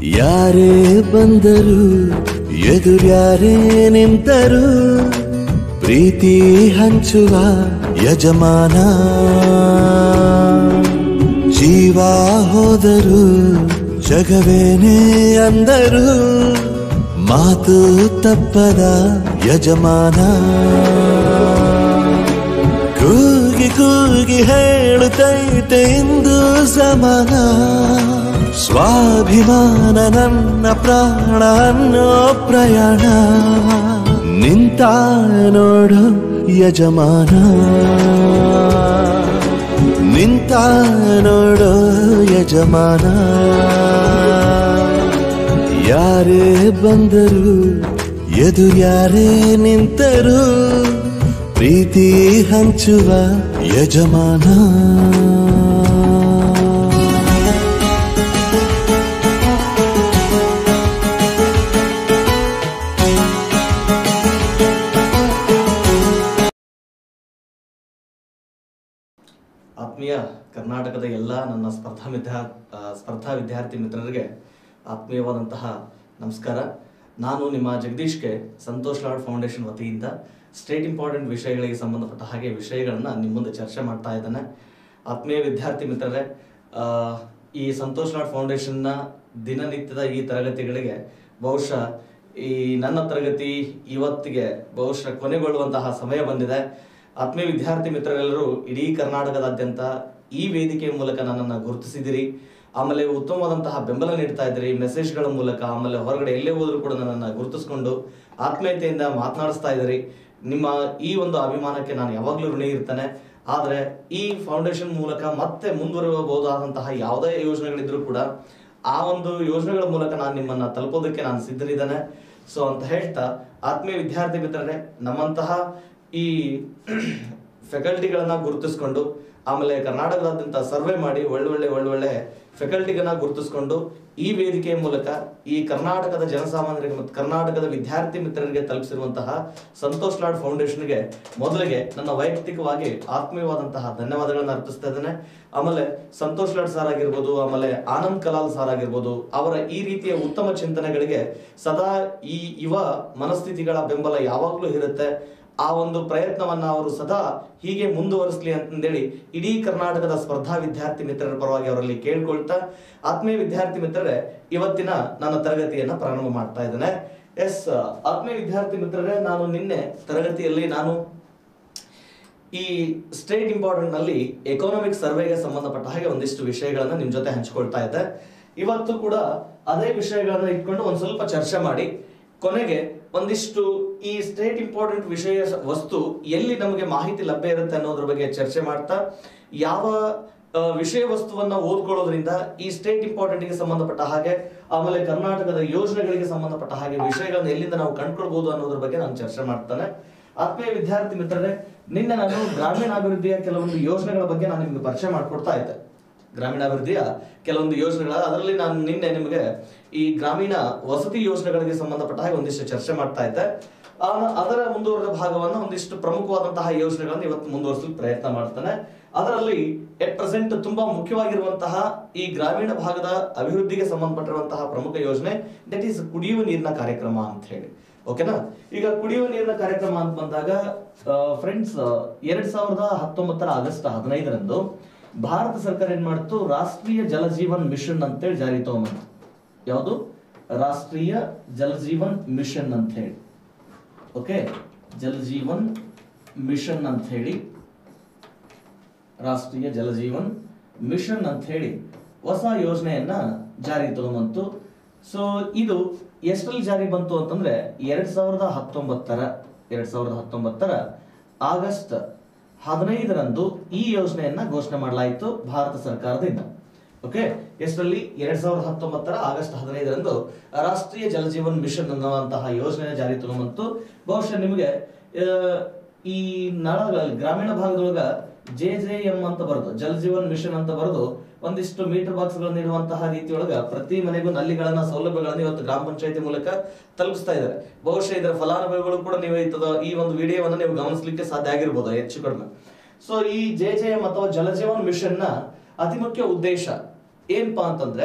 ಯಾರೇ ಬಂದರು ಎದುರ್ಯಾರೇ ನಿಂತರು ಪ್ರೀತಿ ಹಂಚುವ ಯಜಮಾನ ಜೀವ ಹೋದರು ಜಗವೇನೇ ಅಂದರು ಮಾತು ತಪ್ಪದ ಯಜಮಾನ ಕೂಗಿ ಕೂಗಿ ಹೇಳುತ್ತೈತೆ ಇಂದು ಸಮಾನ ಸ್ವಾಭಿಮಾನ ನನ್ನ ಪ್ರಾಣ ಅನ್ನೋ ಪ್ರಯಾಣ ನಿಂತ ನೋಡು ಯಜಮಾನ ನಿಂತ ನೋಡೋ ಯಜಮಾನ ಯಾರೇ ಬಂದರು ಎದು ಯಾರೇ ನಿಂತರು ಪ್ರೀತಿ ಹಂಚುವ ಯಜಮಾನ ಆತ್ಮೀಯ ಕರ್ನಾಟಕದ ಎಲ್ಲ ನನ್ನ ಸ್ಪರ್ಧಾ ವಿದ್ಯಾ ಆ, ಸ್ಪರ್ಧಾ ವಿದ್ಯಾರ್ಥಿ ಮಿತ್ರರಿಗೆ ಆತ್ಮೀಯವಾದಂತಹ ನಮಸ್ಕಾರ ನಾನು ನಿಮ್ಮ ಜಗದೀಶ್ಗೆ ಸಂತೋಷ್ ಲಾಡ್ ಫೌಂಡೇಶನ್ ವತಿಯಿಂದ ಸ್ಟೇಟ್ ಇಂಪಾರ್ಟೆಂಟ್ ವಿಷಯಗಳಿಗೆ ಸಂಬಂಧಪಟ್ಟ ಹಾಗೆ ವಿಷಯಗಳನ್ನು ನಿಮ್ಮ ಮುಂದೆ ಚರ್ಚೆ ಮಾಡ್ತಾ ಇದ್ದೇನೆ ಆತ್ಮೀಯ ವಿದ್ಯಾರ್ಥಿ ಮಿತ್ರರೇ ಆ, ಈ ಸಂತೋಷ್ ಲಾಡ್ ಫೌಂಡೇಶನ್ನ ದಿನನಿತ್ಯದ ಈ ತರಗತಿಗಳಿಗೆ ಬಹುಶಃ ಈ ನನ್ನ ತರಗತಿ ಇವತ್ತಿಗೆ ಬಹುಶಃ ಕೊನೆಗೊಳ್ಳುವಂತಹ ಸಮಯ ಬಂದಿದೆ ಆತ್ಮೀಯ ವಿದ್ಯಾರ್ಥಿ ಮಿತ್ರರೆಲ್ಲರೂ ಇಡೀ ಕರ್ನಾಟಕದಾದ್ಯಂತ ಈ ವೇದಿಕೆಯ ಮೂಲಕ ನನ್ನನ್ನು ಗುರುತಿಸಿದಿರಿ ಆಮೇಲೆ ಉತ್ತಮವಾದಂತಹ ಬೆಂಬಲ ನೀಡ್ತಾ ಇದ್ದೀರಿ ಮೆಸೇಜ್ಗಳ ಮೂಲಕ ಆಮೇಲೆ ಹೊರಗಡೆ ಎಲ್ಲೇ ಹೋದರೂ ಕೂಡ ನನ್ನನ್ನು ಗುರುತಿಸ್ಕೊಂಡು ಆತ್ಮೀಯತೆಯಿಂದ ಮಾತನಾಡಿಸ್ತಾ ಇದ್ದೀರಿ ನಿಮ್ಮ ಈ ಒಂದು ಅಭಿಮಾನಕ್ಕೆ ನಾನು ಯಾವಾಗಲೂ ಋಣಿ ಇರ್ತೇನೆ ಆದರೆ ಈ ಫೌಂಡೇಶನ್ ಮೂಲಕ ಮತ್ತೆ ಮುಂದುವರಿಯಬಹುದಾದಂತಹ ಯಾವುದೇ ಯೋಜನೆಗಳಿದ್ರೂ ಕೂಡ ಆ ಒಂದು ಯೋಜನೆಗಳ ಮೂಲಕ ನಾನು ನಿಮ್ಮನ್ನ ತಲುಪೋದಕ್ಕೆ ನಾನು ಸಿದ್ಧರಿದ್ದೇನೆ ಸೊ ಅಂತ ಹೇಳ್ತಾ ಆತ್ಮೀಯ ವಿದ್ಯಾರ್ಥಿ ಮಿತ್ರರೇ ನಮ್ಮಂತಹ ಈ ಫ್ಯಾಕಲ್ಟಿಗಳನ್ನ ಗುರುತಿಸ್ಕೊಂಡು ಆಮೇಲೆ ಕರ್ನಾಟಕದಾದ್ಯಂತ ಸರ್ವೆ ಮಾಡಿ ಒಳ್ಳೊಳ್ಳೆ ಒಳ್ಳೊಳ್ಳೆ ಫ್ಯಾಕಲ್ಟಿಗಳನ್ನ ಗುರುತಿಸ್ಕೊಂಡು ಈ ವೇದಿಕೆಯ ಮೂಲಕ ಈ ಕರ್ನಾಟಕದ ಜನಸಾಮಾನ್ಯರಿಗೆ ಮತ್ತು ಕರ್ನಾಟಕದ ವಿದ್ಯಾರ್ಥಿ ಮಿತ್ರರಿಗೆ ತಲುಪಿಸಿರುವಂತಹ ಸಂತೋಷ್ ಲಾಡ್ ಫೌಂಡೇಶನ್ಗೆ ಮೊದಲಿಗೆ ನನ್ನ ವೈಯಕ್ತಿಕವಾಗಿ ಆತ್ಮೀಯವಾದಂತಹ ಧನ್ಯವಾದಗಳನ್ನ ಅರ್ಪಿಸ್ತಾ ಇದ್ದೇನೆ ಆಮೇಲೆ ಸಂತೋಷ್ ಲಾಡ್ ಸರ್ ಆಗಿರ್ಬೋದು ಆಮೇಲೆ ಆನಂದ್ ಕಲಾಲ್ ಸರ್ ಆಗಿರ್ಬೋದು ಅವರ ಈ ರೀತಿಯ ಉತ್ತಮ ಚಿಂತನೆಗಳಿಗೆ ಸದಾ ಈ ಯುವ ಮನಸ್ಥಿತಿಗಳ ಬೆಂಬಲ ಯಾವಾಗಲೂ ಇರುತ್ತೆ ಆ ಒಂದು ಪ್ರಯತ್ನವನ್ನ ಅವರು ಸದಾ ಹೀಗೆ ಮುಂದುವರಿಸಲಿ ಅಂತಂದೇಳಿ ಇಡೀ ಕರ್ನಾಟಕದ ಸ್ಪರ್ಧಾ ವಿದ್ಯಾರ್ಥಿ ಮಿತ್ರರ ಪರವಾಗಿ ಅವರಲ್ಲಿ ಕೇಳ್ಕೊಳ್ತಾ ಆತ್ಮೀಯ ವಿದ್ಯಾರ್ಥಿ ಮಿತ್ರರೇ ಇವತ್ತಿನ ನನ್ನ ತರಗತಿಯನ್ನ ಪ್ರಾರಂಭ ಮಾಡ್ತಾ ಇದ್ದೇನೆ ಎಸ್ ಆತ್ಮೀಯ ವಿದ್ಯಾರ್ಥಿ ಮಿತ್ರರೇ ನಾನು ನಿನ್ನೆ ತರಗತಿಯಲ್ಲಿ ನಾನು ಈ ಸ್ಟೇಟ್ ಇಂಪಾರ್ಟೆಂಟ್ ನಲ್ಲಿ ಎಕಾನಮಿಕ್ ಸರ್ವೆಗೆ ಸಂಬಂಧಪಟ್ಟ ಹಾಗೆ ಒಂದಿಷ್ಟು ವಿಷಯಗಳನ್ನ ನಿಮ್ ಜೊತೆ ಹಂಚ್ಕೊಳ್ತಾ ಇದ್ದೆ ಇವತ್ತು ಕೂಡ ಅದೇ ವಿಷಯಗಳನ್ನ ಇಟ್ಕೊಂಡು ಒಂದ್ ಸ್ವಲ್ಪ ಚರ್ಚೆ ಮಾಡಿ ಕೊನೆಗೆ ಒಂದಿಷ್ಟು ಈ ಸ್ಟೇಟ್ ಇಂಪಾರ್ಟೆಂಟ್ ವಿಷಯ ವಸ್ತು ಎಲ್ಲಿ ನಮಗೆ ಮಾಹಿತಿ ಲಭ್ಯ ಇರುತ್ತೆ ಅನ್ನೋದ್ರ ಬಗ್ಗೆ ಚರ್ಚೆ ಮಾಡ್ತಾ ಯಾವ ಆ, ವಿಷಯ ವಸ್ತುವನ್ನ ಓದ್ಕೊಳ್ಳೋದ್ರಿಂದ ಈ ಸ್ಟೇಟ್ ಇಂಪಾರ್ಟೆಂಟ್ ಗೆ ಸಂಬಂಧಪಟ್ಟ ಹಾಗೆ ಆಮೇಲೆ ಕರ್ನಾಟಕದ ಯೋಜನೆಗಳಿಗೆ ಸಂಬಂಧಪಟ್ಟ ಹಾಗೆ ವಿಷಯಗಳನ್ನ ಎಲ್ಲಿಂದ ನಾವು ಕಂಡುಕೊಳ್ಬಹುದು ಅನ್ನೋದ್ರ ಬಗ್ಗೆ ನಾನು ಚರ್ಚೆ ಮಾಡ್ತಾನೆ ಆತ್ಮೀಯ ವಿದ್ಯಾರ್ಥಿ ಮಿತ್ರರೇ ನಿನ್ನೆ ನಾನು ಗ್ರಾಮೀಣಾಭಿವೃದ್ಧಿಯ ಕೆಲವೊಂದು ಯೋಜನೆಗಳ ಬಗ್ಗೆ ನಾನು ನಿಮ್ಗೆ ಪರಿಚಯ ಮಾಡ್ಕೊಡ್ತಾ ಇದ್ದೆ ಗ್ರಾಮೀಣಾಭಿವೃದ್ಧಿಯ ಕೆಲವೊಂದು ಯೋಜನೆಗಳ ಅದರಲ್ಲಿ ನಾನು ನಿನ್ನೆ ನಿಮಗೆ ಈ ಗ್ರಾಮೀಣ ವಸತಿ ಯೋಜನೆಗಳಿಗೆ ಸಂಬಂಧಪಟ್ಟ ಹಾಗೆ ಒಂದಿಷ್ಟು ಚರ್ಚೆ ಮಾಡ್ತಾ ಇದ್ದೆ ಆ- ಅದರ ಮುಂದುವರೆದ ಭಾಗವನ್ನು ಒಂದಿಷ್ಟು ಪ್ರಮುಖವಾದಂತಹ ಯೋಜನೆಗಳನ್ನು ಇವತ್ತು ಮುಂದುವರಿಸಲು ಪ್ರಯತ್ನ ಮಾಡ್ತಾನೆ ಅದರಲ್ಲಿ ಎಟ್ ಪ್ರೆಸೆಂಟ್ ತುಂಬಾ ಮುಖ್ಯವಾಗಿರುವಂತಹ ಈ ಗ್ರಾಮೀಣ ಭಾಗದ ಅಭಿವೃದ್ಧಿಗೆ ಸಂಬಂಧಪಟ್ಟಿರುವಂತಹ ಪ್ರಮುಖ ಯೋಜನೆ ದಟ್ ಈಸ್ ಕುಡಿಯುವ ನೀರಿನ ಕಾರ್ಯಕ್ರಮ ಅಂತ ಹೇಳಿ ಓಕೆನಾ ಈಗ ಕುಡಿಯುವ ನೀರಿನ ಕಾರ್ಯಕ್ರಮ ಅಂತ ಬಂದಾಗ ಫ್ರೆಂಡ್ಸ್ ಎರಡ್ ಸಾವಿರದ ಹತ್ತೊಂಬತ್ತರ ಆಗಸ್ಟ್ ಹದಿನೈದರಂದು ಭಾರತ ಸರ್ಕಾರ ಏನ್ ಮಾಡ್ತು ರಾಷ್ಟ್ರೀಯ ಜಲಜೀವನ್ ಮಿಷನ್ ಅಂತೇಳಿ ಜಾರಿ ತಗೊಂಬಂತು ಯಾವುದು ರಾಷ್ಟ್ರೀಯ ಜಲಜೀವನ್ ಮಿಷನ್ ಅಂತ ಹೇಳಿ ಓಕೆ ಜಲಜೀವನ್ ಮಿಷನ್ ಅಂತ ಹೇಳಿ ರಾಷ್ಟ್ರೀಯ ಜಲಜೀವನ್ ಮಿಷನ್ ಅಂತ ಹೇಳಿ ಹೊಸ ಯೋಜನೆಯನ್ನ ಜಾರಿ ತಗೊಂಬಂತು ಸೊ ಇದು ಎಷ್ಟರಲ್ಲಿ ಜಾರಿ ಬಂತು ಅಂತಂದ್ರೆ ಎರಡ್ ಸಾವಿರದ ಹತ್ತೊಂಬತ್ತರ ಎರಡ್ ಸಾವಿರದ ಹತ್ತೊಂಬತ್ತರ ಆಗಸ್ಟ್ ಹದಿನೈದರಂದು ಈ ಯೋಜನೆಯನ್ನ ಘೋಷಣೆ ಮಾಡಲಾಯಿತು ಭಾರತ ಸರ್ಕಾರದಿಂದ ಓಕೆ ಎಷ್ಟರಲ್ಲಿ ಎರಡ್ ಸಾವಿರದ ಹತ್ತೊಂಬತ್ತರ ಆಗಸ್ಟ್ ಹದಿನೈದರಂದು ರಾಷ್ಟ್ರೀಯ ಜಲಜೀವನ್ ಮಿಷನ್ ಅನ್ನುವಂತಹ ಯೋಜನೆ ಜಾರಿ ತಗೊಂಬಂತು ಬಹುಶಃ ನಿಮಗೆ ಆ, ಈ ನಳಗಳಲ್ಲಿ ಗ್ರಾಮೀಣ ಭಾಗದೊಳಗ ಜೆ ಜೆ ಎಂ ಅಂತ ಬರೆದು ಜಲ್ ಜೀವನ್ ಮಿಷನ್ ಅಂತ ಬರೆದು ಒಂದಿಷ್ಟು ಮೀಟರ್ ಬಾಕ್ಸ್ ಗಳನ್ನು ನೀಡುವಂತಹ ರೀತಿಯೊಳಗ ಪ್ರತಿ ಮನೆಗೂ ನಲ್ಲಿಗಳನ್ನ ಸೌಲಭ್ಯಗಳನ್ನ ಇವತ್ತು ಗ್ರಾಮ ಪಂಚಾಯತಿ ಮೂಲಕ ತಲುಪಿಸ್ತಾ ಇದ್ದಾರೆ ಬಹುಶಃ ಇದರ ಫಲಾನುಭವಿಗಳು ಕೂಡ ನೀವು ಇತ್ತದ ಈ ಒಂದು ವಿಡಿಯೋವನ್ನ ನೀವು ಗಮನಿಸಲಿಕ್ಕೆ ಸಾಧ್ಯ ಆಗಿರ್ಬೋದು ಹೆಚ್ಚು ಕಡಿಮೆ ಸೊ ಈ ಜೆ ಜೆ ಎಂ ಅಥವಾ ಜಲಜೀವನ್ ಮಿಷನ್ ನ ಅತಿ ಮುಖ್ಯ ಉದ್ದೇಶ ಏನಪ್ಪಾ ಅಂತಂದ್ರೆ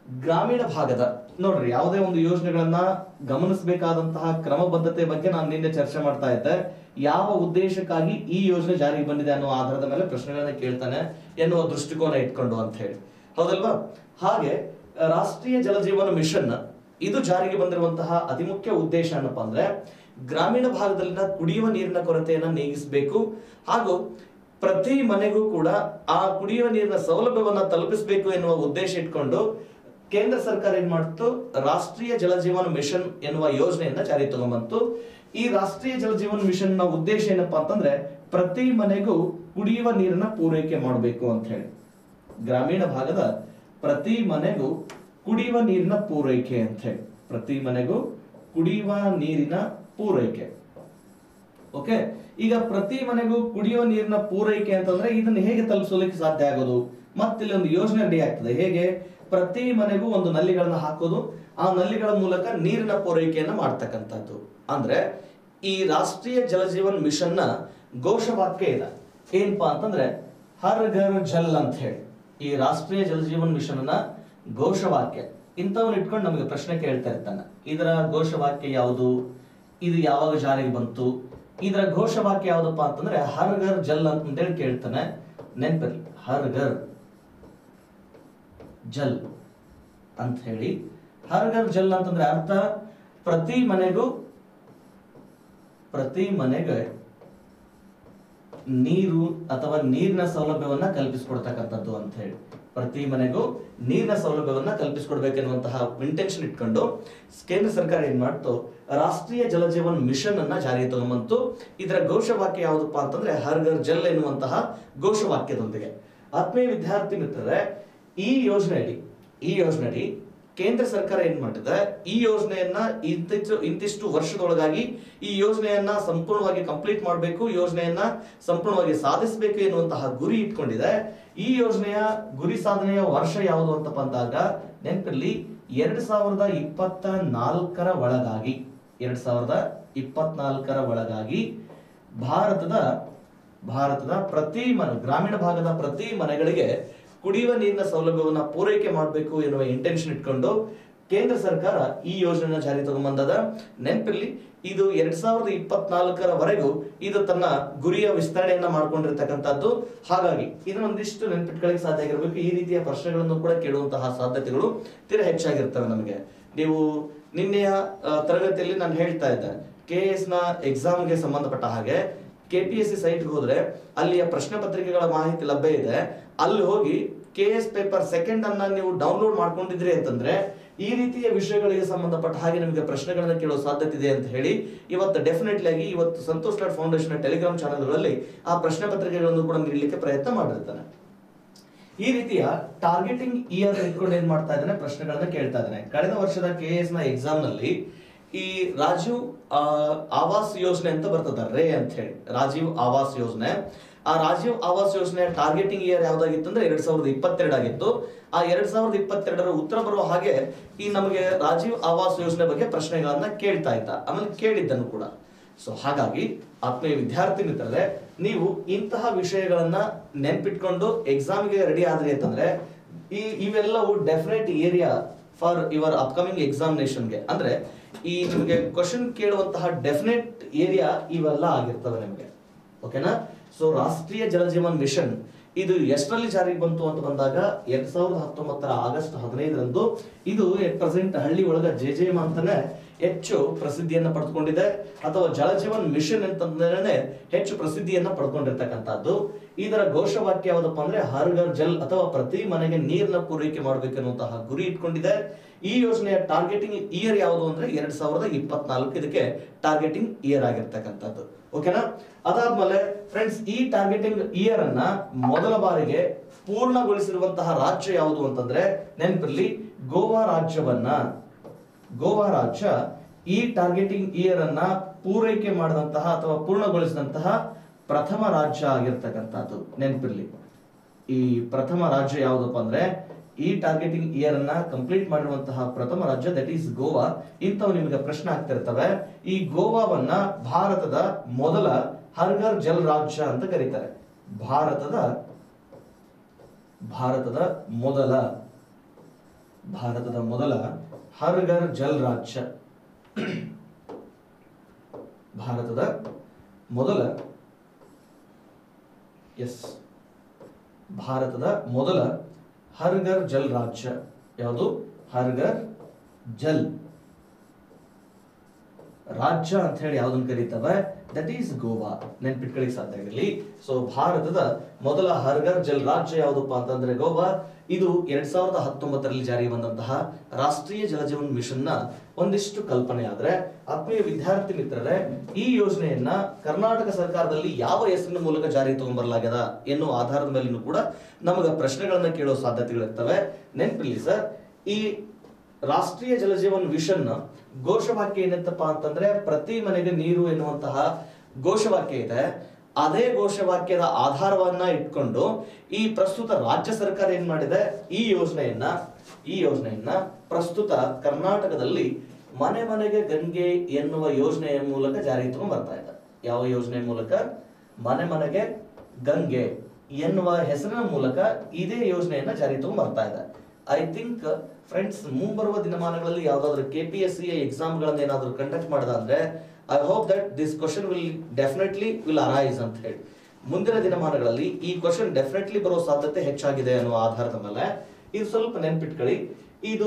ಗ್ರಾಮೀಣ ಭಾಗದ ನೋಡ್ರಿ ಯಾವುದೇ ಒಂದು ಯೋಜನೆಗಳನ್ನ ಗಮನಿಸಬೇಕಾದಂತಹ ಕ್ರಮಬದ್ಧತೆ ಬಗ್ಗೆ ನಾನು ನಿನ್ನೆ ಚರ್ಚೆ ಮಾಡ್ತಾ ಇದ್ದೆ ಯಾವ ಉದ್ದೇಶಕ್ಕಾಗಿ ಈ ಯೋಜನೆ ಜಾರಿಗೆ ಬಂದಿದೆ ಅನ್ನೋ ಆಧಾರದ ಮೇಲೆ ಪ್ರಶ್ನೆಗಳನ್ನ ಕೇಳ್ತಾನೆ ಎನ್ನುವ ದೃಷ್ಟಿಕೋನ ಇಟ್ಕೊಂಡು ಅಂತ ಹೇಳಿ ಹೌದಲ್ವಾ ಹಾಗೆ ರಾಷ್ಟ್ರೀಯ ಜಲಜೀವನ ಮಿಷನ್ ಇದು ಜಾರಿಗೆ ಬಂದಿರುವಂತಹ ಅತಿ ಮುಖ್ಯ ಉದ್ದೇಶ ಏನಪ್ಪಾ ಅಂದ್ರೆ ಗ್ರಾಮೀಣ ಭಾಗದಲ್ಲಿನ ಕುಡಿಯುವ ನೀರಿನ ಕೊರತೆಯನ್ನ ನೀಗಿಸಬೇಕು ಹಾಗೂ ಪ್ರತಿ ಮನೆಗೂ ಕೂಡ ಆ ಕುಡಿಯುವ ನೀರಿನ ಸೌಲಭ್ಯವನ್ನ ತಲುಪಿಸಬೇಕು ಎನ್ನುವ ಉದ್ದೇಶ ಇಟ್ಕೊಂಡು ಕೇಂದ್ರ ಸರ್ಕಾರ ಏನ್ ಮಾಡ್ತು ರಾಷ್ಟ್ರೀಯ ಜಲಜೀವನ ಮಿಷನ್ ಎನ್ನುವ ಯೋಜನೆಯನ್ನ ಜಾರಿ ತಗೊಂಬಂತು ಈ ರಾಷ್ಟ್ರೀಯ ಜಲಜೀವನ ಮಿಷನ್ ನ ಉದ್ದೇಶ ಏನಪ್ಪಾ ಅಂತಂದ್ರೆ ಪ್ರತಿ ಮನೆಗೂ ಕುಡಿಯುವ ನೀರನ್ನ ಪೂರೈಕೆ ಮಾಡಬೇಕು ಅಂತ ಹೇಳಿ ಗ್ರಾಮೀಣ ಭಾಗದ ಪ್ರತಿ ಮನೆಗೂ ಕುಡಿಯುವ ನೀರಿನ ಪೂರೈಕೆ ಅಂತ ಹೇಳಿ ಪ್ರತಿ ಮನೆಗೂ ಕುಡಿಯುವ ನೀರಿನ ಪೂರೈಕೆ ಓಕೆ ಈಗ ಪ್ರತಿ ಮನೆಗೂ ಕುಡಿಯುವ ನೀರಿನ ಪೂರೈಕೆ ಅಂತಂದ್ರೆ ಇದನ್ನ ಹೇಗೆ ತಲುಪಿಸಲಿಕ್ಕೆ ಸಾಧ್ಯ ಆಗೋದು ಮತ್ತಿಲ್ಲಿ ಒಂದು ಯೋಜನೆ ರೆಡಿ ಆಗ್ತದೆ ಹೇಗೆ ಪ್ರತಿ ಮನೆಗೂ ಒಂದು ನಲ್ಲಿಗಳನ್ನ ಹಾಕೋದು ಆ ನಲ್ಲಿಗಳ ಮೂಲಕ ನೀರಿನ ಪೂರೈಕೆಯನ್ನ ಮಾಡ್ತಕ್ಕಂಥದ್ದು ಅಂದ್ರೆ ಈ ರಾಷ್ಟ್ರೀಯ ಜಲಜೀವನ್ ಮಿಷನ್ ನ ಘೋಷವಾಕ್ಯ ಇದೆ ಏನಪ್ಪಾ ಅಂತಂದ್ರೆ ಹರ್ ಘರ್ ಜಲ್ ಅಂತ ಹೇಳಿ ಈ ರಾಷ್ಟ್ರೀಯ ಜಲಜೀವನ್ ಮಿಷನ್ ನ ಘೋಷವಾಕ್ಯ ಇಂಥವನ್ನ ಇಟ್ಕೊಂಡು ನಮಗೆ ಪ್ರಶ್ನೆ ಕೇಳ್ತಾ ಇರ್ತಾನೆ ಇದರ ಘೋಷವಾಕ್ಯ ಯಾವುದು ಇದು ಯಾವಾಗ ಜಾರಿಗೆ ಬಂತು ಇದರ ಘೋಷವಾಕ್ಯ ಯಾವ್ದಪ್ಪ ಅಂತಂದ್ರೆ ಹರ್ ಘರ್ ಜಲ್ ಅಂತೇಳಿ ಕೇಳ್ತಾನೆ ನೆನ್ಪಿರ್ಲಿ ಹರ್ ಘರ್ ಜಲ್ ಅಂತ ಹೇಳಿ ಹರ್ ಘರ್ ಜಲ್ ಅಂತಂದ್ರೆ ಅರ್ಥ ಪ್ರತಿ ಮನೆಗೂ ಪ್ರತಿ ಮನೆಗೆ ನೀರು ಅಥವಾ ನೀರಿನ ಸೌಲಭ್ಯವನ್ನ ಕಲ್ಪಿಸಿಕೊಡ್ತಕ್ಕಂಥದ್ದು ಅಂತ ಹೇಳಿ ಪ್ರತಿ ಮನೆಗೂ ನೀರಿನ ಸೌಲಭ್ಯವನ್ನ ಕಲ್ಪಿಸಿಕೊಡ್ಬೇಕೆನ್ನುವಂತಹ ಇಂಟೆನ್ಷನ್ ಇಟ್ಕೊಂಡು ಕೇಂದ್ರ ಸರ್ಕಾರ ಏನ್ ಮಾಡ್ತು ರಾಷ್ಟ್ರೀಯ ಜಲಜೀವನ್ ಮಿಷನ್ ಅನ್ನ ಜಾರಿಗೆ ತಗೊಂಬಂತು ಇದರ ಘೋಷವಾಕ್ಯ ಯಾವುದಪ್ಪ ಅಂತಂದ್ರೆ ಹರ್ ಘರ್ ಜಲ್ ಎನ್ನುವಂತಹ ಘೋಷವಾಕ್ಯದೊಂದಿಗೆ ಆತ್ಮೀಯ ವಿದ್ಯಾರ್ಥಿ ಮಿತ್ರರೇ ಈ ಯೋಜನೆಯಡಿ ಈ ಯೋಜನೆಯಡಿ ಕೇಂದ್ರ ಸರ್ಕಾರ ಏನ್ ಮಾಡಿದೆ ಈ ಯೋಜನೆಯನ್ನ ಇಂತಿಷ್ಟು ಇಂತಿಷ್ಟು ವರ್ಷದೊಳಗಾಗಿ ಈ ಯೋಜನೆಯನ್ನ ಸಂಪೂರ್ಣವಾಗಿ ಕಂಪ್ಲೀಟ್ ಮಾಡಬೇಕು ಯೋಜನೆಯನ್ನ ಸಂಪೂರ್ಣವಾಗಿ ಸಾಧಿಸಬೇಕು ಎನ್ನುವಂತಹ ಗುರಿ ಇಟ್ಕೊಂಡಿದೆ ಈ ಯೋಜನೆಯ ಗುರಿ ಸಾಧನೆಯ ವರ್ಷ ಯಾವುದು ಅಂತಪ್ಪ ಅಂದಾಗ ನೆನಪಿರ್ಲಿ ಎರಡ್ ಸಾವಿರದ ಇಪ್ಪತ್ತ ನಾಲ್ಕರ ಒಳಗಾಗಿ ಎರಡ್ ಸಾವಿರದ ಇಪ್ಪತ್ನಾಲ್ಕರ ಒಳಗಾಗಿ ಭಾರತದ ಭಾರತದ ಪ್ರತಿ ಮನೆ ಗ್ರಾಮೀಣ ಭಾಗದ ಪ್ರತಿ ಮನೆಗಳಿಗೆ ಕುಡಿಯುವ ನೀರಿನ ಸೌಲಭ್ಯವನ್ನ ಪೂರೈಕೆ ಮಾಡಬೇಕು ಎನ್ನುವ ಇಂಟೆನ್ಷನ್ ಇಟ್ಕೊಂಡು ಕೇಂದ್ರ ಸರ್ಕಾರ ಈ ಯೋಜನೆನ ಜಾರಿ ತಗೊಂಬಂದದ ನೆನಪಿರ್ಲಿ ಇದು ಎರಡ್ ಸಾವಿರದ ಇಪ್ಪತ್ನಾಲ್ಕರವರೆಗೂ ಇದು ತನ್ನ ಗುರಿಯ ವಿಸ್ತರಣೆಯನ್ನ ಮಾಡ್ಕೊಂಡಿರ್ತಕ್ಕಂಥದ್ದು ಹಾಗಾಗಿ ಇದನ್ನೊಂದಿಷ್ಟು ನೆನ್ಪಿಟ್ಕೊಳ್ಳಿಕ್ಕೆ ಸಾಧ್ಯ ಆಗಿರಬೇಕು ಈ ರೀತಿಯ ಪ್ರಶ್ನೆಗಳನ್ನು ಕೂಡ ಕೇಳುವಂತಹ ಸಾಧ್ಯತೆಗಳು ತೀರಾ ಹೆಚ್ಚಾಗಿರ್ತವೆ ನಮಗೆ ನೀವು ನಿನ್ನೆಯ ಆ, ತರಗತಿಯಲ್ಲಿ ನಾನು ಹೇಳ್ತಾ ಇದ್ದೆ ಕೆ ಎಸ್ ನ ಎಕ್ಸಾಮ್ಗೆ ಸಂಬಂಧಪಟ್ಟ ಹಾಗೆ ಕೆ ಪಿ ಎಸ್ ಸಿ ಸೈಟ್ಗೆ ಹೋದ್ರೆ ಅಲ್ಲಿಯ ಪ್ರಶ್ನೆ ಪತ್ರಿಕೆಗಳ ಮಾಹಿತಿ ಲಭ್ಯ ಇದೆ ಅಲ್ಲಿ ಹೋಗಿ ಕೆ ಎಸ್ ಪೇಪರ್ ಸೆಕೆಂಡ್ ಅನ್ನ ನೀವು ಡೌನ್ಲೋಡ್ ಮಾಡ್ಕೊಂಡಿದ್ರಿ ಅಂತಂದ್ರೆ ಈ ರೀತಿಯ ವಿಷಯಗಳಿಗೆ ಸಂಬಂಧಪಟ್ಟ ಹಾಗೆ ನಿಮಗೆ ಪ್ರಶ್ನೆಗಳನ್ನ ಕೇಳೋ ಸಾಧ್ಯತೆ ಇದೆ ಅಂತ ಹೇಳಿ ಇವತ್ತು ಡೆಫಿನೆಟ್ಲಿ ಆಗಿ ಇವತ್ತು ಸಂತೋಷ್ ಲಾಡ್ ಫೌಂಡೇಶನ್ ಟೆಲಿಗ್ರಾಮ್ ಚಾನೆಲ್ಗಳಲ್ಲಿ ಆ ಪ್ರಶ್ನೆ ಪತ್ರಿಕೆಗಳನ್ನು ಕೂಡ ನೀಡಲಿಕ್ಕೆ ಪ್ರಯತ್ನ ಮಾಡಿರ್ತಾನೆ ಈ ರೀತಿಯ ಟಾರ್ಗೆಟಿಂಗ್ ಇಯರ್ ಇಟ್ಕೊಂಡು ಏನ್ ಮಾಡ್ತಾ ಇದ್ದಾನೆ ಪ್ರಶ್ನೆಗಳನ್ನ ಕೇಳ್ತಾ ಇದ್ದಾನೆ ಕಳೆದ ವರ್ಷದ ಕೆ ಎಸ್ ನ ಎಕ್ಸಾಮ್ ನಲ್ಲಿ ಈ ರಾಜೀವ್ ಆ, ಆವಾಸ್ ಯೋಜನೆ ಅಂತ ಬರ್ತದ ರೇ ಅಂತ ಹೇಳಿ ರಾಜೀವ್ ಆವಾಸ್ ಯೋಜನೆ ಆ ರಾಜೀವ್ ಆವಾಸ್ ಯೋಜನೆ ಟಾರ್ಗೆಟಿಂಗ್ ಇಯರ್ ಯಾವ್ದಾಗಿತ್ತು ಅಂದ್ರೆ ಎರಡ್ ಸಾವಿರದ ಇಪ್ಪತ್ತೆರಡು ಆಗಿತ್ತು ಆ ಎರಡ್ ಸಾವಿರದ ಇಪ್ಪತ್ತೆರಡರ ಉತ್ತರ ಬರುವ ಹಾಗೆ ಈ ನಮಗೆ ರಾಜೀವ್ ಆವಾಸ್ ಯೋಜನೆ ಬಗ್ಗೆ ಪ್ರಶ್ನೆಗಳನ್ನ ಕೇಳ್ತಾ ಇದ್ದ ಆಮೇಲೆ ಕೇಳಿದ್ದನು ಕೂಡ ಸೊ ಹಾಗಾಗಿ ಆತ್ಮೀಯ ವಿದ್ಯಾರ್ಥಿ ಮಿತ್ರರೇ ನೀವು ಇಂತಹ ವಿಷಯಗಳನ್ನ ನೆನ್ಪಿಟ್ಕೊಂಡು ಎಕ್ಸಾಮ್ಗೆ ರೆಡಿ ಆದ್ರಿ ಅಂತಂದ್ರೆ ಈ ಇವೆಲ್ಲವು definite area for your upcoming ಎಕ್ಸಾಮಿನೇಷನ್ಗೆ ಅಂದ್ರೆ ಈ ನಿಮಗೆ ಕ್ವಶನ್ ಕೇಳುವಂತಹ ಡೆಫಿನೆಟ್ ಏರಿಯಾ ಇವೆಲ್ಲ ಆಗಿರ್ತವೆ ನಿಮಗೆ ಓಕೆನಾ ಸೊ ರಾಷ್ಟ್ರೀಯ ಜಲಜೀವನ್ ಮಿಷನ್ ಇದು ಎಷ್ಟರಲ್ಲಿ ಜಾರಿಗೆ ಬಂತು ಅಂತ ಬಂದಾಗ ಎರಡ್ ಸಾವಿರದ ಹತ್ತೊಂಬತ್ತರ ಆಗಸ್ಟ್ ಹದಿನೈದರಂದು ಇದು ಎಟ್ ಪ್ರೆಸೆಂಟ್ ಹಳ್ಳಿ ಒಳಗ ಜೆ ಜೆ ಎಂ ಅಂತಾನೆ ಹೆಚ್ಚು ಪ್ರಸಿದ್ಧಿಯನ್ನ ಪಡೆದುಕೊಂಡಿದೆ ಅಥವಾ ಜಲಜೀವನ್ ಮಿಷನ್ ಅಂತಂದ್ರೆ ಹೆಚ್ಚು ಪ್ರಸಿದ್ಧಿಯನ್ನ ಪಡ್ಕೊಂಡಿರ್ತಕ್ಕಂಥದ್ದು ಇದರ ಘೋಷವಾಕ್ಯ ಯಾವುದಪ್ಪ ಅಂದ್ರೆ ಹರ್ ಘರ್ ಜಲ್ ಅಥವಾ ಪ್ರತಿ ಮನೆಗೆ ನೀರನ್ನ ಪೂರೈಕೆ ಮಾಡಬೇಕೆನ್ನುವಂತಹ ಗುರಿ ಇಟ್ಕೊಂಡಿದೆ ಈ ಯೋಜನೆಯ ಟಾರ್ಗೆಟಿಂಗ್ ಇಯರ್ ಯಾವುದು ಅಂದ್ರೆ ಎರಡ್ ಸಾವಿರದ ಇಪ್ಪತ್ನಾಲ್ಕು ಇದಕ್ಕೆ ಟಾರ್ಗೆಟಿಂಗ್ ಇಯರ್ ಆಗಿರ್ತಕ್ಕಂಥದ್ದು ಓಕೆನಾ ಅದಾದ್ಮೇಲೆ ಫ್ರೆಂಡ್ಸ್ ಈ ಟಾರ್ಗೆಟಿಂಗ್ ಇಯರ್ ಅನ್ನ ಮೊದಲ ಬಾರಿಗೆ ಪೂರ್ಣಗೊಳಿಸಿರುವಂತಹ ರಾಜ್ಯ ಯಾವುದು ಅಂತಂದ್ರೆ ನೆನಪಿರ್ಲಿ ಗೋವಾ ರಾಜ್ಯವನ್ನ ಗೋವಾ ರಾಜ್ಯ ಈ ಟಾರ್ಗೆಟಿಂಗ್ ಇಯರ್ ಅನ್ನ ಪೂರೈಕೆ ಮಾಡಿದಂತಹ ಅಥವಾ ಪೂರ್ಣಗೊಳಿಸಿದಂತಹ ಪ್ರಥಮ ರಾಜ್ಯ ಆಗಿರ್ತಕ್ಕಂಥದ್ದು ನೆನಪಿರ್ಲಿ ಈ ಪ್ರಥಮ ರಾಜ್ಯ ಯಾವುದಪ್ಪ ಅಂದ್ರೆ ಈ ಟಾರ್ಗೆಟಿಂಗ್ ಇಯರ್ ಅನ್ನ ಕಂಪ್ಲೀಟ್ ಮಾಡಿರುವಂತಹ ಪ್ರಥಮ ರಾಜ್ಯ ದಟ್ ಈಸ್ ಗೋವಾ ಇಂಥವು ನಿಮಗೆ ಪ್ರಶ್ನೆ ಆಗ್ತಿರ್ತವೆ ಈ ಗೋವಾವನ್ನ ಭಾರತದ ಮೊದಲ ಹರ್ಘರ್ ಜಲ್ ರಾಜ್ಯ ಅಂತ ಕರೀತಾರೆ ಭಾರತದ ಭಾರತದ ಮೊದಲ ಭಾರತದ ಮೊದಲ ಹರ್ ಘರ್ ಜಲ್ ರಾಜ್ಯ ಭಾರತದ ಮೊದಲ ಎಸ್ ಭಾರತದ ಮೊದಲ ಹರ್ ಘರ್ ಜಲ್ ರಾಜ್ಯ ಯಾವುದು ಹರ್ ಘರ್ ಜಲ್ ರಾಜ್ಯ ಅಂತ ಹೇಳಿ ಯಾವ್ದನ್ನ ಕರೀತವೆ ದಟ್ ಈಸ್ ಗೋವಾ ನೆನ್ಪಿಟ್ಕೊಳ್ಳಿಕ್ ಸಾಧ್ಯ ಆಗಿರಲಿ ಸೊ ಭಾರತದ ಮೊದಲ ಹರ್ಗರ್ ಜಲ್ ರಾಜ್ಯ ಯಾವುದಪ್ಪ ಅಂತಂದ್ರೆ ಗೋವಾ ಇದು ಎರಡ್ ಸಾವಿರದ ಹತ್ತೊಂಬತ್ತರಲ್ಲಿ ಜಾರಿಗೆ ಬಂದಂತಹ ರಾಷ್ಟ್ರೀಯ ಜಲಜೀವನ್ ಮಿಷನ್ ನ ಒಂದಿಷ್ಟು ಕಲ್ಪನೆ ಆದ್ರೆ ಆತ್ಮೀಯ ವಿದ್ಯಾರ್ಥಿ ಮಿತ್ರರೇ ಈ ಯೋಜನೆಯನ್ನ ಕರ್ನಾಟಕ ಸರ್ಕಾರದಲ್ಲಿ ಯಾವ ಹೆಸರಿನ ಮೂಲಕ ಜಾರಿಗೆ ತಗೊಂಡ್ಬರ್ಲಾಗ್ಯದ ಎನ್ನುವ ಆಧಾರದ ಮೇಲೂ ಕೂಡ ನಮಗ ಪ್ರಶ್ನೆಗಳನ್ನ ಕೇಳೋ ಸಾಧ್ಯತೆಗಳಿರ್ತವೆ ನೆನ್ಪಿರ್ಲಿ ಸರ್ ಈ ರಾಷ್ಟ್ರೀಯ ಜಲಜೀವನ್ ಮಿಷನ್ ಘೋಷವಾಕ್ಯ ಏನಂತಪ್ಪ ಅಂತಂದ್ರೆ ಪ್ರತಿ ಮನೆಗೆ ನೀರು ಎನ್ನುವಂತಹ ಘೋಷವಾಕ್ಯ ಇದೆ ಅದೇ ಘೋಷವಾಕ್ಯದ ಆಧಾರವನ್ನ ಇಟ್ಕೊಂಡು ಈ ಪ್ರಸ್ತುತ ರಾಜ್ಯ ಸರ್ಕಾರ ಏನ್ ಮಾಡಿದೆ ಈ ಯೋಜನೆಯನ್ನ ಈ ಯೋಜನೆಯನ್ನ ಪ್ರಸ್ತುತ ಕರ್ನಾಟಕದಲ್ಲಿ ಮನೆ ಮನೆಗೆ ಗಂಗೆ ಎನ್ನುವ ಯೋಜನೆಯ ಮೂಲಕ ಜಾರಿಗೆ ತಗೊಂಡ್ ಬರ್ತಾ ಇದೆ ಯಾವ ಯೋಜನೆಯ ಮೂಲಕ ಮನೆ ಮನೆಗೆ ಗಂಗೆ ಎನ್ನುವ ಹೆಸರಿನ ಮೂಲಕ ಇದೇ ಯೋಜನೆಯನ್ನ ಜಾರಿ ತಗೊಂಡ್ ಬರ್ತಾ ಇದೆ ಐ ಥಿಂಕ್ ಫ್ರೆಂಡ್ಸ್ ಮುಂಬರುವ ದಿನಮಾನಗಳಲ್ಲಿ ಯಾವ್ದಾದ್ರು K P S C exam ಗಳನ್ನ ಏನಾದ್ರು ಕಂಡಕ್ಟ್ ಮಾಡಿದ್ರೆ I hope that this question will definitely will arise ಅಂತ ಹೇಳಿ ಮುಂದಿನ ದಿನಮಾನಗಳಲ್ಲಿ ಈ ಕ್ವಶನ್ ಡೆಫಿನೆಟ್ಲಿ ಬರೋ ಸಾಧ್ಯತೆ ಹೆಚ್ಚಾಗಿದೆ ಅನ್ನುವ ಆಧಾರದ ಮೇಲೆ ಇದು ಸ್ವಲ್ಪ ನೆನ್ಪಿಟ್ಕೊಳ್ಳಿ ಇದು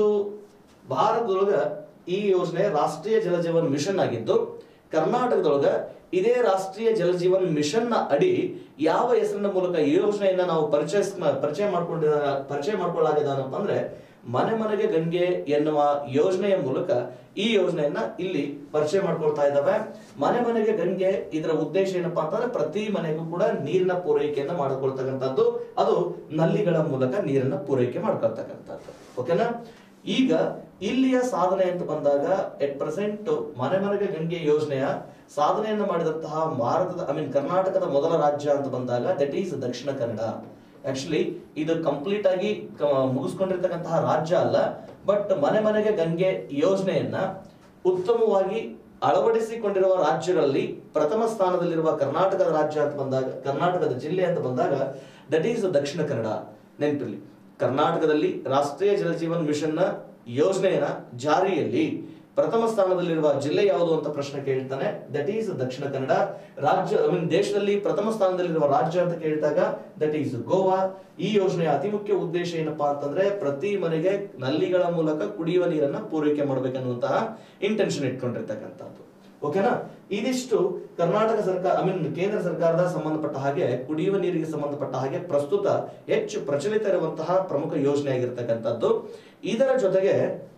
ಭಾರತದೊಳಗ ಈ ಯೋಜನೆ ರಾಷ್ಟ್ರೀಯ ಜಲಜೀವನ್ ಮಿಷನ್ ಆಗಿದ್ದು ಕರ್ನಾಟಕದೊಳಗ ಇದೇ ರಾಷ್ಟ್ರೀಯ ಜಲಜೀವನ್ ಮಿಷನ್ ನ ಅಡಿ ಯಾವ ಹೆಸರಿನ ಮೂಲಕ ಈ ಯೋಜನೆಯನ್ನ ನಾವು ಪರಿಚಯ ಪರಿಚಯ ಮಾಡ್ಕೊಂಡಿದ ಪರಿಚಯ ಮಾಡ್ಕೊಳ್ಳಾಗಿದಾನಪ್ಪ ಅಂದ್ರೆ ಮನೆ ಮನೆಗೆ ಗಂಗೆ ಎನ್ನುವ ಯೋಜನೆಯ ಮೂಲಕ ಈ ಯೋಜನೆಯನ್ನ ಇಲ್ಲಿ ಪರಿಚಯ ಮಾಡ್ಕೊಳ್ತಾ ಇದ್ದಾವೆ ಮನೆ ಮನೆಗೆ ಗಂಗೆ ಇದರ ಉದ್ದೇಶ ಏನಪ್ಪಾ ಅಂತಂದ್ರೆ ಪ್ರತಿ ಮನೆಗೂ ಕೂಡ ನೀರಿನ ಪೂರೈಕೆಯನ್ನ ಮಾಡಿಕೊಳ್ತಕ್ಕಂಥದ್ದು ಅದು ನಲ್ಲಿಗಳ ಮೂಲಕ ನೀರನ್ನ ಪೂರೈಕೆ ಮಾಡ್ಕೊಳ್ತಕ್ಕಂಥದ್ದು ಓಕೆನಾ ಈಗ ಇಲ್ಲಿಯ ಸಾಧನೆ ಅಂತ ಬಂದಾಗ ಎಟ್ ಪ್ರೆಸೆಂಟ್ ಮನೆ ಮನೆಗೆ ಗಂಗೆ ಯೋಜನೆಯ ಸಾಧನೆಯನ್ನ ಮಾಡಿದಂತಹ ಭಾರತದ ಐ ಮೀನ್ ಕರ್ನಾಟಕದ ಮೊದಲ ರಾಜ್ಯ ಅಂತ ಬಂದಾಗ ದಟ್ ಈಸ್ ದಕ್ಷಿಣ ಕನ್ನಡ ಆಕ್ಚುಲಿ ಇದು ಕಂಪ್ಲೀಟ್ ಆಗಿ ಕ- ಮುಗಿಸ್ಕೊಂಡಿರ್ತಕ್ಕಂತಹ ರಾಜ್ಯ ಅಲ್ಲ ಬಟ್ ಮನೆ ಮನೆಗೆ ಗಂಗೆ ಯೋಜನೆಯನ್ನ ಉತ್ತಮವಾಗಿ ಅಳವಡಿಸಿಕೊಂಡಿರುವ ರಾಜ್ಯಗಳಲ್ಲಿ ಪ್ರಥಮ ಸ್ಥಾನದಲ್ಲಿರುವ ಕರ್ನಾಟಕದ ರಾಜ್ಯ ಅಂತ ಬಂದಾಗ ಕರ್ನಾಟಕದ ಜಿಲ್ಲೆ ಅಂತ ಬಂದಾಗ ದಟ್ ಈಸ್ ದಕ್ಷಿಣ ಕನ್ನಡ ನೆನಪಿರ್ಲಿ ಕರ್ನಾಟಕದಲ್ಲಿ ರಾಷ್ಟ್ರೀಯ ಜಲಜೀವನ್ ಮಿಷನ್ ನ ಯೋಜನೆಯ ಜಾರಿಯಲ್ಲಿ ಪ್ರಥಮ ಸ್ಥಾನದಲ್ಲಿರುವ ಜಿಲ್ಲೆ ಯಾವುದು ಅಂತ ಪ್ರಶ್ನೆ ಕೇಳ್ತಾನೆ ದಟ್ ಈಸ್ ದಕ್ಷಿಣ ಕನ್ನಡ ರಾಜ್ಯ ಐ ಮೀನ್ ದೇಶದಲ್ಲಿ ಪ್ರಥಮ ಸ್ಥಾನದಲ್ಲಿರುವ ರಾಜ್ಯ ಅಂತ ಕೇಳಿದಾಗ ದಟ್ ಈಸ್ ಗೋವಾ ಈ ಯೋಜನೆಯ ಅತಿ ಮುಖ್ಯ ಉದ್ದೇಶ ಏನಪ್ಪಾ ಅಂತಂದ್ರೆ ಪ್ರತಿ ಮನೆಗೆ ನಲ್ಲಿಗಳ ಮೂಲಕ ಕುಡಿಯುವ ನೀರನ್ನ ಪೂರೈಕೆ ಮಾಡ್ಬೇಕನ್ನುವಂತಹ ಇಂಟೆನ್ಷನ್ ಇಟ್ಕೊಂಡಿರ್ತಕ್ಕಂಥದ್ದು ಓಕೆನಾ ಇದಿಷ್ಟು ಕರ್ನಾಟಕ ಸರ್ಕಾರ ಐ ಮೀನ್ ಕೇಂದ್ರ ಸರ್ಕಾರದ ಸಂಬಂಧಪಟ್ಟ ಹಾಗೆ ಕುಡಿಯುವ ನೀರಿಗೆ ಸಂಬಂಧಪಟ್ಟ ಹಾಗೆ ಪ್ರಸ್ತುತ ಹೆಚ್ಚು ಪ್ರಚಲಿತ ಇರುವಂತಹ ಪ್ರಮುಖ ಯೋಜನೆ ಆಗಿರ್ತಕ್ಕಂಥದ್ದು ಇದರ ಜೊತೆಗೆ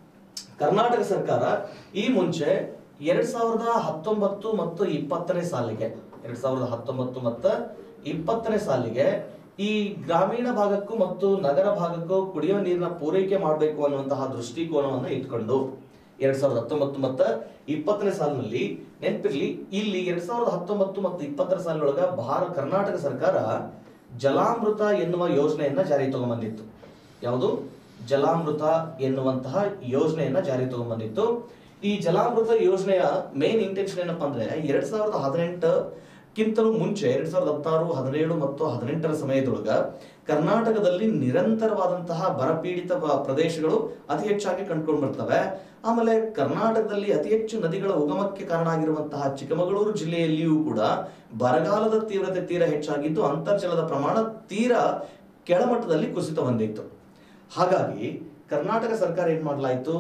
ಕರ್ನಾಟಕ ಸರ್ಕಾರ ಈ ಮುಂಚೆ ಎರಡ್ ಸಾವಿರದ ಹತ್ತೊಂಬತ್ತು ಮತ್ತು ಇಪ್ಪತ್ತನೇ ಸಾಲಿಗೆ ಎರಡ್ ಸಾವಿರದ ಹತ್ತೊಂಬತ್ತು ಮತ್ತು ಇಪ್ಪತ್ತನೇ ಸಾಲಿಗೆ ಈ ಗ್ರಾಮೀಣ ಭಾಗಕ್ಕೂ ಮತ್ತು ನಗರ ಭಾಗಕ್ಕೂ ಕುಡಿಯುವ ನೀರಿನ ಪೂರೈಕೆ ಮಾಡಬೇಕು ಅನ್ನುವಂತಹ ದೃಷ್ಟಿಕೋನವನ್ನು ಇಟ್ಕೊಂಡು ಎರಡ್ ಸಾವಿರದ ಹತ್ತೊಂಬತ್ತು ಮತ್ತು ಇಪ್ಪತ್ತನೇ ಸಾಲಿನಲ್ಲಿ ನೆನಪಿರ್ಲಿ ಇಲ್ಲಿ ಎರಡ್ ಸಾವಿರದ ಹತ್ತೊಂಬತ್ತು ಮತ್ತು ಇಪ್ಪತ್ತರ ಸಾಲಿನೊಳಗ ಭಾರ ಕರ್ನಾಟಕ ಸರ್ಕಾರ ಜಲಾಮೃತ ಎನ್ನುವ ಯೋಜನೆಯನ್ನ ಜಾರಿ ತಗೊಂಡ್ಬಂದಿತ್ತು ಯಾವುದು ಜಲಾಮೃತ ಎನ್ನುವಂತಹ ಯೋಜನೆಯನ್ನ ಜಾರಿ ತಗೊಂಡ್ಬಂದಿತ್ತು ಈ ಜಲಾಮೃತ ಯೋಜನೆಯ ಮೇನ್ ಇಂಟೆನ್ಷನ್ ಏನಪ್ಪಾ ಅಂದ್ರೆ ಎರಡ್ ಸಾವಿರದ ಹದಿನೆಂಟಕ್ಕಿಂತಲೂ ಮುಂಚೆ ಎರಡ್ ಸಾವಿರದ ಹದಿನಾರು ಹದಿನೇಳು ಮತ್ತು ಹದಿನೆಂಟರ ಸಮಯದೊಳಗ ಕರ್ನಾಟಕದಲ್ಲಿ ನಿರಂತರವಾದಂತಹ ಬರಪೀಡಿತ ಬ- ಪ್ರದೇಶಗಳು ಅತಿ ಹೆಚ್ಚಾಗಿ ಕಂಡುಕೊಂಡು ಬರ್ತವೆ ಆಮೇಲೆ ಕರ್ನಾಟಕದಲ್ಲಿ ಅತಿ ಹೆಚ್ಚು ನದಿಗಳ ಉಗಮಕ್ಕೆ ಕಾರಣ ಆಗಿರುವಂತಹ ಚಿಕ್ಕಮಗಳೂರು ಜಿಲ್ಲೆಯಲ್ಲಿಯೂ ಕೂಡ ಬರಗಾಲದ ತೀವ್ರತೆ ತೀರ ಹೆಚ್ಚಾಗಿದ್ದು ಅಂತರ್ಜಲದ ಪ್ರಮಾಣ ತೀರಾ ಕೆಳಮಟ್ಟದಲ್ಲಿ ಕುಸಿತ ಹೊಂದಿತ್ತು ಹಾಗಾಗಿ ಕರ್ನಾಟಕ ಸರ್ಕಾರ ಏನ್ ಮಾಡಲಾಯಿತು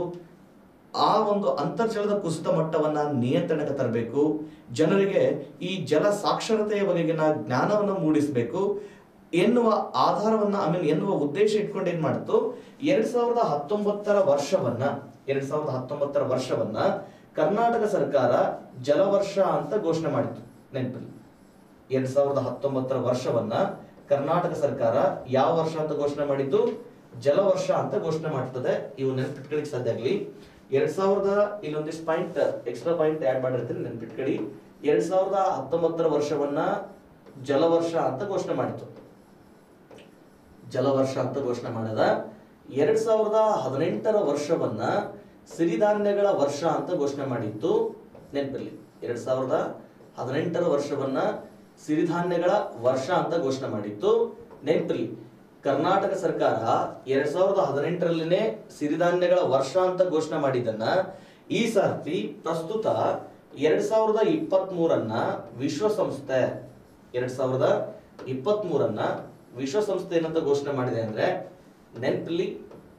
ಆ ಒಂದು ಅಂತರ್ಜಲದ ಕುಸಿತ ಮಟ್ಟವನ್ನ ನಿಯಂತ್ರಣಕ್ಕೆ ತರಬೇಕು ಜನರಿಗೆ ಈ ಜಲ ಸಾಕ್ಷರತೆಯ ಬಗೆಗಿನ ಜ್ಞಾನವನ್ನು ಮೂಡಿಸಬೇಕು ಎನ್ನುವ ಆಧಾರವನ್ನ ಐ ಮೀನ್ ಎನ್ನುವ ಉದ್ದೇಶ ಇಟ್ಕೊಂಡು ಏನ್ ಮಾಡಿತು ಎರಡ್ ಸಾವಿರದ ಹತ್ತೊಂಬತ್ತರ ವರ್ಷವನ್ನ ಎರಡ್ ಸಾವಿರದ ಹತ್ತೊಂಬತ್ತರ ವರ್ಷವನ್ನ ಕರ್ನಾಟಕ ಸರ್ಕಾರ ಜಲವರ್ಷ ಅಂತ ಘೋಷಣೆ ಮಾಡಿತು ನೆನಪಿಲ್ಲ ಎರಡ್ ಸಾವಿರದ ಹತ್ತೊಂಬತ್ತರ ವರ್ಷವನ್ನ ಕರ್ನಾಟಕ ಸರ್ಕಾರ ಯಾವ ವರ್ಷ ಅಂತ ಘೋಷಣೆ ಮಾಡಿದ್ದು ಜಲವರ್ಷ ಅಂತ ಘೋಷಣೆ ಮಾಡ್ತದೆ ಇವು ನೆನಪಿಟ್ಕೊಳ್ಳಿಕ್ಕೆ ಸಾಧ್ಯ ಆಗಲಿ ಎರಡ್ ಸಾವಿರದ ಇಲ್ಲೊಂದಿಷ್ಟು ಪಾಯಿಂಟ್ ಎಕ್ಸ್ಟ್ರಾ ಪಾಯಿಂಟ್ ಆಡ್ ಮಾಡಿರ್ತೀನಿ ನೆನಪಿಟ್ಕೊಳ್ಳಿ ಎರಡ್ ಸಾವಿರದ ಹತ್ತೊಂಬತ್ತರ ವರ್ಷವನ್ನ ಜಲವರ್ಷ ಅಂತ ಘೋಷಣೆ ಮಾಡಿತು ಜಲವರ್ಷ ಅಂತ ಘೋಷಣೆ ಮಾಡಿದ ಎರಡ್ ಸಾವಿರದ ಹದಿನೆಂಟರ ವರ್ಷವನ್ನ ಸಿರಿಧಾನ್ಯಗಳ ವರ್ಷ ಅಂತ ಘೋಷಣೆ ಮಾಡಿತ್ತು ನೆನಪಿರ್ಲಿ ಎರಡ್ ಸಾವಿರದ ಹದಿನೆಂಟರ ವರ್ಷವನ್ನ ಸಿರಿಧಾನ್ಯಗಳ ವರ್ಷ ಅಂತ ಘೋಷಣೆ ಮಾಡಿತ್ತು ನೆನಪಿರ್ಲಿ ಕರ್ನಾಟಕ ಸರ್ಕಾರ ಎರಡ್ ಸಾವಿರದ ಹದಿನೆಂಟರಲ್ಲಿನೇ ಸಿರಿಧಾನ್ಯಗಳ ವರ್ಷ ಅಂತ ಘೋಷಣೆ ಮಾಡಿದ್ದನ್ನ ಈ ಸರ್ತಿ ಪ್ರಸ್ತುತ ಎರಡ್ ಸಾವಿರದ ಇಪ್ಪತ್ತ್ ಮೂರನ್ನ ವಿಶ್ವಸಂಸ್ಥೆ ಎರಡ್ ಸಾವಿರದ ಇಪ್ಪತ್ತ್ ಮೂರನ್ನ ವಿಶ್ವಸಂಸ್ಥೆ ಏನಂತ ಘೋಷಣೆ ಮಾಡಿದೆ ಅಂದ್ರೆ ನೆನ್ಪಲ್ಲಿ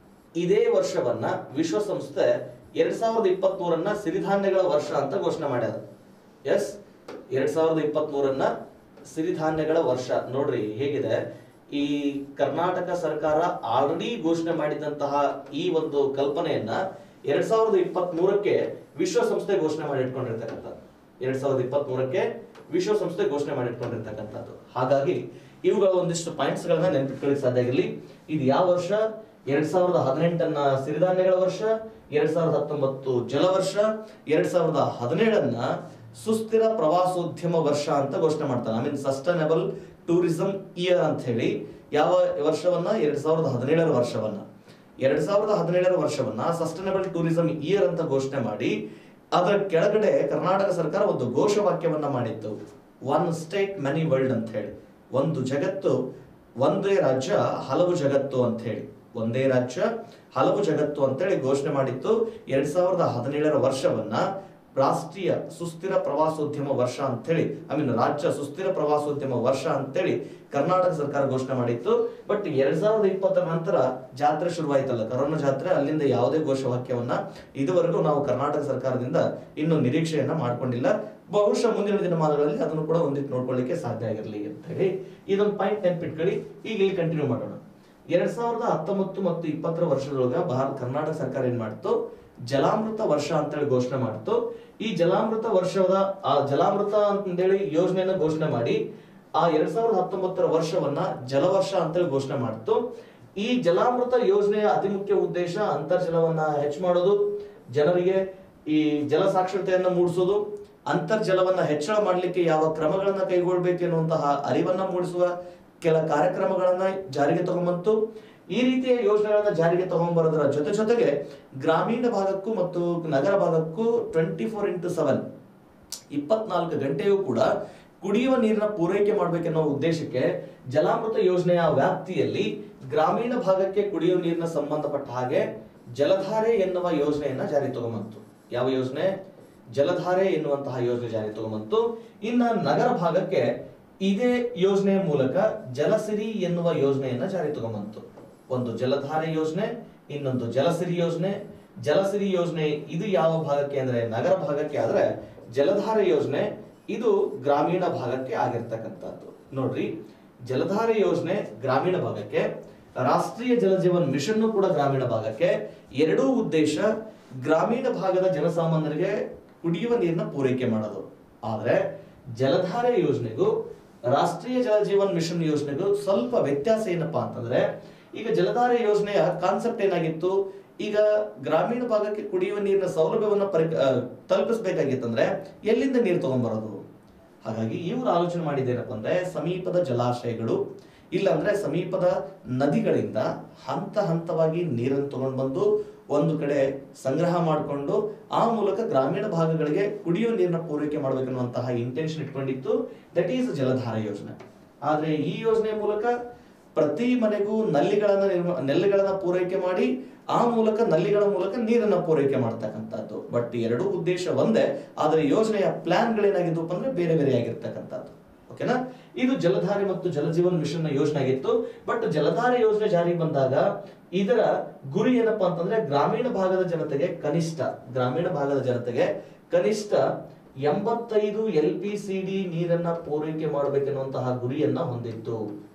ಇದೇ ವರ್ಷವನ್ನ ವಿಶ್ವಸಂಸ್ಥೆ ಎರಡ್ ಸಾವಿರದ ಇಪ್ಪತ್ತ್ ಮೂರನ್ನ ಸಿರಿಧಾನ್ಯಗಳ ವರ್ಷ ಅಂತ ಘೋಷಣೆ ಮಾಡ್ಯದ ಎಸ್ ಎರಡ್ ಸಾವಿರದ ಇಪ್ಪತ್ತ್ ಮೂರನ್ನ ಸಿರಿಧಾನ್ಯಗಳ ವರ್ಷ ನೋಡ್ರಿ ಹೇಗಿದೆ ಈ ಕರ್ನಾಟಕ ಸರ್ಕಾರ ಆಲ್ರೆಡಿ ಘೋಷಣೆ ಮಾಡಿದಂತಹ ಈ ಒಂದು ಕಲ್ಪನೆಯನ್ನ ಎರಡ್ ಸಾವಿರದ ಇಪ್ಪತ್ತ್ ಮೂರಕ್ಕೆ ವಿಶ್ವಸಂಸ್ಥೆ ಘೋಷಣೆ ಮಾಡಿ ಇಟ್ಕೊಂಡಿರ್ತಕ್ಕಂಥದ್ದು ಎರಡ್ ಸಾವಿರದ ಇಪ್ಪತ್ತ್ ಮೂರಕ್ಕೆ ವಿಶ್ವಸಂಸ್ಥೆ ಘೋಷಣೆ ಮಾಡಿ ಇಟ್ಕೊಂಡಿರ್ತಕ್ಕಂಥದ್ದು ಹಾಗಾಗಿ ಇವುಗಳ ಒಂದಿಷ್ಟು ಪಾಯಿಂಟ್ಸ್ ಗಳನ್ನ ನೆನಪಿಟ್ಕೊಳ್ಳಿಕ್ಕೆ ಸಾಧ್ಯ ಆಗಿರ್ಲಿ ಇದು ಯಾವ ವರ್ಷ ಎರಡ್ ಸಾವಿರದ ಹದಿನೆಂಟನ್ನ ಸಿರಿಧಾನ್ಯಗಳ ವರ್ಷ ಎರಡ್ ಸಾವಿರದ ಹತ್ತೊಂಬತ್ತು ಜಲ ವರ್ಷ ಎರಡ್ ಸಾವಿರದ ಹದಿನೇಳನ್ನ ಸುಸ್ಥಿರ ಪ್ರವಾಸೋದ್ಯಮ ವರ್ಷ ಅಂತ ಘೋಷಣೆ ಮಾಡ್ತಾನೆ I mean sustainable tourism year ಅಂತ ಹೇಳಿ ಯಾವ ವರ್ಷವನ್ನ ಎರಡ್ ಸಾವಿರದ ಹದಿನೇಳರ ವರ್ಷವನ್ನ ಎರಡ್ ಸಾವಿರದ ಹದಿನೇಳರ ವರ್ಷವನ್ನ ಸಸ್ಟೈನಬಲ್ ಟೂರಿಸಂ ಇಯರ್ ಅಂತ ಘೋಷಣೆ ಮಾಡಿ ಅದರ ಕೆಳಗಡೆ ಕರ್ನಾಟಕ ಸರ್ಕಾರ ಒಂದು ಘೋಷವಾಕ್ಯವನ್ನ ಮಾಡಿತ್ತು ಒನ್ ಸ್ಟೇಟ್ ಮೆನಿ ವರ್ಲ್ಡ್ ಅಂತ ಹೇಳಿ ಒಂದು ಜಗತ್ತು ಒಂದೇ ರಾಜ್ಯ ಹಲವು ಜಗತ್ತು ಅಂತ ಹೇಳಿ ಒಂದೇ ರಾಜ್ಯ ಹಲವು ಜಗತ್ತು ಅಂತೇಳಿ ಘೋಷಣೆ ಮಾಡಿತ್ತು ಎರಡ್ ಸಾವಿರದ ಹದಿನೇಳರ ವರ್ಷವನ್ನ ರಾಷ್ಟ್ರೀಯ ಸುಸ್ಥಿರ ಪ್ರವಾಸೋದ್ಯಮ ವರ್ಷ ಅಂತೇಳಿ ಐ ಮೀನ್ ರಾಜ್ಯ ಸುಸ್ಥಿರ ಪ್ರವಾಸೋದ್ಯಮ ವರ್ಷ ಅಂತೇಳಿ ಕರ್ನಾಟಕ ಸರ್ಕಾರ ಘೋಷಣೆ ಮಾಡಿತ್ತು ಬಟ್ ಎರಡ್ ಸಾವಿರದ ಇಪ್ಪತ್ತರ ನಂತರ ಜಾತ್ರೆ ಶುರುವಾಯ್ತಲ್ಲ ಕರೋನಾ ಜಾತ್ರೆ ಅಲ್ಲಿಂದ ಯಾವುದೇ ಘೋಷವಾಕ್ಯವನ್ನ ಇದುವರೆಗೂ ನಾವು ಕರ್ನಾಟಕ ಸರ್ಕಾರದಿಂದ ಇನ್ನು ನಿರೀಕ್ಷೆಯನ್ನ ಮಾಡ್ಕೊಂಡಿಲ್ಲ ಬಹುಶಃ ಮುಂದಿನ ದಿನಮಾನಗಳಲ್ಲಿ ಅದನ್ನು ಕೂಡ ಒಂದಿಟ್ಟು ನೋಡ್ಕೊಳ್ಳಿಕ್ಕೆ ಸಾಧ್ಯ ಆಗಿರಲಿ ಅಂತ ಹೇಳಿ ಇದೊಂದು ಪಾಯಿಂಟ್ ನೆನ್ಪಿಟ್ಕೊಳ್ಳಿ ಈಗ ಇಲ್ಲಿ ಕಂಟಿನ್ಯೂ ಮಾಡೋಣ ಎರಡ್ ಸಾವಿರದ ಹತ್ತೊಂಬತ್ತು ಮತ್ತು ಇಪ್ಪತ್ತರ ವರ್ಷದೊಳಗ ಭಾರತ ಕರ್ನಾಟಕ ಸರ್ಕಾರ ಏನ್ ಮಾಡ್ತು ಜಲಾಮೃತ ವರ್ಷ ಅಂತೇಳಿ ಘೋಷಣೆ ಮಾಡ್ತು ಈ ಜಲಾಮೃತ ವರ್ಷದ ಆ ಜಲಾಮೃತ ಅಂತೇಳಿ ಯೋಜನೆಯನ್ನ ಘೋಷಣೆ ಮಾಡಿ ಆ ಎರಡ್ ಸಾವಿರದ ಹತ್ತೊಂಬತ್ತರ ವರ್ಷವನ್ನ ಜಲವರ್ಷ ಅಂತೇಳಿ ಘೋಷಣೆ ಮಾಡ್ತು ಈ ಜಲಾಮೃತ ಯೋಜನೆಯ ಅತಿ ಮುಖ್ಯ ಉದ್ದೇಶ ಅಂತರ್ಜಲವನ್ನ ಹೆಚ್ಚು ಮಾಡೋದು ಜನರಿಗೆ ಈ ಜಲ ಸಾಕ್ಷರತೆಯನ್ನ ಮೂಡಿಸೋದು ಅಂತರ್ಜಲವನ್ನ ಹೆಚ್ಚಳ ಮಾಡಲಿಕ್ಕೆ ಯಾವ ಕ್ರಮಗಳನ್ನ ಕೈಗೊಳ್ಬೇಕು ಎನ್ನುವಂತಹ ಅರಿವನ್ನ ಮೂಡಿಸುವ ಕೆಲ ಕಾರ್ಯಕ್ರಮಗಳನ್ನ ಜಾರಿಗೆ ತಗೊಂಬಂತು ಈ ರೀತಿಯ ಯೋಜನೆಗಳನ್ನ ಜಾರಿಗೆ ತಗೊಂಡ್ಬರೋದರ ಜೊತೆ ಜೊತೆಗೆ ಗ್ರಾಮೀಣ ಭಾಗಕ್ಕೂ ಮತ್ತು ನಗರ ಭಾಗಕ್ಕೂ ಟ್ವೆಂಟಿ ಫೋರ್ ಇಂಟು ಸೆವೆನ್ ಇಪ್ಪತ್ನಾಲ್ಕು ಗಂಟೆಯೂ ಕೂಡ ಕುಡಿಯುವ ನೀರಿನ ಪೂರೈಕೆ ಮಾಡಬೇಕೆನ್ನೋ ಉದ್ದೇಶಕ್ಕೆ ಜಲಾಮೃತ ಯೋಜನೆಯ ವ್ಯಾಪ್ತಿಯಲ್ಲಿ ಗ್ರಾಮೀಣ ಭಾಗಕ್ಕೆ ಕುಡಿಯುವ ನೀರಿನ ಸಂಬಂಧಪಟ್ಟ ಹಾಗೆ ಜಲಧಾರೆ ಎನ್ನುವ ಯೋಜನೆಯನ್ನ ಜಾರಿ ತಗೊಂಬಂತು ಯಾವ ಯೋಜನೆ ಜಲಧಾರೆ ಎನ್ನುವಂತಹ ಯೋಜನೆ ಜಾರಿ ತಗೊಂಬಂತು ಇನ್ನ ನಗರ ಭಾಗಕ್ಕೆ ಇದೇ ಯೋಜನೆಯ ಮೂಲಕ ಜಲಸಿರಿ ಎನ್ನುವ ಯೋಜನೆಯನ್ನ ಜಾರಿ ತಗೊಂಬಂತು ಒಂದು ಜಲಧಾರೆ ಯೋಜನೆ ಇನ್ನೊಂದು ಜಲಸಿರಿ ಯೋಜನೆ ಜಲಸಿರಿ ಯೋಜನೆ ಇದು ಯಾವ ಭಾಗಕ್ಕೆ ಅಂದ್ರೆ ನಗರ ಭಾಗಕ್ಕೆ ಆದ್ರೆ ಜಲಧಾರೆ ಯೋಜನೆ ಇದು ಗ್ರಾಮೀಣ ಭಾಗಕ್ಕೆ ಆಗಿರ್ತಕ್ಕಂಥದ್ದು ನೋಡ್ರಿ ಜಲಧಾರೆ ಯೋಜನೆ ಗ್ರಾಮೀಣ ಭಾಗಕ್ಕೆ ರಾಷ್ಟ್ರೀಯ ಜಲಜೀವನ್ ಮಿಷನ್ ಕೂಡ ಗ್ರಾಮೀಣ ಭಾಗಕ್ಕೆ ಎರಡೂ ಉದ್ದೇಶ ಗ್ರಾಮೀಣ ಭಾಗದ ಜನಸಾಮಾನ್ಯರಿಗೆ ಕುಡಿಯುವ ನೀರನ್ನ ಪೂರೈಕೆ ಮಾಡೋದು ಆದ್ರೆ ಜಲಧಾರೆ ಯೋಜನೆಗೂ ರಾಷ್ಟ್ರೀಯ ಜಲಜೀವನ್ ಮಿಷನ್ ಯೋಜನೆಗೂ ಸ್ವಲ್ಪ ವ್ಯತ್ಯಾಸ ಏನಪ್ಪಾ ಅಂತಂದ್ರೆ ಈಗ ಜಲಧಾರೆ ಯೋಜನೆಯ ಕಾನ್ಸೆಪ್ಟ್ ಏನಾಗಿತ್ತು ಈಗ ಗ್ರಾಮೀಣ ಭಾಗಕ್ಕೆ ಕುಡಿಯುವ ನೀರಿನ ಸೌಲಭ್ಯವನ್ನ ಪರಿ ಆ, ತಲುಪಿಸ್ಬೇಕಾಗಿತ್ತಂದ್ರೆ ಎಲ್ಲಿಂದ ನೀರು ತಗೊಂಡ್ಬರೋದು ಹಾಗಾಗಿ ಇವರು ಆಲೋಚನೆ ಮಾಡಿದ್ದೇನಪ್ಪ ಅಂದ್ರೆ ಸಮೀಪದ ಜಲಾಶಯಗಳು ಇಲ್ಲಾಂದ್ರೆ ಸಮೀಪದ ನದಿಗಳಿಂದ ಹಂತ ಹಂತವಾಗಿ ನೀರನ್ನು ತಗೊಂಡು ಬಂದು ಒಂದು ಕಡೆ ಸಂಗ್ರಹ ಮಾಡಿಕೊಂಡು ಆ ಮೂಲಕ ಗ್ರಾಮೀಣ ಭಾಗಗಳಿಗೆ ಕುಡಿಯುವ ನೀರಿನ ಪೂರೈಕೆ ಮಾಡಬೇಕನ್ನುವಂತಹ ಇಂಟೆನ್ಷನ್ ಇಟ್ಕೊಂಡಿತ್ತು ದಟ್ ಈಸ್ ಜಲಧಾರ ಯೋಜನೆ ಆದ್ರೆ ಈ ಯೋಜನೆಯ ಮೂಲಕ ಪ್ರತಿ ಮನೆಗೂ ನಲ್ಲಿಗಳನ್ನ ನಿರ್ಮ ನೆಲ್ಲಿಗಳನ್ನ ಪೂರೈಕೆ ಮಾಡಿ ಆ ಮೂಲಕ ನಲ್ಲಿಗಳ ಮೂಲಕ ನೀರನ್ನ ಪೂರೈಕೆ ಮಾಡ್ತಕ್ಕಂಥದ್ದು ಬಟ್ ಎರಡೂ ಉದ್ದೇಶ ಒಂದೇ ಆದ್ರೆ ಯೋಜನೆಯ ಪ್ಲಾನ್ಗಳೇನಾಗಿದ್ದಪ್ಪ ಅಂದ್ರೆ ಬೇರೆ ಬೇರೆ ಆಗಿರ್ತಕ್ಕಂಥದ್ದು ಓಕೆನಾ ಇದು ಜಲಧಾರೆ ಮತ್ತು ಜಲಜೀವನ್ ಮಿಷನ್ ನ ಯೋಜನೆ ಆಗಿತ್ತು ಬಟ್ ಜಲಧಾರೆ ಯೋಜನೆ ಜಾರಿಗೆ ಬಂದಾಗ ಇದರ ಗುರಿ ಏನಪ್ಪಾ ಅಂತಂದ್ರೆ ಗ್ರಾಮೀಣ ಭಾಗದ ಜನತೆಗೆ ಕನಿಷ್ಠ ಗ್ರಾಮೀಣ ಭಾಗದ ಜನತೆಗೆ ಕನಿಷ್ಠ ಎಂಬತ್ತೈದು ಎಲ್ ಪಿ ಸಿ ಡಿ ನೀರನ್ನ ಪೂರೈಕೆ ಮಾಡಬೇಕೆನ್ನುವಂತಹ ಗುರಿಯನ್ನ ಹೊಂದಿತ್ತು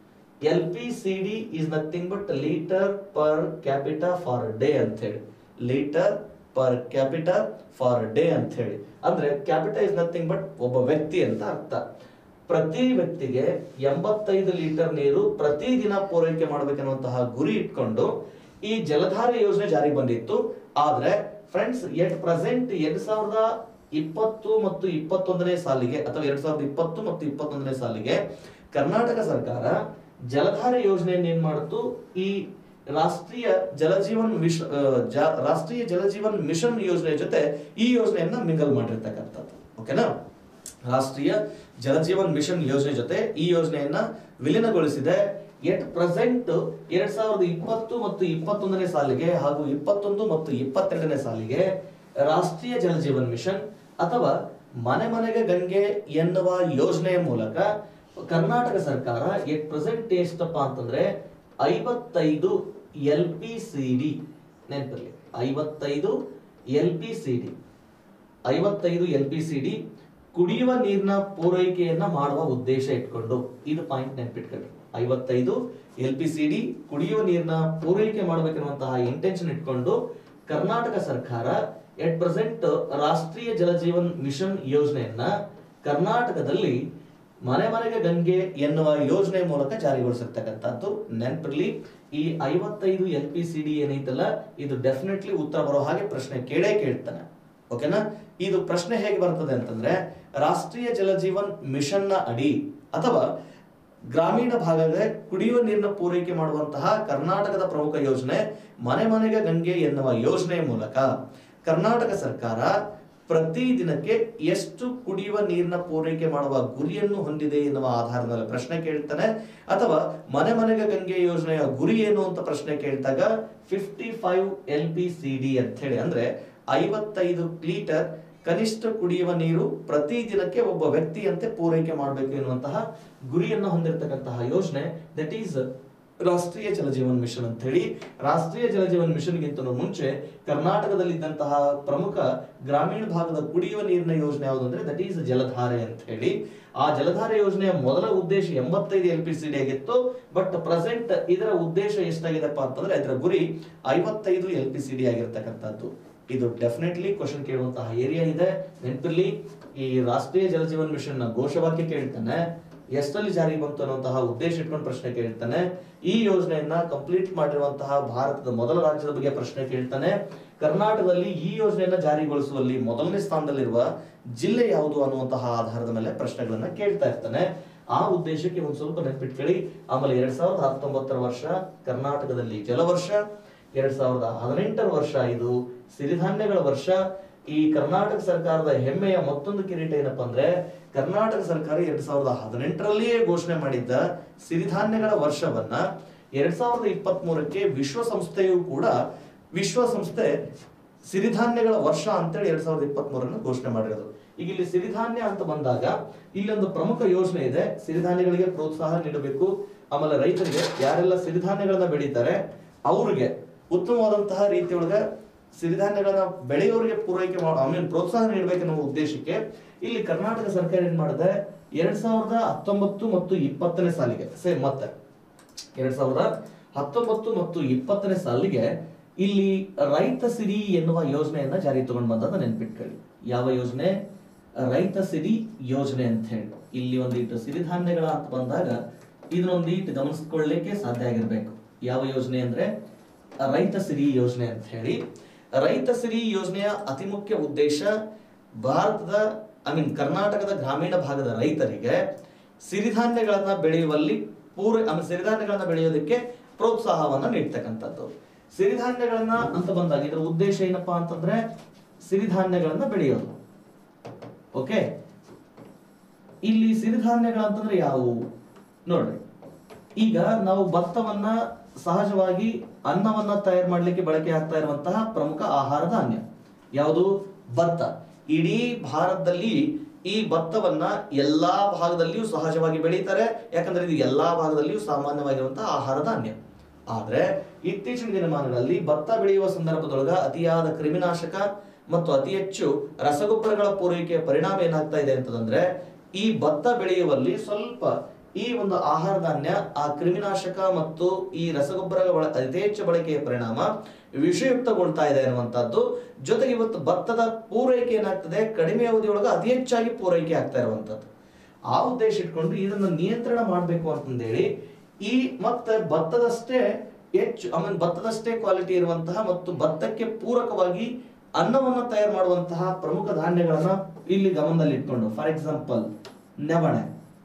L P C D is nothing but litre per capita for day ಅಂತ ಹೇಳಿ litre per capita for day ಅಂತ ಹೇಳಿ ಅಂದ್ರೆ ಕ್ಯಾಪಿಟಾ ಇಸ್ ನಥಿಂಗ್ ಬಟ್ ಒಬ್ಬ ವ್ಯಕ್ತಿ ಅಂತ ಅರ್ಥ ಪ್ರತಿ ವ್ಯಕ್ತಿಗೆ ಎಂಬತ್ತೈದು ಲೀಟರ್ ನೀರು ಪ್ರತಿದಿನ ಪೂರೈಕೆ ಮಾಡಬೇಕೆನ್ನುವಂತಹ ಗುರಿ ಇಟ್ಕೊಂಡು ಈ ಜಲಧಾರೆ ಯೋಜನೆ ಜಾರಿಗೆ ಬಂದಿತ್ತು ಆದ್ರೆ ಫ್ರೆಂಡ್ಸ್ ಎಟ್ ಪ್ರೆಸೆಂಟ್ ಎರಡ್ ಸಾವಿರದ ಇಪ್ಪತ್ತು ಮತ್ತು ಇಪ್ಪತ್ತೊಂದನೇ ಸಾಲಿಗೆ ಅಥವಾ ಎರಡ್ ಸಾವಿರದ ಇಪ್ಪತ್ತು ಮತ್ತು ಇಪ್ಪತ್ತೊಂದನೇ ಸಾಲಿಗೆ ಕರ್ನಾಟಕ ಸರ್ಕಾರ ಜಲಧಾರೆ ಯೋಜನೆಯನ್ನು ಏನ್ ಮಾಡಿತು ಈ ರಾಷ್ಟ್ರೀಯ ಜಲಜೀವನ್ ಮಿಷ ಆ, ಜ- ರಾಷ್ಟ್ರೀಯ ಜಲಜೀವನ್ ಮಿಷನ್ ಯೋಜನೆ ಜೊತೆ ಈ ಯೋಜನೆಯನ್ನ ಮಿಂಗಲ್ ಮಾಡಿರ್ತಕ್ಕಂಥದ್ದು ಓಕೆನಾ ರಾಷ್ಟ್ರೀಯ ಜಲಜೀವನ್ ಮಿಷನ್ ಯೋಜನೆ ಜೊತೆ ಈ ಯೋಜನೆಯನ್ನ ವಿಲೀನಗೊಳಿಸಿದೆ ಎಟ್ ಪ್ರೆಸೆಂಟ್ ಎರಡ್ ಸಾವಿರದ ಇಪ್ಪತ್ತು ಮತ್ತು ಇಪ್ಪತ್ತೊಂದನೇ ಸಾಲಿಗೆ ಹಾಗೂ ಇಪ್ಪತ್ತೊಂದು ಮತ್ತು ಇಪ್ಪತ್ತೆರಡನೇ ಸಾಲಿಗೆ ರಾಷ್ಟ್ರೀಯ ಜಲ ಜೀವನ್ ಮಿಷನ್ ಅಥವಾ ಮನೆ ಮನೆಗೆ ಗಂಗೆ ಎನ್ನುವ ಯೋಜನೆಯ ಮೂಲಕ ಕರ್ನಾಟಕ ಸರ್ಕಾರ ಎಟ್ ಪ್ರೆಸೆಂಟ್ ಎಷ್ಟಪ್ಪ ಅಂತಂದ್ರೆ ಐವತ್ತೈದು ಎಲ್ ಪಿ ಸಿ ಡಿ ನೆನಪಿರ್ಲಿ ಐವತ್ತೈದು ಎಲ್ ಪಿ ಸಿ ಡಿ ಐವತ್ತೈದು ಎಲ್ ಪಿ ಸಿ ಡಿ ಕುಡಿಯುವ ನೀರಿನ ಪೂರೈಕೆಯನ್ನ ಮಾಡುವ ಉದ್ದೇಶ ಇಟ್ಕೊಂಡು ಇದು ಪಾಯಿಂಟ್ ನೆನ್ಪಿಟ್ಕೊಳ್ಳಿ ಐವತ್ತೈದು ಎಲ್ ಪಿ ಸಿ ಡಿ ಕುಡಿಯುವ ನೀರಿನ ಪೂರೈಕೆ ಮಾಡಬೇಕಿರುವಂತಹ ಇಂಟೆನ್ಷನ್ ಇಟ್ಕೊಂಡು ಕರ್ನಾಟಕ ಸರ್ಕಾರ ಎಟ್ ಪ್ರೆಸೆಂಟ್ ರಾಷ್ಟ್ರೀಯ ಜಲ ಜೀವನ್ ಮಿಷನ್ ಯೋಜನೆಯನ್ನ ಕರ್ನಾಟಕದಲ್ಲಿ ಮನೆ ಮನೆಗೆ ಗಂಗೆ ಎನ್ನುವ ಯೋಜನೆ ಮೂಲಕ ಜಾರಿಗೊಳಿಸಿರ್ತಕ್ಕಂಥದ್ದು ನೆನಪಿರ್ಲಿ ಈ ಐವತ್ತೈದು ಎಲ್ ಪಿ ಸಿ ಡಿ ಏನೈತಲ್ಲ ಇದು ಡೆಫಿನೆಟ್ಲಿ ಉತ್ತರ ಬರೋ ಹಾಗೆ ಪ್ರಶ್ನೆ ಕೇಳೇ ಕೇಳ್ತಾನೆ ಓಕೆನಾ ಇದು ಪ್ರಶ್ನೆ ಹೇಗೆ ಬರ್ತದೆ ಅಂತಂದ್ರೆ ರಾಷ್ಟ್ರೀಯ ಜಲ ಜೀವನ್ ಮಿಷನ್ ನ ಅಡಿ ಅಥವಾ ಗ್ರಾಮೀಣ ಭಾಗದ ಕುಡಿಯುವ ನೀರಿನ ಪೂರೈಕೆ ಮಾಡುವಂತಹ ಕರ್ನಾಟಕದ ಪ್ರಮುಖ ಯೋಜನೆ ಮನೆ ಮನೆಗೆ ಗಂಗೆ ಎನ್ನುವ ಯೋಜನೆಯ ಮೂಲಕ ಕರ್ನಾಟಕ ಸರ್ಕಾರ ಪ್ರತಿ ದಿನಕ್ಕೆ ಎಷ್ಟು ಕುಡಿಯುವ ನೀರಿನ ಪೂರೈಕೆ ಮಾಡುವ ಗುರಿಯನ್ನು ಹೊಂದಿದೆ ಎನ್ನುವ ಆಧಾರದ ಮೇಲೆ ಪ್ರಶ್ನೆ ಕೇಳ್ತಾನೆ ಅಥವಾ ಮನೆ ಮನೆಗೆ ಗಂಗೆ ಯೋಜನೆಯ ಗುರಿ ಏನು ಅಂತ ಪ್ರಶ್ನೆ ಕೇಳಿದಾಗ fifty five L P C D ಅಂತ ಹೇಳಿ ಅಂದ್ರೆ ಐವತ್ತೈದು ಲೀಟರ್ ಕನಿಷ್ಠ ಕುಡಿಯುವ ನೀರು ಪ್ರತಿ ದಿನಕ್ಕೆ ಒಬ್ಬ ವ್ಯಕ್ತಿಯಂತೆ ಪೂರೈಕೆ ಮಾಡಬೇಕು ಎನ್ನುವಂತಹ ಗುರಿಯನ್ನು ಹೊಂದಿರತಕ್ಕಂತಹ ಯೋಜನೆ ದಟ್ ಈಸ್ ರಾಷ್ಟ್ರೀಯ ಜಲ ಜೀವನ್ ಮಿಷನ್ ಅಂತ ಹೇಳಿ ರಾಷ್ಟ್ರೀಯ ಜಲ ಜೀವನ್ ಮಿಷನ್ಗಿಂತ ಮುಂಚೆ ಕರ್ನಾಟಕದಲ್ಲಿದ್ದಂತಹ ಪ್ರಮುಖ ಗ್ರಾಮೀಣ ಭಾಗದ ಕುಡಿಯುವ ನೀರಿನ ಯೋಜನೆ ಯಾವುದು ಅಂದ್ರೆ ದಟ್ ಈಸ್ ಜಲಧಾರೆ ಅಂತ ಹೇಳಿ ಆ ಜಲಧಾರೆ ಯೋಜನೆಯ ಮೊದಲ ಉದ್ದೇಶ ಎಂಬತ್ತೈದು ಎಲ್ ಪಿ ಸಿ ಡಿ ಆಗಿತ್ತು ಬಟ್ ಪ್ರೆಸೆಂಟ್ ಇದರ ಉದ್ದೇಶ ಎಷ್ಟಾಗಿದೆಪ್ಪ ಅಂತಂದ್ರೆ ಇದರ ಗುರಿ ಐವತ್ತೈದು ಎಲ್ ಪಿ ಸಿ ಡಿ ಆಗಿರ್ತಕ್ಕಂಥದ್ದು ಇದು ಡೆಫಿನೆಟ್ಲಿ ಕ್ವಶನ್ ಕೇಳುವಂತಹ ಏರಿಯಾ ಇದೆ ನೆನಪಿರ್ಲಿ ಈ ರಾಷ್ಟ್ರೀಯ ಜಲ ಜೀವನ್ ಮಿಷನ್ ನ ಘೋಷವಾಕ್ಯ ಕೇಳ್ತಾನೆ ಎಷ್ಟರಲ್ಲಿ ಜಾರಿಗೆ ಬಂತು ಅನ್ನುವಂತಹ ಉದ್ದೇಶ ಇಟ್ಕೊಂಡು ಪ್ರಶ್ನೆ ಕೇಳ್ತಾನೆ ಈ ಯೋಜನೆಯನ್ನ ಕಂಪ್ಲೀಟ್ ಮಾಡಿರುವಂತಹ ಭಾರತದ ಮೊದಲ ರಾಜ್ಯದ ಬಗ್ಗೆ ಪ್ರಶ್ನೆ ಕೇಳ್ತಾನೆ ಕರ್ನಾಟಕದಲ್ಲಿ ಈ ಯೋಜನೆಯನ್ನ ಜಾರಿಗೊಳಿಸುವಲ್ಲಿ ಮೊದಲನೇ ಸ್ಥಾನದಲ್ಲಿರುವ ಜಿಲ್ಲೆ ಯಾವುದು ಅನ್ನುವಂತಹ ಆಧಾರದ ಮೇಲೆ ಪ್ರಶ್ನೆಗಳನ್ನ ಕೇಳ್ತಾ ಇರ್ತಾನೆ ಆ ಉದ್ದೇಶಕ್ಕೆ ಒಂದ್ ಸ್ವಲ್ಪ ನೆನಪಿಟ್ಕೊಳ್ಳಿ ಆಮೇಲೆ ಎರಡ್ ಸಾವಿರದ ಹತ್ತೊಂಬತ್ತರ ವರ್ಷ ಕರ್ನಾಟಕದಲ್ಲಿ ಜಲವರ್ಷ ಎರಡ್ ಸಾವಿರದ ಹದಿನೆಂಟರ ವರ್ಷ ಇದು ಸಿರಿಧಾನ್ಯಗಳ ವರ್ಷ ಈ ಕರ್ನಾಟಕ ಸರ್ಕಾರದ ಹೆಮ್ಮೆಯ ಮತ್ತೊಂದು ಕಿರೀಟ ಏನಪ್ಪಾ ಅಂದ್ರೆ ಕರ್ನಾಟಕ ಸರ್ಕಾರ ಎರಡ್ ಸಾವಿರದ ಹದಿನೆಂಟರಲ್ಲಿಯೇ ಘೋಷಣೆ ಮಾಡಿದ್ದ ಸಿರಿಧಾನ್ಯಗಳ ವರ್ಷವನ್ನ ಎರಡ್ ಸಾವಿರದ ಇಪ್ಪತ್ತ್ ಮೂರಕ್ಕೆ ವಿಶ್ವಸಂಸ್ಥೆಯು ಕೂಡ ವಿಶ್ವಸಂಸ್ಥೆ ಸಿರಿಧಾನ್ಯಗಳ ವರ್ಷ ಅಂತೇಳಿ ಎರಡ್ ಸಾವಿರದ ಇಪ್ಪತ್ತ್ ಮೂರನ್ನು ಘೋಷಣೆ ಮಾಡಿರೋದು ಈಗ ಇಲ್ಲಿ ಸಿರಿಧಾನ್ಯ ಅಂತ ಬಂದಾಗ ಇಲ್ಲೊಂದು ಪ್ರಮುಖ ಯೋಜನೆ ಇದೆ ಸಿರಿಧಾನ್ಯಗಳಿಗೆ ಪ್ರೋತ್ಸಾಹ ನೀಡಬೇಕು ಆಮೇಲೆ ರೈತರಿಗೆ ಯಾರೆಲ್ಲ ಸಿರಿಧಾನ್ಯಗಳನ್ನ ಬೆಳೀತಾರೆ ಅವ್ರಿಗೆ ಉತ್ತಮವಾದಂತಹ ರೀತಿಯೊಳಗ ಸಿರಿಧಾನ್ಯಗಳನ್ನ ಬೆಳೆಯೋರಿಗೆ ಪೂರೈಕೆ ಮಾಡ ಐ ಮೀನ್ ಪ್ರೋತ್ಸಾಹ ನೀಡಬೇಕೆನ್ನುವ ಉದ್ದೇಶಕ್ಕೆ ಇಲ್ಲಿ ಕರ್ನಾಟಕ ಸರ್ಕಾರ ಏನ್ ಮಾಡಿದೆ ಎರಡ್ ಸಾವಿರದ ಹತ್ತೊಂಬತ್ತು ಮತ್ತು ಇಪ್ಪತ್ತನೇ ಸಾಲಿಗೆ ಸೇಮ್ ಮತ್ತೆ ಎರಡ್ ಸಾವಿರದ ಹತ್ತೊಂಬತ್ತು ಮತ್ತು ಇಪ್ಪತ್ತನೇ ಸಾಲಿಗೆ ಇಲ್ಲಿ ರೈತ ಸಿರಿ ಎನ್ನುವ ಯೋಜನೆಯನ್ನ ಜಾರಿ ತಗೊಂಡ್ ಬಂದದ ನೆನ್ಪಿಟ್ಕೊಳ್ಳಿ ಯಾವ ಯೋಜನೆ ರೈತ ಸಿರಿ ಯೋಜನೆ ಅಂತ ಹೇಳಿ ಇಲ್ಲಿ ಒಂದಿಟ್ಟು ಸಿರಿಧಾನ್ಯಗಳ ಅಂತ ಬಂದಾಗ ಇದನ್ನೊಂದಿಟ್ಟು ಗಮನಿಸ್ಕೊಳ್ಳಿಕ್ಕೆ ಸಾಧ್ಯ ಆಗಿರ್ಬೇಕು ಯಾವ ಯೋಜನೆ ಅಂದ್ರೆ ರೈತ ಸಿರಿ ಯೋಜನೆ ಅಂತ ಹೇಳಿ ರೈತ ಸಿರಿ ಯೋಜನೆಯ ಅತಿ ಮುಖ್ಯ ಉದ್ದೇಶ ಭಾರತದ ಐ ಮೀನ್ ಕರ್ನಾಟಕದ ಗ್ರಾಮೀಣ ಭಾಗದ ರೈತರಿಗೆ ಸಿರಿಧಾನ್ಯಗಳನ್ನ ಬೆಳೆಯುವಲ್ಲಿ ಪೂರ ಐ ಮೀನ್ ಸಿರಿಧಾನ್ಯಗಳನ್ನ ಬೆಳೆಯೋದಕ್ಕೆ ಪ್ರೋತ್ಸಾಹವನ್ನ ನೀಡ್ತಕ್ಕಂಥದ್ದು ಸಿರಿಧಾನ್ಯಗಳನ್ನ ಅಂತ ಬಂದಾಗ ಇದರ ಉದ್ದೇಶ ಏನಪ್ಪಾ ಅಂತಂದ್ರೆ ಸಿರಿಧಾನ್ಯಗಳನ್ನ ಬೆಳೆಯೋದು ಓಕೆ ಇಲ್ಲಿ ಸಿರಿಧಾನ್ಯಗಳಂತಂದ್ರೆ ಯಾವುವು ನೋಡ್ರಿ ಈಗ ನಾವು ಭತ್ತವನ್ನ ಸಹಜವಾಗಿ ಅನ್ನವನ್ನ ತಯಾರು ಮಾಡ್ಲಿಕ್ಕೆ ಬಳಕೆ ಆಗ್ತಾ ಇರುವಂತಹ ಪ್ರಮುಖ ಆಹಾರ ಧಾನ್ಯ ಯಾವುದು ಭತ್ತ ಇಡೀ ಭಾರತದಲ್ಲಿ ಈ ಭತ್ತವನ್ನ ಎಲ್ಲಾ ಭಾಗದಲ್ಲಿಯೂ ಸಹಜವಾಗಿ ಬೆಳೀತಾರೆ ಯಾಕಂದ್ರೆ ಇದು ಎಲ್ಲಾ ಭಾಗದಲ್ಲಿಯೂ ಸಾಮಾನ್ಯವಾಗಿರುವಂತಹ ಆಹಾರ ಧಾನ್ಯ ಆದ್ರೆ ಇತ್ತೀಚಿನ ದಿನಮಾನಗಳಲ್ಲಿ ಭತ್ತ ಬೆಳೆಯುವ ಸಂದರ್ಭದೊಳಗ ಅತಿಯಾದ ಕ್ರಿಮಿನಾಶಕ ಮತ್ತು ಅತಿ ಹೆಚ್ಚು ರಸಗೊಬ್ಬರಗಳ ಪೂರೈಕೆಯ ಪರಿಣಾಮ ಏನಾಗ್ತಾ ಇದೆ ಅಂತಂದ್ರೆ ಈ ಭತ್ತ ಬೆಳೆಯುವಲ್ಲಿ ಸ್ವಲ್ಪ ಈ ಒಂದು ಆಹಾರ ಧಾನ್ಯ ಆ ಕ್ರಿಮಿನಾಶಕ ಮತ್ತು ಈ ರಸಗೊಬ್ಬರಗಳ ಬಳ- ಅತಿ ಹೆಚ್ಚು ಬಳಕೆಯ ಪರಿಣಾಮ ವಿಷಯುಕ್ತಗೊಳ್ತಾ ಇದೆ ಅನ್ನುವಂಥದ್ದು ಜೊತೆಗೆ ಇವತ್ತು ಭತ್ತದ ಪೂರೈಕೆ ಏನಾಗ್ತದೆ ಕಡಿಮೆ ಅವಧಿಯೊಳಗೆ ಅತಿ ಹೆಚ್ಚಾಗಿ ಪೂರೈಕೆ ಆಗ್ತಾ ಇರುವಂತದ್ದು ಆ ಉದ್ದೇಶ ಇಟ್ಕೊಂಡು ಇದನ್ನ ನಿಯಂತ್ರಣ ಮಾಡಬೇಕು ಅಂತಂದೇಳಿ ಈ ಮತ್ತೆ ಭತ್ತದಷ್ಟೇ ಹೆಚ್ಚು ಆಮೇಲೆ ಭತ್ತದಷ್ಟೇ ಕ್ವಾಲಿಟಿ ಇರುವಂತಹ ಮತ್ತು ಭತ್ತಕ್ಕೆ ಪೂರಕವಾಗಿ ಅನ್ನವನ್ನ ತಯಾರು ಮಾಡುವಂತಹ ಪ್ರಮುಖ ಧಾನ್ಯಗಳನ್ನ ಇಲ್ಲಿ ಗಮನದಲ್ಲಿ ಇಟ್ಕೊಂಡು ಫಾರ್ ಎಕ್ಸಾಂಪಲ್ ನವಣೆ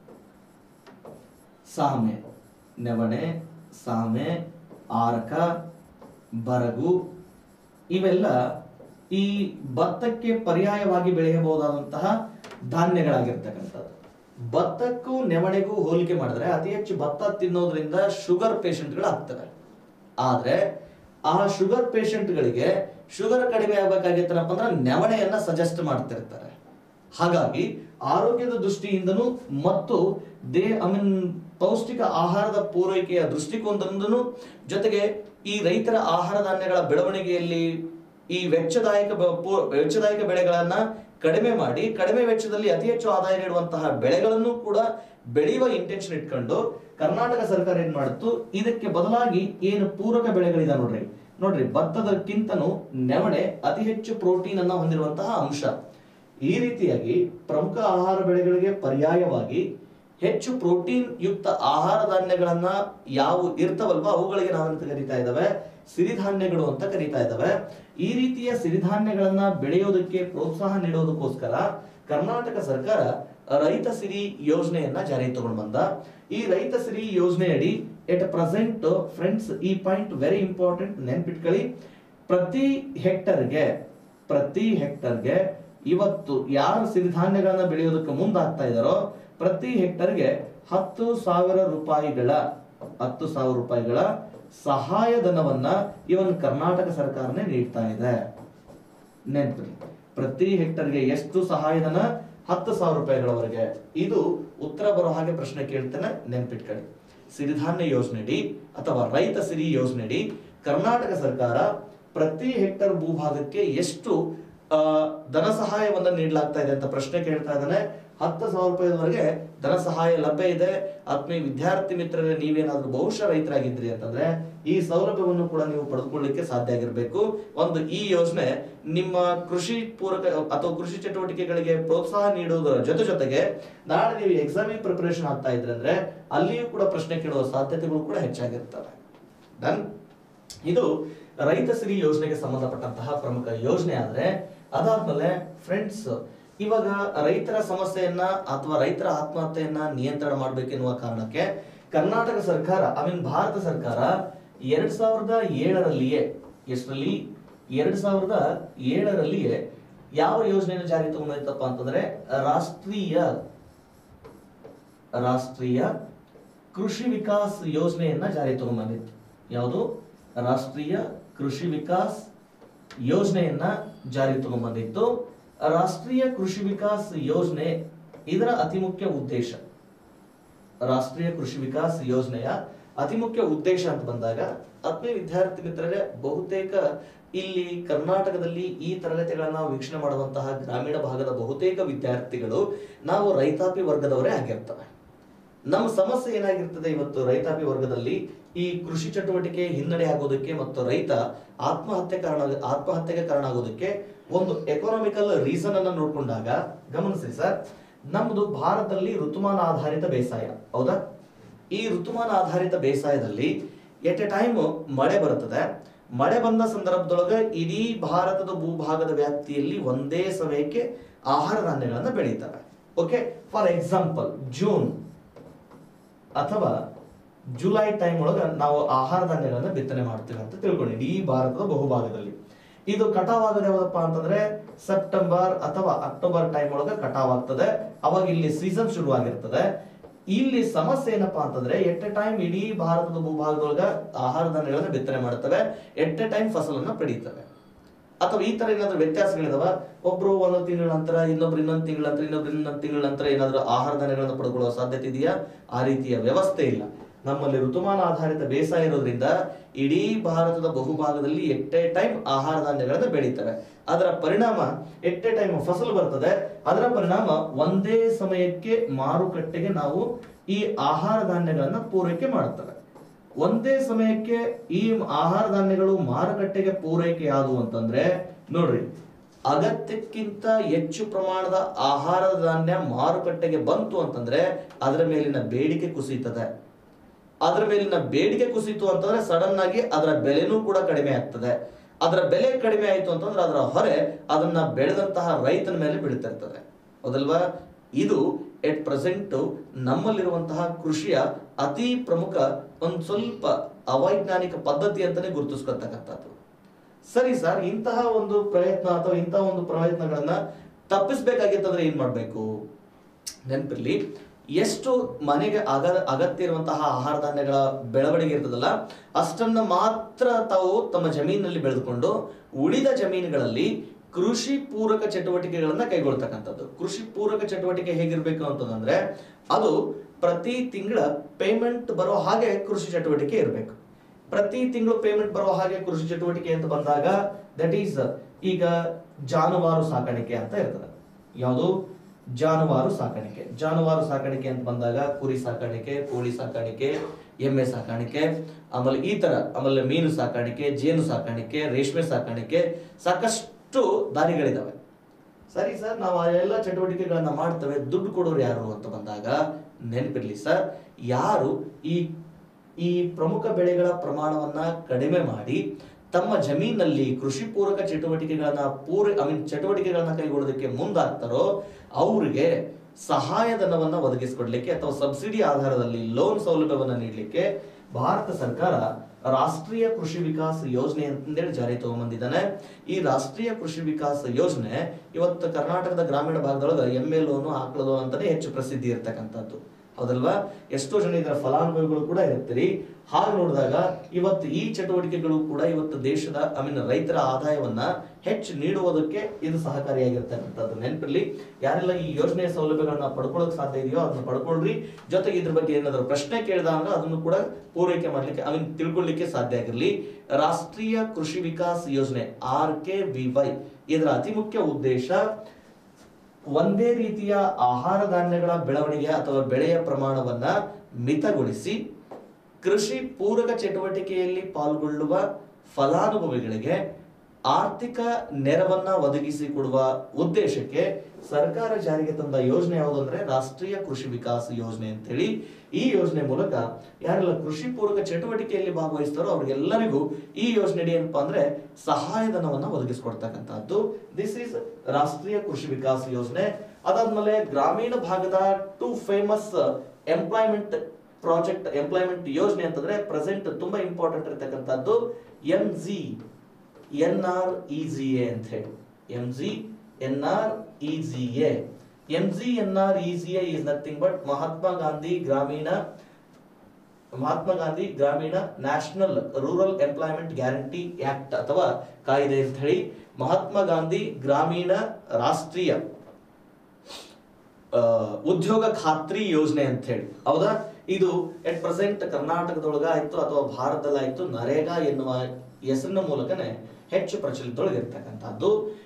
ಸಾಮೆ ನವಣೆ ಸಾಮೆ ಆರಕ ಬರಗು ಇವೆಲ್ಲ ಈ ಭತ್ತಕ್ಕೆ ಪರ್ಯಾಯವಾಗಿ ಬೆಳೆಯಬಹುದಾದಂತಹ ಧಾನ್ಯಗಳಾಗಿರ್ತಕ್ಕಂಥದ್ದು ಭತ್ತಕ್ಕೂ ನೆವಣೆಗೂ ಹೋಲಿಕೆ ಮಾಡಿದ್ರೆ ಅತಿ ಹೆಚ್ಚು ಭತ್ತ ತಿನ್ನೋದ್ರಿಂದ ಶುಗರ್ ಪೇಷಂಟ್ಗಳು ಆಗ್ತವೆ ಆದ್ರೆ ಆ ಶುಗರ್ ಪೇಷಂಟ್ಗಳಿಗೆ ಶುಗರ್ ಕಡಿಮೆ ಆಗ್ಬೇಕಾಗಿತ್ತನಪ್ಪ ಅಂದ್ರೆ ನೆವಣೆಯನ್ನ ಸಜೆಸ್ಟ್ ಮಾಡ್ತಿರ್ತಾರೆ ಹಾಗಾಗಿ ಆರೋಗ್ಯದ ದೃಷ್ಟಿಯಿಂದನೂ ಮತ್ತು ದೇ ಐ ಮೀನ್ ಪೌಷ್ಟಿಕ ಆಹಾರದ ಪೂರೈಕೆಯ ದೃಷ್ಟಿಕೋನದಿಂದನೂ ಜೊತೆಗೆ ಈ ರೈತರ ಆಹಾರ ಧಾನ್ಯಗಳ ಬೆಳವಣಿಗೆಯಲ್ಲಿ ಈ ವೆಚ್ಚದಾಯಕ ಬ- ಪೂ- ವೆಚ್ಚದಾಯಕ ಬೆಳೆಗಳನ್ನ ಕಡಿಮೆ ಮಾಡಿ ಕಡಿಮೆ ವೆಚ್ಚದಲ್ಲಿ ಅತಿ ಹೆಚ್ಚು ಆದಾಯ ನೀಡುವಂತಹ ಬೆಳೆಗಳನ್ನು ಕೂಡ ಬೆಳೆಯುವ ಇಂಟೆನ್ಷನ್ ಇಟ್ಕೊಂಡು ಕರ್ನಾಟಕ ಸರ್ಕಾರ ಏನ್ ಮಾಡಿತ್ತು ಇದಕ್ಕೆ ಬದಲಾಗಿ ಏನು ಪೂರಕ ಬೆಳೆಗಳಿದೆ ನೋಡ್ರಿ ನೋಡ್ರಿ ಭತ್ತದಕ್ಕಿಂತನೂ ನೆವಣೆ ಅತಿ ಹೆಚ್ಚು ಪ್ರೋಟೀನ್ ಅನ್ನ ಹೊಂದಿರುವಂತಹ ಅಂಶ ಈ ರೀತಿಯಾಗಿ ಪ್ರಮುಖ ಆಹಾರ ಬೆಳೆಗಳಿಗೆ ಪರ್ಯಾಯವಾಗಿ ಹೆಚ್ಚು ಪ್ರೋಟೀನ್ ಯುಕ್ತ ಆಹಾರ ಧಾನ್ಯಗಳನ್ನ ಯಾವ ಇರ್ತವಲ್ವ ಅವುಗಳಿಗೆ ನಾವಂತ ಕರಿತಾ ಇದ್ದಾವೆ ಸಿರಿಧಾನ್ಯಗಳು ಅಂತ ಕರಿತಾ ಇದ್ದಾವೆ ಈ ರೀತಿಯ ಸಿರಿಧಾನ್ಯಗಳನ್ನ ಬೆಳೆಯೋದಕ್ಕೆ ಪ್ರೋತ್ಸಾಹ ನೀಡೋದಕ್ಕೋಸ್ಕರ ಕರ್ನಾಟಕ ಸರ್ಕಾರ ರೈತ ಸಿರಿ ಯೋಜನೆಯನ್ನ ಜಾರಿಗೆ ತಗೊಂಡು ಬಂದ ಈ ರೈತ ಸಿರಿ ಯೋಜನೆಯಡಿ ಎಟ್ ಪ್ರೆಸೆಂಟ್ ಫ್ರೆಂಡ್ಸ್ ಈ ಪಾಯಿಂಟ್ ವೆರಿ ಇಂಪಾರ್ಟೆಂಟ್ ನೆನ್ಪಿಟ್ಕೊಳ್ಳಿ ಪ್ರತಿ ಹೆಕ್ಟರ್ಗೆ ಪ್ರತಿ ಹೆಕ್ಟರ್ಗೆ ಇವತ್ತು ಯಾರು ಸಿರಿಧಾನ್ಯಗಳನ್ನ ಬೆಳೆಯೋದಕ್ಕೆ ಮುಂದಾಗ್ತಾ ಇದಾರೋ ಪ್ರತಿ ಹೆಕ್ಟರ್ಗೆ ಹತ್ತು ಸಾವಿರ ರೂಪಾಯಿಗಳ ಹತ್ತು ಸಾವಿರ ರೂಪಾಯಿಗಳ ಸಹಾಯಧನವನ್ನ ಇವನ್ ಕರ್ನಾಟಕ ಸರ್ಕಾರನೇ ನೀಡ್ತಾ ಇದೆ ನೆನ್ಪಿಡಿ ಪ್ರತಿ ಹೆಕ್ಟರ್ಗೆ ಎಷ್ಟು ಸಹಾಯಧನ ಹತ್ತು ಸಾವಿರ ರೂಪಾಯಿಗಳವರೆಗೆ ಇದು ಉತ್ತರ ಬರೋ ಹಾಗೆ ಪ್ರಶ್ನೆ ಕೇಳ್ತೇನೆ ನೆನ್ಪಿಟ್ಕೊಳ್ಳಿ ಸಿರಿಧಾನ್ಯ ಯೋಜನೆಯಡಿ ಅಥವಾ ರೈತ ಸಿರಿ ಯೋಜನೆಯಡಿ ಕರ್ನಾಟಕ ಸರ್ಕಾರ ಪ್ರತಿ ಹೆಕ್ಟರ್ ಭೂಭಾಗಕ್ಕೆ ಎಷ್ಟು ಆ, ಧನ ಸಹಾಯವನ್ನ ನೀಡಲಾಗ್ತಾ ಇದೆ ಅಂತ ಪ್ರಶ್ನೆ ಕೇಳ್ತಾ ಇದ್ದಾನೆ ಹತ್ತು ಸಾವಿರ ರೂಪಾಯಿವರೆಗೆ ಧನ ಸಹಾಯ ಲಭ್ಯ ಇದೆ ಆತ್ಮೀಯ ವಿದ್ಯಾರ್ಥಿ ಮಿತ್ರರೇ ನೀವೇನಾದ್ರೂ ಬಹುಶಃ ರೈತರಾಗಿದ್ರಿ ಅಂತಂದ್ರೆ ಈ ಸೌಲಭ್ಯವನ್ನು ಕೂಡ ನೀವು ಪಡೆದುಕೊಳ್ಳಿಕ್ಕೆ ಸಾಧ್ಯ ಆಗಿರ್ಬೇಕು ಒಂದು ಈ ಯೋಜನೆ ನಿಮ್ಮ ಕೃಷಿ ಪೂರಕ ಅಥವಾ ಕೃಷಿ ಚಟುವಟಿಕೆಗಳಿಗೆ ಪ್ರೋತ್ಸಾಹ ನೀಡುವುದರ ಜೊತೆ ಜೊತೆಗೆ ನಾಳೆ ನೀವು ಎಕ್ಸಾಮಿಗೆ ಪ್ರಿಪರೇಷನ್ ಆಗ್ತಾ ಇದ್ರೆ ಅಂದ್ರೆ ಅಲ್ಲಿಯೂ ಕೂಡ ಪ್ರಶ್ನೆ ಕೇಳುವ ಸಾಧ್ಯತೆಗಳು ಕೂಡ ಹೆಚ್ಚಾಗಿರ್ತವೆ ಡನ್ ಇದು ರೈತ ಸಿರಿ ಯೋಜನೆಗೆ ಸಂಬಂಧಪಟ್ಟಂತಹ ಪ್ರಮುಖ ಯೋಜನೆ ಆದ್ರೆ ಅದಾದ್ಮೇಲೆ ಫ್ರೆಂಡ್ಸ್ ಇವಾಗ ರೈತರ ಸಮಸ್ಯೆಯನ್ನ ಅಥವಾ ರೈತರ ಆತ್ಮಹತ್ಯೆಯನ್ನ ನಿಯಂತ್ರಣ ಮಾಡ್ಬೇಕೆನ್ನುವ ಕಾರಣಕ್ಕೆ ಕರ್ನಾಟಕ ಸರ್ಕಾರ ಐ ಮೀನ್ ಭಾರತ ಸರ್ಕಾರ ಎರಡ್ ಸಾವಿರದ ಏಳರಲ್ಲಿಯೇ ಎಷ್ಟರಲ್ಲಿ ಎರಡ್ ಸಾವಿರದ ಏಳರಲ್ಲಿಯೇ ಯಾವ ಯೋಜನೆಯನ್ನು ಜಾರಿ ತಗೊಂಡೈತಪ್ಪ ಅಂತಂದ್ರೆ ರಾಷ್ಟ್ರೀಯ ರಾಷ್ಟ್ರೀಯ ಕೃಷಿ ವಿಕಾಸ್ ಯೋಜನೆಯನ್ನ ಜಾರಿ ತಗೊಂಡ್ಬಂದಿತ್ತು ಯಾವುದು ರಾಷ್ಟ್ರೀಯ ಕೃಷಿ ವಿಕಾಸ್ ಯೋಜನೆಯನ್ನ ಜಾರಿ ತಗೊಂಡ್ಬಂದಿತ್ತು ರಾಷ್ಟ್ರೀಯ ಕೃಷಿ ವಿಕಾಸ್ ಯೋಜನೆ ಇದರ ಅತಿ ಮುಖ್ಯ ಉದ್ದೇಶ ರಾಷ್ಟ್ರೀಯ ಕೃಷಿ ವಿಕಾಸ್ ಯೋಜನೆಯ ಅತಿ ಮುಖ್ಯ ಉದ್ದೇಶ ಅಂತ ಬಂದಾಗ ಆತ್ಮೀಯ ವಿದ್ಯಾರ್ಥಿ ಮಿತ್ರರೇ ಬಹುತೇಕ ಇಲ್ಲಿ ಕರ್ನಾಟಕದಲ್ಲಿ ಈ ತರಗತಿಗಳನ್ನ ವೀಕ್ಷಣೆ ಮಾಡುವಂತಹ ಗ್ರಾಮೀಣ ಭಾಗದ ಬಹುತೇಕ ವಿದ್ಯಾರ್ಥಿಗಳು ನಾವು ರೈತಾಪಿ ವರ್ಗದವರೇ ಆಗಿರ್ತವೆ ನಮ್ಮ ಸಮಸ್ಯೆ ಏನಾಗಿರ್ತದೆ ಇವತ್ತು ರೈತಾಪಿ ವರ್ಗದಲ್ಲಿ ಈ ಕೃಷಿ ಚಟುವಟಿಕೆ ಹಿನ್ನಡೆ ಆಗೋದಕ್ಕೆ ಮತ್ತು ರೈತ ಆತ್ಮಹತ್ಯೆ ಕಾರಣ ಆತ್ಮಹತ್ಯೆಗೆ ಕಾರಣ ಆಗೋದಕ್ಕೆ ಒಂದು ಎಕನಾಮಿಕಲ್ ರೀಸನ್ ಅನ್ನ ನೋಡ್ಕೊಂಡಾಗ ಗಮನಿಸಿ ಸರ್ ನಮ್ದು ಭಾರತದಲ್ಲಿ ಋತುಮಾನ ಆಧಾರಿತ ಬೇಸಾಯ ಹೌದಾ ಈ ಋತುಮಾನ ಆಧಾರಿತ ಬೇಸಾಯದಲ್ಲಿ ಎಟ್ ಎ ಟೈಮ್ ಮಳೆ ಬರುತ್ತದೆ ಮಳೆ ಬಂದ ಸಂದರ್ಭದೊಳಗೆ ಇಡೀ ಭಾರತದ ಭೂಭಾಗದ ವ್ಯಾಪ್ತಿಯಲ್ಲಿ ಒಂದೇ ಸಮಯಕ್ಕೆ ಆಹಾರ ಧಾನ್ಯಗಳನ್ನ ಬೆಳೀತವೆ ಓಕೆ ಫಾರ್ ಎಕ್ಸಾಂಪಲ್ ಜೂನ್ ಅಥವಾ ಜುಲೈ ಟೈಮ್ ಒಳಗ ನಾವು ಆಹಾರ ಧಾನ್ಯಗಳನ್ನ ಬಿತ್ತನೆ ಮಾಡ್ತೀವಿ ಅಂತ ತಿಳ್ಕೊಂಡು ಇಡೀ ಭಾರತದ ಬಹುಭಾಗದಲ್ಲಿ ಇದು ಕಟಾವ್ ಆಗೋದು ಯಾವ್ದಪ್ಪ ಅಂತಂದ್ರೆ ಸೆಪ್ಟೆಂಬರ್ ಅಥವಾ ಅಕ್ಟೋಬರ್ ಟೈಮ್ ಒಳಗ ಕಟಾವ್ ಆಗ್ತದೆ ಅವಾಗ ಇಲ್ಲಿ ಸೀಸನ್ ಶುರುವಾಗಿರ್ತದೆ ಇಲ್ಲಿ ಸಮಸ್ಯೆ ಏನಪ್ಪಾ ಅಂತಂದ್ರೆ ಎಟ್ ಎ ಟೈಮ್ ಇಡೀ ಭಾರತದ ಭೂಭಾಗದೊಳಗ ಆಹಾರ ಧಾನ್ಯಗಳನ್ನ ಬಿತ್ತನೆ ಮಾಡ್ತವೆ ಎಟ್ ಎ ಟೈಮ್ ಫಸಲನ್ನ ಪಡೀತವೆ ಅಥವಾ ಈ ತರ ಏನಾದ್ರು ವ್ಯತ್ಯಾಸಗಳಿದಾವ ಒಬ್ರು ಒಂದೊಂದು ತಿಂಗಳ ನಂತರ ಇನ್ನೊಬ್ರು ಇನ್ನೊಂದು ತಿಂಗಳ ನಂತರ ಇನ್ನೊಬ್ರು ಇನ್ನೊಂದು ತಿಂಗಳ ನಂತರ ಏನಾದ್ರು ಆಹಾರ ಧಾನ್ಯಗಳನ್ನ ಪಡ್ಕೊಳ್ಳೋ ಸಾಧ್ಯತೆ ಇದೆಯಾ ಆ ರೀತಿಯ ವ್ಯವಸ್ಥೆ ಇಲ್ಲ ನಮ್ಮಲ್ಲಿ ಋತುಮಾನ ಆಧಾರಿತ ಬೇಸಾಯ ಇರೋದ್ರಿಂದ ಇಡೀ ಭಾರತದ ಬಹುಭಾಗದಲ್ಲಿ ಎಟ್ ಎ ಟೈಮ್ ಆಹಾರ ಧಾನ್ಯಗಳನ್ನ ಬೆಳೀತವೆ ಅದರ ಪರಿಣಾಮ ಎಟ್ ಎ ಟೈಮ್ ಫಸಲು ಬರ್ತದೆ ಅದರ ಪರಿಣಾಮ ಒಂದೇ ಸಮಯಕ್ಕೆ ಮಾರುಕಟ್ಟೆಗೆ ನಾವು ಈ ಆಹಾರ ಧಾನ್ಯಗಳನ್ನ ಪೂರೈಕೆ ಮಾಡ್ತವೆ ಒಂದೇ ಸಮಯಕ್ಕೆ ಈ ಆಹಾರ ಧಾನ್ಯಗಳು ಮಾರುಕಟ್ಟೆಗೆ ಪೂರೈಕೆ ಆದವು ಅಂತಂದ್ರೆ ನೋಡ್ರಿ ಅಗತ್ಯಕ್ಕಿಂತ ಹೆಚ್ಚು ಪ್ರಮಾಣದ ಆಹಾರ ಧಾನ್ಯ ಮಾರುಕಟ್ಟೆಗೆ ಬಂತು ಅಂತಂದ್ರೆ ಅದರ ಮೇಲಿನ ಬೇಡಿಕೆ ಕುಸಿತದೆ ಅದರ ಮೇಲಿನ ಬೇಡಿಕೆ ಕುಸಿತು ಅಂತಂದ್ರೆ ಸಡನ್ ಆಗಿ ಅದರ ಬೆಲೆನೂ ಕೂಡ ಕಡಿಮೆ ಆಗ್ತದೆ ಅದರ ಬೆಲೆ ಕಡಿಮೆ ಆಯ್ತು ಅಂತಂದ್ರೆ ಅದರ ಹೊರೆ ಅದನ್ನ ಬೆಳೆದಂತಹ ರೈತನ ಮೇಲೆ ಬೀಳ್ತಿರ್ತದೆ ಹೌದಲ್ವಾ ಇದು ಎಟ್ ಪ್ರೆಸೆಂಟ್ ನಮ್ಮಲ್ಲಿರುವಂತಹ ಕೃಷಿಯ ಅತಿ ಪ್ರಮುಖ ಒಂದು ಸ್ವಲ್ಪ ಅವೈಜ್ಞಾನಿಕ ಪದ್ಧತಿ ಅಂತಾನೆ ಗುರುತಿಸ್ಕೊತಕ್ಕಂಥದ್ದು ಸರಿ ಸರ್ ಇಂತಹ ಒಂದು ಪ್ರಯತ್ನ ಅಥವಾ ಇಂತಹ ಒಂದು ಪ್ರಯತ್ನಗಳನ್ನ ತಪ್ಪಿಸ್ಬೇಕಾಗಿತ್ತಂದ್ರೆ ಏನ್ ಮಾಡ್ಬೇಕು ನೆನಪಿರ್ಲಿ ಎಷ್ಟು ಮನೆಗೆ ಅಗ ಅಗತ್ಯ ಇರುವಂತಹ ಆಹಾರ ಧಾನ್ಯಗಳ ಬೆಳವಣಿಗೆ ಇರ್ತದಲ್ಲ ಅಷ್ಟನ್ನ ಮಾತ್ರ ತಾವು ತಮ್ಮ ಜಮೀನಿನಲ್ಲಿ ಬೆಳೆದುಕೊಂಡು ಉಳಿದ ಜಮೀನುಗಳಲ್ಲಿ ಕೃಷಿ ಪೂರಕ ಚಟುವಟಿಕೆಗಳನ್ನ ಕೈಗೊಳ್ತಕ್ಕಂಥದ್ದು ಕೃಷಿ ಪೂರಕ ಚಟುವಟಿಕೆ ಹೇಗಿರ್ಬೇಕು ಅಂತಂದ್ರೆ ಅದು ಪ್ರತಿ ತಿಂಗಳ ಪೇಮೆಂಟ್ ಬರೋ ಹಾಗೆ ಕೃಷಿ ಚಟುವಟಿಕೆ ಇರಬೇಕು ಪ್ರತಿ ತಿಂಗಳು ಪೇಮೆಂಟ್ ಬರೋ ಹಾಗೆ ಕೃಷಿ ಚಟುವಟಿಕೆ ಅಂತ ಬಂದಾಗ ದಟ್ ಈಸ್ ಈಗ ಜಾನುವಾರು ಸಾಕಾಣಿಕೆ ಅಂತ ಇರ್ತದೆ ಯಾವುದು ಜಾನುವಾರು ಸಾಕಾಣಿಕೆ ಜಾನುವಾರು ಸಾಕಾಣಿಕೆ ಅಂತ ಬಂದಾಗ ಕುರಿ ಸಾಕಾಣಿಕೆ ಕೋಳಿ ಸಾಕಾಣಿಕೆ ಎಮ್ಮೆ ಸಾಕಾಣಿಕೆ ಆಮೇಲೆ ಈ ತರ ಆಮೇಲೆ ಮೀನು ಸಾಕಾಣಿಕೆ ಜೇನು ಸಾಕಾಣಿಕೆ ರೇಷ್ಮೆ ಸಾಕಾಣಿಕೆ ಸಾಕಷ್ಟು ದಾರಿಗಳಿದಾವೆ ಸರಿ ಸರ್ ನಾವು ಆ ಎಲ್ಲ ಚಟುವಟಿಕೆಗಳನ್ನ ಮಾಡ್ತೇವೆ ದುಡ್ಡು ಕೊಡೋರು ಯಾರು ಅಂತ ಬಂದಾಗ ನೆನಪಿರ್ಲಿ ಸರ್ ಯಾರು ಈ ಈ ಪ್ರಮುಖ ಬೆಳೆಗಳ ಪ್ರಮಾಣವನ್ನ ಕಡಿಮೆ ಮಾಡಿ ತಮ್ಮ ಜಮೀನಲ್ಲಿ ಕೃಷಿ ಪೂರಕ ಚಟುವಟಿಕೆಗಳನ್ನ ಪೂರ ಐ ಮೀನ್ ಚಟುವಟಿಕೆಗಳನ್ನ ಕೈಗೊಳ್ಳೋದಕ್ಕೆ ಮುಂದಾಗ್ತಾರೋ ಅವ್ರಿಗೆ ಸಹಾಯಧನವನ್ನ ಒದಗಿಸಿಕೊಡ್ಲಿಕ್ಕೆ ಅಥವಾ ಸಬ್ಸಿಡಿ ಆಧಾರದಲ್ಲಿ ಲೋನ್ ಸೌಲಭ್ಯವನ್ನ ನೀಡಲಿಕ್ಕೆ ಭಾರತ ಸರ್ಕಾರ ರಾಷ್ಟ್ರೀಯ ಕೃಷಿ ವಿಕಾಸ ಯೋಜನೆ ಅಂತಂದೇಳಿ ಜಾರಿ ತಗೊಂಡ್ಬಂದಿದ್ದಾನೆ ಈ ರಾಷ್ಟ್ರೀಯ ಕೃಷಿ ವಿಕಾಸ ಯೋಜನೆ ಇವತ್ತು ಕರ್ನಾಟಕದ ಗ್ರಾಮೀಣ ಭಾಗದೊಳಗೆ ಎಮ್ಮೆ ಲೋನು ಆಕಳ ಲೋನ್ ಅಂತಾನೆ ಹೆಚ್ಚು ಪ್ರಸಿದ್ಧಿ ಇರ್ತಕ್ಕಂಥದ್ದು ಹೌದಲ್ವಾ ಎಷ್ಟೋ ಜನ ಇದರ ಫಲಾನುಭವಿಗಳು ಕೂಡ ಇರ್ತೀರಿ ಹಾಗೆ ನೋಡಿದಾಗ ಇವತ್ತು ಈ ಚಟುವಟಿಕೆಗಳು ಕೂಡ ಇವತ್ತು ದೇಶದ ಐ ಮೀನ್ ರೈತರ ಆದಾಯವನ್ನ ಹೆಚ್ಚು ನೀಡುವುದಕ್ಕೆ ಇದು ಸಹಕಾರಿಯಾಗಿರ್ತಕ್ಕಂಥದ್ದು ನೆನಪಿರ್ಲಿ ಯಾರೆಲ್ಲ ಈ ಯೋಜನೆಯ ಸೌಲಭ್ಯಗಳನ್ನ ಪಡ್ಕೊಳ್ಳೋಕೆ ಸಾಧ್ಯ ಇದೆಯೋ ಅದನ್ನ ಪಡ್ಕೊಳ್ರಿ ಜೊತೆಗೆ ಇದ್ರ ಬಗ್ಗೆ ಏನಾದ್ರು ಪ್ರಶ್ನೆ ಕೇಳಿದಾಗ ಅದನ್ನು ಕೂಡ ಪೂರೈಕೆ ಮಾಡ್ಲಿಕ್ಕೆ ಐ ಮೀನ್ ತಿಳ್ಕೊಳ್ಳಿಕ್ಕೆ ಸಾಧ್ಯ ಆಗಿರಲಿ ರಾಷ್ಟ್ರೀಯ ಕೃಷಿ ವಿಕಾಸ್ ಯೋಜನೆ ಆರ್ ಕೆ ವಿ ವೈ ಇದರ ಅತಿ ಮುಖ್ಯ ಉದ್ದೇಶ ಒಂದೇ ರೀತಿಯ ಆಹಾರ ಧಾನ್ಯಗಳ ಬೆಳವಣಿಗೆ ಅಥವಾ ಬೆಳೆಯ ಪ್ರಮಾಣವನ್ನ ಮಿತಗೊಳಿಸಿ ಕೃಷಿ ಪೂರಕ ಚಟುವಟಿಕೆಯಲ್ಲಿ ಪಾಲ್ಗೊಳ್ಳುವ ಫಲಾನುಭವಿಗಳಿಗೆ ಆರ್ಥಿಕ ನೆರವನ್ನ ಒದಗಿಸಿಕೊಡುವ ಉದ್ದೇಶಕ್ಕೆ ಸರ್ಕಾರ ಜಾರಿಗೆ ತಂದ ಯೋಜನೆ ಯಾವುದು ಅಂದ್ರೆ ರಾಷ್ಟ್ರೀಯ ಕೃಷಿ ವಿಕಾಸ ಯೋಜನೆ ಅಂತ ಹೇಳಿ ಈ ಯೋಜನೆ ಮೂಲಕ ಯಾರೆಲ್ಲ ಕೃಷಿ ಪೂರಕ ಚಟುವಟಿಕೆಯಲ್ಲಿ ಭಾಗವಹಿಸ್ತಾರೋ ಅವ್ರಿಗೆಲ್ಲರಿಗೂ ಈ ಯೋಜನೆ ಏನಪ್ಪಾ ಅಂದ್ರೆ ಸಹಾಯಧನವನ್ನ ಒದಗಿಸಿಕೊಡ್ತಕ್ಕಂಥದ್ದು ದಿಸ್ ಇಸ್ ರಾಷ್ಟ್ರೀಯ ಕೃಷಿ ವಿಕಾಸ ಯೋಜನೆ ಅದಾದ್ಮೇಲೆ ಗ್ರಾಮೀಣ ಭಾಗದ two famous employment project employment ಯೋಜನೆ ಅಂತಂದ್ರೆ ಪ್ರೆಸೆಂಟ್ ತುಂಬಾ ಇಂಪಾರ್ಟೆಂಟ್ ಇರತಕ್ಕಂಥದ್ದು M G N R E G A ಅಂತ ಹೇಳಿ M G N R E G A M G N R E G A is nothing but Mahatma Gandhi ಗ್ರಾಮೀಣ ಮಹಾತ್ಮ ಗಾಂಧಿ ಗ್ರಾಮೀಣ national rural employment guarantee act ಅಥವಾ ಕಾಯ್ದೆ ಅಂತ ಹೇಳಿ ಮಹಾತ್ಮ ಗಾಂಧಿ ಗ್ರಾಮೀಣ ರಾಷ್ಟ್ರೀಯ ಆ, ಉದ್ಯೋಗ ಖಾತ್ರಿ ಯೋಜನೆ ಅಂತ ಹೇಳಿ ಹೌದಾ ಇದು ಎಟ್ ಪ್ರೆಸೆಂಟ್ ಕರ್ನಾಟಕದೊಳಗ ಆಯ್ತು ಅಥವಾ ಭಾರತದಲ್ಲಾಯ್ತು ನರೇಗಾ ಎನ್ನುವ ಹೆಸರಿನ ಮೂಲಕನೇ ಹೆಚ್ಚು ಪ್ರಚಲಿತದೊಳಗೆ ಇರ್ತಕ್ಕಂಥದ್ದು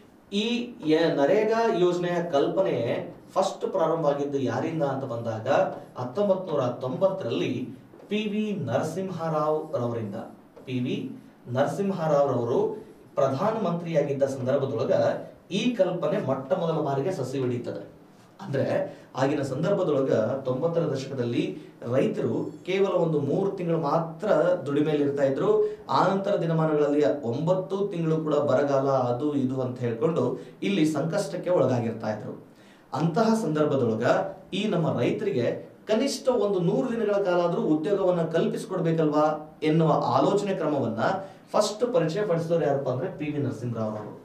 ಈ ಯ- ನರೇಗಾ ಯೋಜನೆಯ ಕಲ್ಪನೆ ಫಸ್ಟ್ ಪ್ರಾರಂಭ ಆಗಿದ್ದು ಯಾರಿಂದ ಅಂತ ಬಂದಾಗ ಹತ್ತೊಂಬತ್ ನೂರ ತೊಂಬತ್ತರಲ್ಲಿ ಪಿ ವಿ ನರಸಿಂಹರಾವ್ ರವರಿಂದ ಪಿ ವಿ ನರಸಿಂಹರಾವ್ ರವರು ಪ್ರಧಾನ ಮಂತ್ರಿಯಾಗಿದ್ದ ಸಂದರ್ಭದೊಳಗ ಈ ಕಲ್ಪನೆ ಮೊಟ್ಟ ಮೊದಲ ಬಾರಿಗೆ ಸಸಿ ಹಿಡಿತದೆ ಅಂದ್ರೆ ಆಗಿನ ಸಂದರ್ಭದೊಳಗ ತೊಂಬತ್ತರ ದಶಕದಲ್ಲಿ ರೈತರು ಕೇವಲ ಒಂದು ಮೂರು ತಿಂಗಳು ಮಾತ್ರ ದುಡಿಮೆಯಲ್ಲಿ ಇರ್ತಾ ಇದ್ರು ಆ ನಂತರ ದಿನಮಾನಗಳಲ್ಲಿ ಒಂಬತ್ತು ತಿಂಗಳು ಕೂಡ ಬರಗಾಲ ಅದು ಇದು ಅಂತ ಹೇಳ್ಕೊಂಡು ಇಲ್ಲಿ ಸಂಕಷ್ಟಕ್ಕೆ ಒಳಗಾಗಿರ್ತಾ ಇದ್ರು ಅಂತಹ ಸಂದರ್ಭದೊಳಗ ಈ ನಮ್ಮ ರೈತರಿಗೆ ಕನಿಷ್ಠ ಒಂದು ನೂರು ದಿನಗಳ ಕಾಲ ಆದ್ರೂ ಉದ್ಯೋಗವನ್ನ ಕಲ್ಪಿಸಿಕೊಡ್ಬೇಕಲ್ವಾ ಎನ್ನುವ ಆಲೋಚನೆ ಕ್ರಮವನ್ನ ಫಸ್ಟ್ ಪರಿಚಯ ಪಡಿಸಿದವರು ಯಾರಪ್ಪ ಅಂದ್ರೆ ಪಿ ವಿ ನರಸಿಂಹರಾವ್ ಅವರು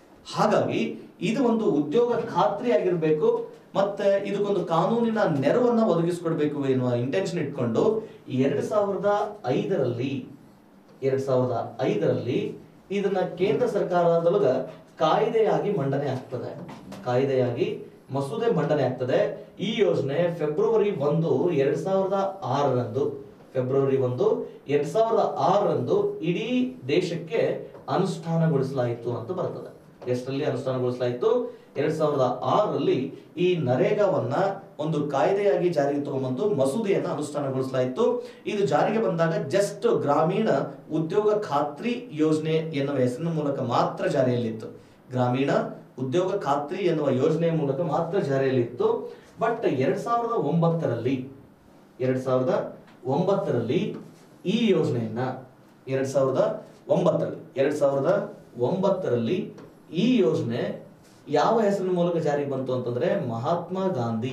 ಹಾಗಾಗಿ ಇದು ಒಂದು ಉದ್ಯೋಗ ಖಾತ್ರಿ ಆಗಿರ್ಬೇಕು ಮತ್ತೆ ಇದಕ್ಕೊಂದು ಕಾನೂನಿನ ನೆರವನ್ನ ಒದಗಿಸಿಕೊಡ್ಬೇಕು ಎನ್ನುವ ಇಂಟೆನ್ಷನ್ ಇಟ್ಕೊಂಡು ಎರಡ್ ಸಾವಿರದ ಐದರಲ್ಲಿ ಎರಡ್ ಸಾವಿರದ ಐದರಲ್ಲಿ ಇದನ್ನ ಕೇಂದ್ರ ಸರ್ಕಾರದೊಳಗ ಕಾಯ್ದೆಯಾಗಿ ಮಂಡನೆ ಆಗ್ತದೆ ಕಾಯ್ದೆಯಾಗಿ ಮಸೂದೆ ಮಂಡನೆ ಆಗ್ತದೆ ಈ ಯೋಜನೆ ಫೆಬ್ರವರಿ ಒಂದು ಎರಡ್ ಸಾವಿರದ ಆರರಂದು ಫೆಬ್ರವರಿ ಒಂದು ಎರಡ್ ಸಾವಿರದ ಆರರಂದು ಇಡೀ ದೇಶಕ್ಕೆ ಅನುಷ್ಠಾನಗೊಳಿಸಲಾಯಿತು ಅಂತ ಬರ್ತದೆ ಎಷ್ಟರಲ್ಲಿ ಅನುಷ್ಠಾನಗೊಳಿಸಲಾಯಿತು ಎರಡ್ ಸಾವಿರದ ಆರರಲ್ಲಿ ಈ ನರೇಗಾವನ್ನ ಒಂದು ಕಾಯ್ದೆಯಾಗಿ ಜಾರಿಗೆ ತಗೊಂಬಂದು ಮಸೂದೆಯನ್ನ ಅನುಷ್ಠಾನಗೊಳಿಸಲಾಯಿತು ಇದು ಜಾರಿಗೆ ಬಂದಾಗ ಜಸ್ಟ್ ಗ್ರಾಮೀಣ ಉದ್ಯೋಗ ಖಾತ್ರಿ ಯೋಜನೆ ಎನ್ನುವ ಹೆಸರಿನ ಮೂಲಕ ಮಾತ್ರ ಜಾರಿಯಲ್ಲಿತ್ತು ಗ್ರಾಮೀಣ ಉದ್ಯೋಗ ಖಾತ್ರಿ ಎನ್ನುವ ಯೋಜನೆಯ ಮೂಲಕ ಮಾತ್ರ ಜಾರಿಯಲ್ಲಿತ್ತು ಬಟ್ ಎರಡ್ ಸಾವಿರದ ಒಂಬತ್ತರಲ್ಲಿ ಎರಡ್ ಸಾವಿರದ ಒಂಬತ್ತರಲ್ಲಿ ಈ ಯೋಜನೆಯನ್ನ ಎರಡ್ ಸಾವಿರದ ಒಂಬತ್ತರಲ್ಲಿ ಎರಡ್ ಸಾವಿರದ ಒಂಬತ್ತರಲ್ಲಿ ಈ ಯೋಜನೆ ಯಾವ ಹೆಸರಿನ ಮೂಲಕ ಜಾರಿಗೆ ಬಂತು ಅಂತಂದ್ರೆ ಮಹಾತ್ಮ ಗಾಂಧಿ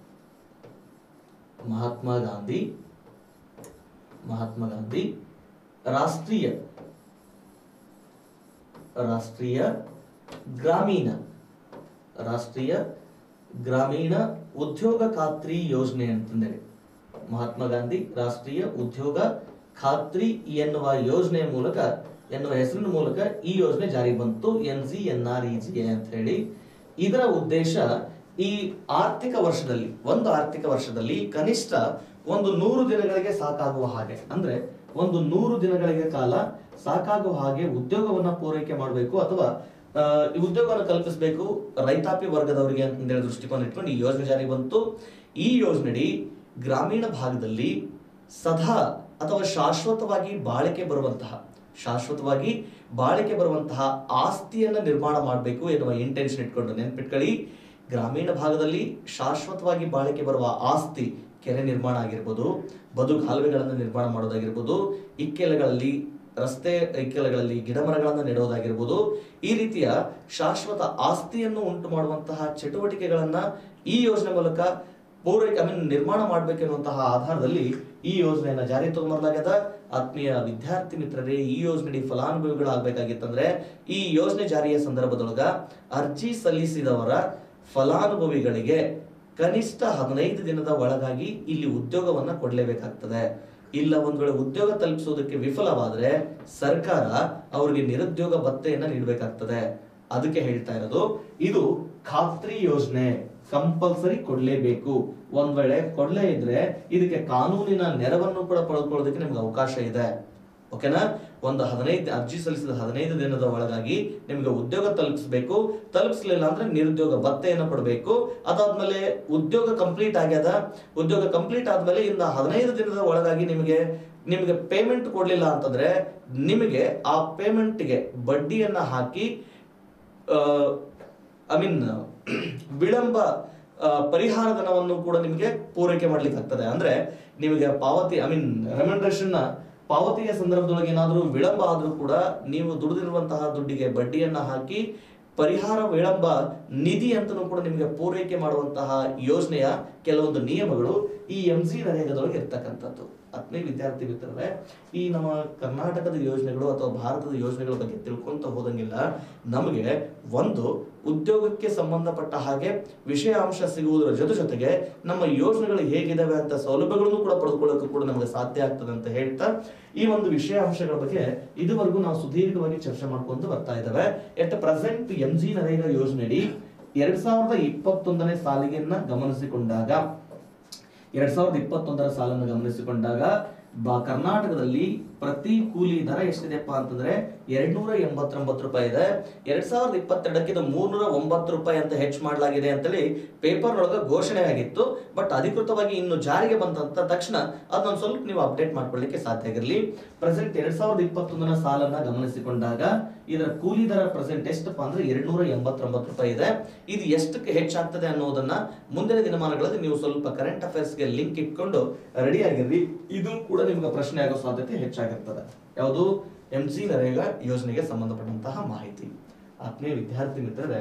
ಮಹಾತ್ಮ ಗಾಂಧಿ ಮಹಾತ್ಮ ಗಾಂಧಿ ರಾಷ್ಟ್ರೀಯ ರಾಷ್ಟ್ರೀಯ ಗ್ರಾಮೀಣ ರಾಷ್ಟ್ರೀಯ ಗ್ರಾಮೀಣ ಉದ್ಯೋಗ ಖಾತ್ರಿ ಯೋಜನೆ ಅಂತಂದೇಳಿ ಮಹಾತ್ಮ ಗಾಂಧಿ ರಾಷ್ಟ್ರೀಯ ಉದ್ಯೋಗ ಖಾತ್ರಿ ಎನ್ನುವ ಯೋಜನೆಯ ಮೂಲಕ ಎನ್ನುವ ಹೆಸರಿನ ಮೂಲಕ ಈ ಯೋಜನೆ ಜಾರಿ ಬಂತು N G N R E G ಅಂತ ಹೇಳಿ ಇದರ ಉದ್ದೇಶ ಈ ಆರ್ಥಿಕ ವರ್ಷದಲ್ಲಿ ಒಂದು ಆರ್ಥಿಕ ವರ್ಷದಲ್ಲಿ ಕನಿಷ್ಠ ಒಂದು ನೂರು ದಿನಗಳಿಗೆ ಸಾಕಾಗುವ ಹಾಗೆ ಅಂದ್ರೆ ಒಂದು ನೂರು ದಿನಗಳಿಗೆ ಕಾಲ ಸಾಕಾಗುವ ಹಾಗೆ ಉದ್ಯೋಗವನ್ನ ಪೂರೈಕೆ ಮಾಡಬೇಕು ಅಥವಾ ಆ, ಈ ಉದ್ಯೋಗವನ್ನು ಕಲ್ಪಿಸಬೇಕು ರೈತಾಪಿ ವರ್ಗದವರಿಗೆ ಅಂತೇಳಿ ದೃಷ್ಟಿಕೋನ ಇಟ್ಕೊಂಡು ಈ ಯೋಜನೆ ಜಾರಿ ಬಂತು ಈ ಯೋಜನೆಡಿ ಗ್ರಾಮೀಣ ಭಾಗದಲ್ಲಿ ಸದಾ ಅಥವಾ ಶಾಶ್ವತವಾಗಿ ಬಾಳಿಕೆ ಬರುವಂತಹ ಶಾಶ್ವತವಾಗಿ ಬಾಳಿಕೆ ಬರುವಂತಹ ಆಸ್ತಿಯನ್ನ ನಿರ್ಮಾಣ ಮಾಡಬೇಕು ಎನ್ನುವ ಇಂಟೆನ್ಷನ್ ಇಟ್ಕೊಂಡು ನೆನ್ಪಿಟ್ಕೊಳ್ಳಿ ಗ್ರಾಮೀಣ ಭಾಗದಲ್ಲಿ ಶಾಶ್ವತವಾಗಿ ಬಾಳಿಕೆ ಬರುವ ಆಸ್ತಿ ಕೆರೆ ನಿರ್ಮಾಣ ಆಗಿರ್ಬೋದು ಬದು ಕಾಲುವೆಗಳನ್ನು ನಿರ್ಮಾಣ ಮಾಡೋದಾಗಿರ್ಬೋದು ಇಕ್ಕೆಲೆಗಳಲ್ಲಿ ರಸ್ತೆ ಇಕ್ಕೆಲೆಗಳಲ್ಲಿ ಗಿಡ ಮರಗಳನ್ನು ನೆಡೋದಾಗಿರ್ಬೋದು ಈ ರೀತಿಯ ಶಾಶ್ವತ ಆಸ್ತಿಯನ್ನು ಉಂಟು ಮಾಡುವಂತಹ ಚಟುವಟಿಕೆಗಳನ್ನ ಈ ಯೋಜನೆ ಮೂಲಕ ಪೂರೈಕೆ ಐ ಮೀನ್ ನಿರ್ಮಾಣ ಮಾಡ್ಬೇಕೆನ್ನುವಂತಹ ಆಧಾರದಲ್ಲಿ ಈ ಯೋಜನೆಯನ್ನ ಜಾರಿ ತಗೊಂಬರ್ಲಾಗ್ಯದ ಆತ್ಮೀಯ ವಿದ್ಯಾರ್ಥಿ ಮಿತ್ರರೇ ಈ ಯೋಜನೆ ಫಲಾನುಭವಿಗಳಾಗಬೇಕಾಗಿತ್ತಂದ್ರೆ ಈ ಯೋಜನೆ ಜಾರಿಯ ಸಂದರ್ಭದೊಳಗ ಅರ್ಜಿ ಸಲ್ಲಿಸಿದವರ ಫಲಾನುಭವಿಗಳಿಗೆ ಕನಿಷ್ಠ ಹದಿನೈದು ದಿನದ ಒಳಗಾಗಿ ಇಲ್ಲಿ ಉದ್ಯೋಗವನ್ನ ಕೊಡ್ಲೇಬೇಕಾಗ್ತದೆ ಇಲ್ಲ ಒಂದ್ ವೇಳೆ ಉದ್ಯೋಗ ತಲುಪಿಸೋದಕ್ಕೆ ವಿಫಲವಾದ್ರೆ ಸರ್ಕಾರ ಅವರಿಗೆ ನಿರುದ್ಯೋಗ ಭತ್ತೆಯನ್ನ ನೀಡಬೇಕಾಗ್ತದೆ ಅದಕ್ಕೆ ಹೇಳ್ತಾ ಇರೋದು ಇದು ಖಾತ್ರಿ ಯೋಜನೆ ಕಂಪಲ್ಸರಿ ಕೊಡ್ಲೇಬೇಕು ಒಂದ್ ವೇಳೆ ಕೊಡ್ಲೇ ಇದ್ರೆ ಇದಕ್ಕೆ ಕಾನೂನಿನ ನೆರವನ್ನು ಕೂಡ ಪಡೆದುಕೊಳ್ಳೋದಕ್ಕೆ ನಿಮ್ಗೆ ಅವಕಾಶ ಇದೆ ಓಕೆನಾ ಒಂದು ಹದಿನೈದು ಅರ್ಜಿ ಸಲ್ಲಿಸಿದ ಹದಿನೈದು ದಿನದ ಒಳಗಾಗಿ ನಿಮ್ಗೆ ಉದ್ಯೋಗ ತಲುಪಿಸಬೇಕು ತಲುಪಿಸಲಿಲ್ಲ ಅಂದ್ರೆ ನಿರುದ್ಯೋಗ ಭತ್ತೆಯನ್ನು ಕೊಡಬೇಕು ಅದಾದ್ಮೇಲೆ ಉದ್ಯೋಗ ಕಂಪ್ಲೀಟ್ ಆಗ್ಯದ ಉದ್ಯೋಗ ಕಂಪ್ಲೀಟ್ ಆದ್ಮೇಲೆ ಇನ್ನು ಹದಿನೈದು ದಿನದ ಒಳಗಾಗಿ ನಿಮಗೆ ನಿಮಗೆ ಪೇಮೆಂಟ್ ಕೊಡ್ಲಿಲ್ಲ ಅಂತಂದ್ರೆ ನಿಮಗೆ ಆ ಪೇಮೆಂಟ್ಗೆ ಬಡ್ಡಿಯನ್ನ ಹಾಕಿ ಐ ಮೀನ್ ವಿಳಂಬ ಆ, ಪರಿಹಾರ ಧನವನ್ನು ಕೂಡ ನಿಮಗೆ ಪೂರೈಕೆ ಮಾಡ್ಲಿಕ್ಕೆ ಆಗ್ತದೆ ಅಂದ್ರೆ ನಿಮಗೆ ಪಾವತಿ ಐ ಮೀನ್ ರೆಮ್ಯುನರೇಷನ್ ಪಾವತಿಯ ಸಂದರ್ಭದೊಳಗೆ ಏನಾದರೂ ವಿಳಂಬ ಆದ್ರೂ ಕೂಡ ನೀವು ದುಡಿದಿರುವಂತಹ ದುಡ್ಡಿಗೆ ಬಡ್ಡಿಯನ್ನ ಹಾಕಿ ಪರಿಹಾರ ವಿಳಂಬ ನಿಧಿ ಅಂತಲೂ ಕೂಡ ನಿಮಗೆ ಪೂರೈಕೆ ಮಾಡುವಂತಹ ಯೋಜನೆಯ ಕೆಲವೊಂದು ನಿಯಮಗಳು ಈ ಎಂ ಸಿ ನರೇಗಾದೊಳಗೆ ಇರ್ತಕ್ಕಂಥದ್ದು ಆತ್ಮೀಯ ವಿದ್ಯಾರ್ಥಿ ಮಿತ್ರರೇ ಈ ನಮ್ಮ ಕರ್ನಾಟಕದ ಯೋಜನೆಗಳು ಅಥವಾ ಭಾರತದ ಯೋಜನೆಗಳ ಬಗ್ಗೆ ತಿಳ್ಕೊಂತ ಹೋದಂಗಿಲ್ಲ ನಮಗೆ ಒಂದು ಉದ್ಯೋಗಕ್ಕೆ ಸಂಬಂಧಪಟ್ಟ ಹಾಗೆ ವಿಷಯಾಂಶ ಸಿಗುವುದರ ಜೊತೆ ಜೊತೆಗೆ ನಮ್ಮ ಯೋಜನೆಗಳು ಹೇಗಿದಾವೆ ಅಂತ ಸೌಲಭ್ಯಗಳನ್ನು ಕೂಡ ಪಡೆದುಕೊಳ್ಳೋಕೆ ಕೂಡ ನಮಗೆ ಸಾಧ್ಯ ಆಗ್ತದೆ ಅಂತ ಹೇಳ್ತಾ ಈ ಒಂದು ವಿಷಯಾಂಶಗಳ ಬಗ್ಗೆ ಇದುವರೆಗೂ ನಾವು ಸುದೀರ್ಘವಾಗಿ ಚರ್ಚೆ ಮಾಡ್ಕೊಂಡು ಬರ್ತಾ ಇದ್ದೇವೆ at present M G NREGA ಯೋಜನೆಯಡಿ ಎರಡ್ ಸಾವಿರದ ಇಪ್ಪತ್ತೊಂದನೇ ಸಾಲಿಗೆಯನ್ನ ಗಮನಿಸಿಕೊಂಡಾಗ ಎರಡ್ ಸಾವಿರದ ಇಪ್ಪತ್ತೊಂದರ ಸಾಲನ್ನು ಗಮನಿಸಿಕೊಂಡಾಗ ಬ ಕರ್ನಾಟಕದಲ್ಲಿ ಪ್ರತಿ ಕೂಲಿ ದರ ಎಷ್ಟಿದೆಪ್ಪ ಅಂತಂದ್ರೆ ಎರಡ್ನೂರ ಎಂಬತ್ತೊಂಬತ್ತು ರೂಪಾಯಿ ಇದೆ ಎರಡ್ ಸಾವಿರದ ಇಪ್ಪತ್ತೆರಡಕ್ಕೆ ಇದು ಮೂರ್ನೂರ ಒಂಬತ್ತು ರೂಪಾಯಿ ಅಂತ ಹೆಚ್ಚು ಮಾಡಲಾಗಿದೆ ಅಂತೇಳಿ ಪೇಪರ್ ಒಳಗೆ ಘೋಷಣೆ ಆಗಿತ್ತು ಬಟ್ ಅಧಿಕೃತವಾಗಿ ಇನ್ನು ಜಾರಿಗೆ ಬಂದಂತ ತಕ್ಷಣ ಅದನ್ನ ಸ್ವಲ್ಪ ನೀವು ಅಪ್ಡೇಟ್ ಮಾಡ್ಕೊಳ್ಳಿಕ್ಕೆ ಸಾಧ್ಯ ಆಗಿರಲಿ ಪ್ರೆಸೆಂಟ್ ಎರಡ್ ಸಾವಿರದ ಇಪ್ಪತ್ತೊಂದರ ಸಾಲನ್ನ ಗಮನಿಸಿಕೊಂಡಾಗ ಇದರ ಕೂಲಿ ದರ ಪ್ರೆಸೆಂಟ್ ಎಷ್ಟಪ್ಪ ಅಂದ್ರೆ ಎರಡ್ನೂರ ಎಂಬತ್ತೊಂಬತ್ತು ರೂಪಾಯಿ ಇದೆ ಇದು ಎಷ್ಟಕ್ಕೆ ಹೆಚ್ಚಾಗ್ತದೆ ಅನ್ನೋದನ್ನ ಮುಂದಿನ ದಿನಮಾನಗಳಲ್ಲಿ ನೀವು ಸ್ವಲ್ಪ ಕರೆಂಟ್ ಅಫೇರ್ಸ್ಗೆ ಲಿಂಕ್ ಇಟ್ಕೊಂಡು ರೆಡಿ ಆಗಿರ್ರಿ ಇದು ಕೂಡ ನಿಮ್ಗೆ ಪ್ರಶ್ನೆ ಆಗೋ ಸಾಧ್ಯತೆ ಹೆಚ್ಚಾಗಿರ್ತದೆ ಯಾವುದು ಎಂ ಸಿ ನರೇಗಾ ಯೋಜನೆಗೆ ಸಂಬಂಧಪಟ್ಟಂತಹ ಮಾಹಿತಿ ಆತ್ಮೀಯ ವಿದ್ಯಾರ್ಥಿ ಮಿತ್ರರೇ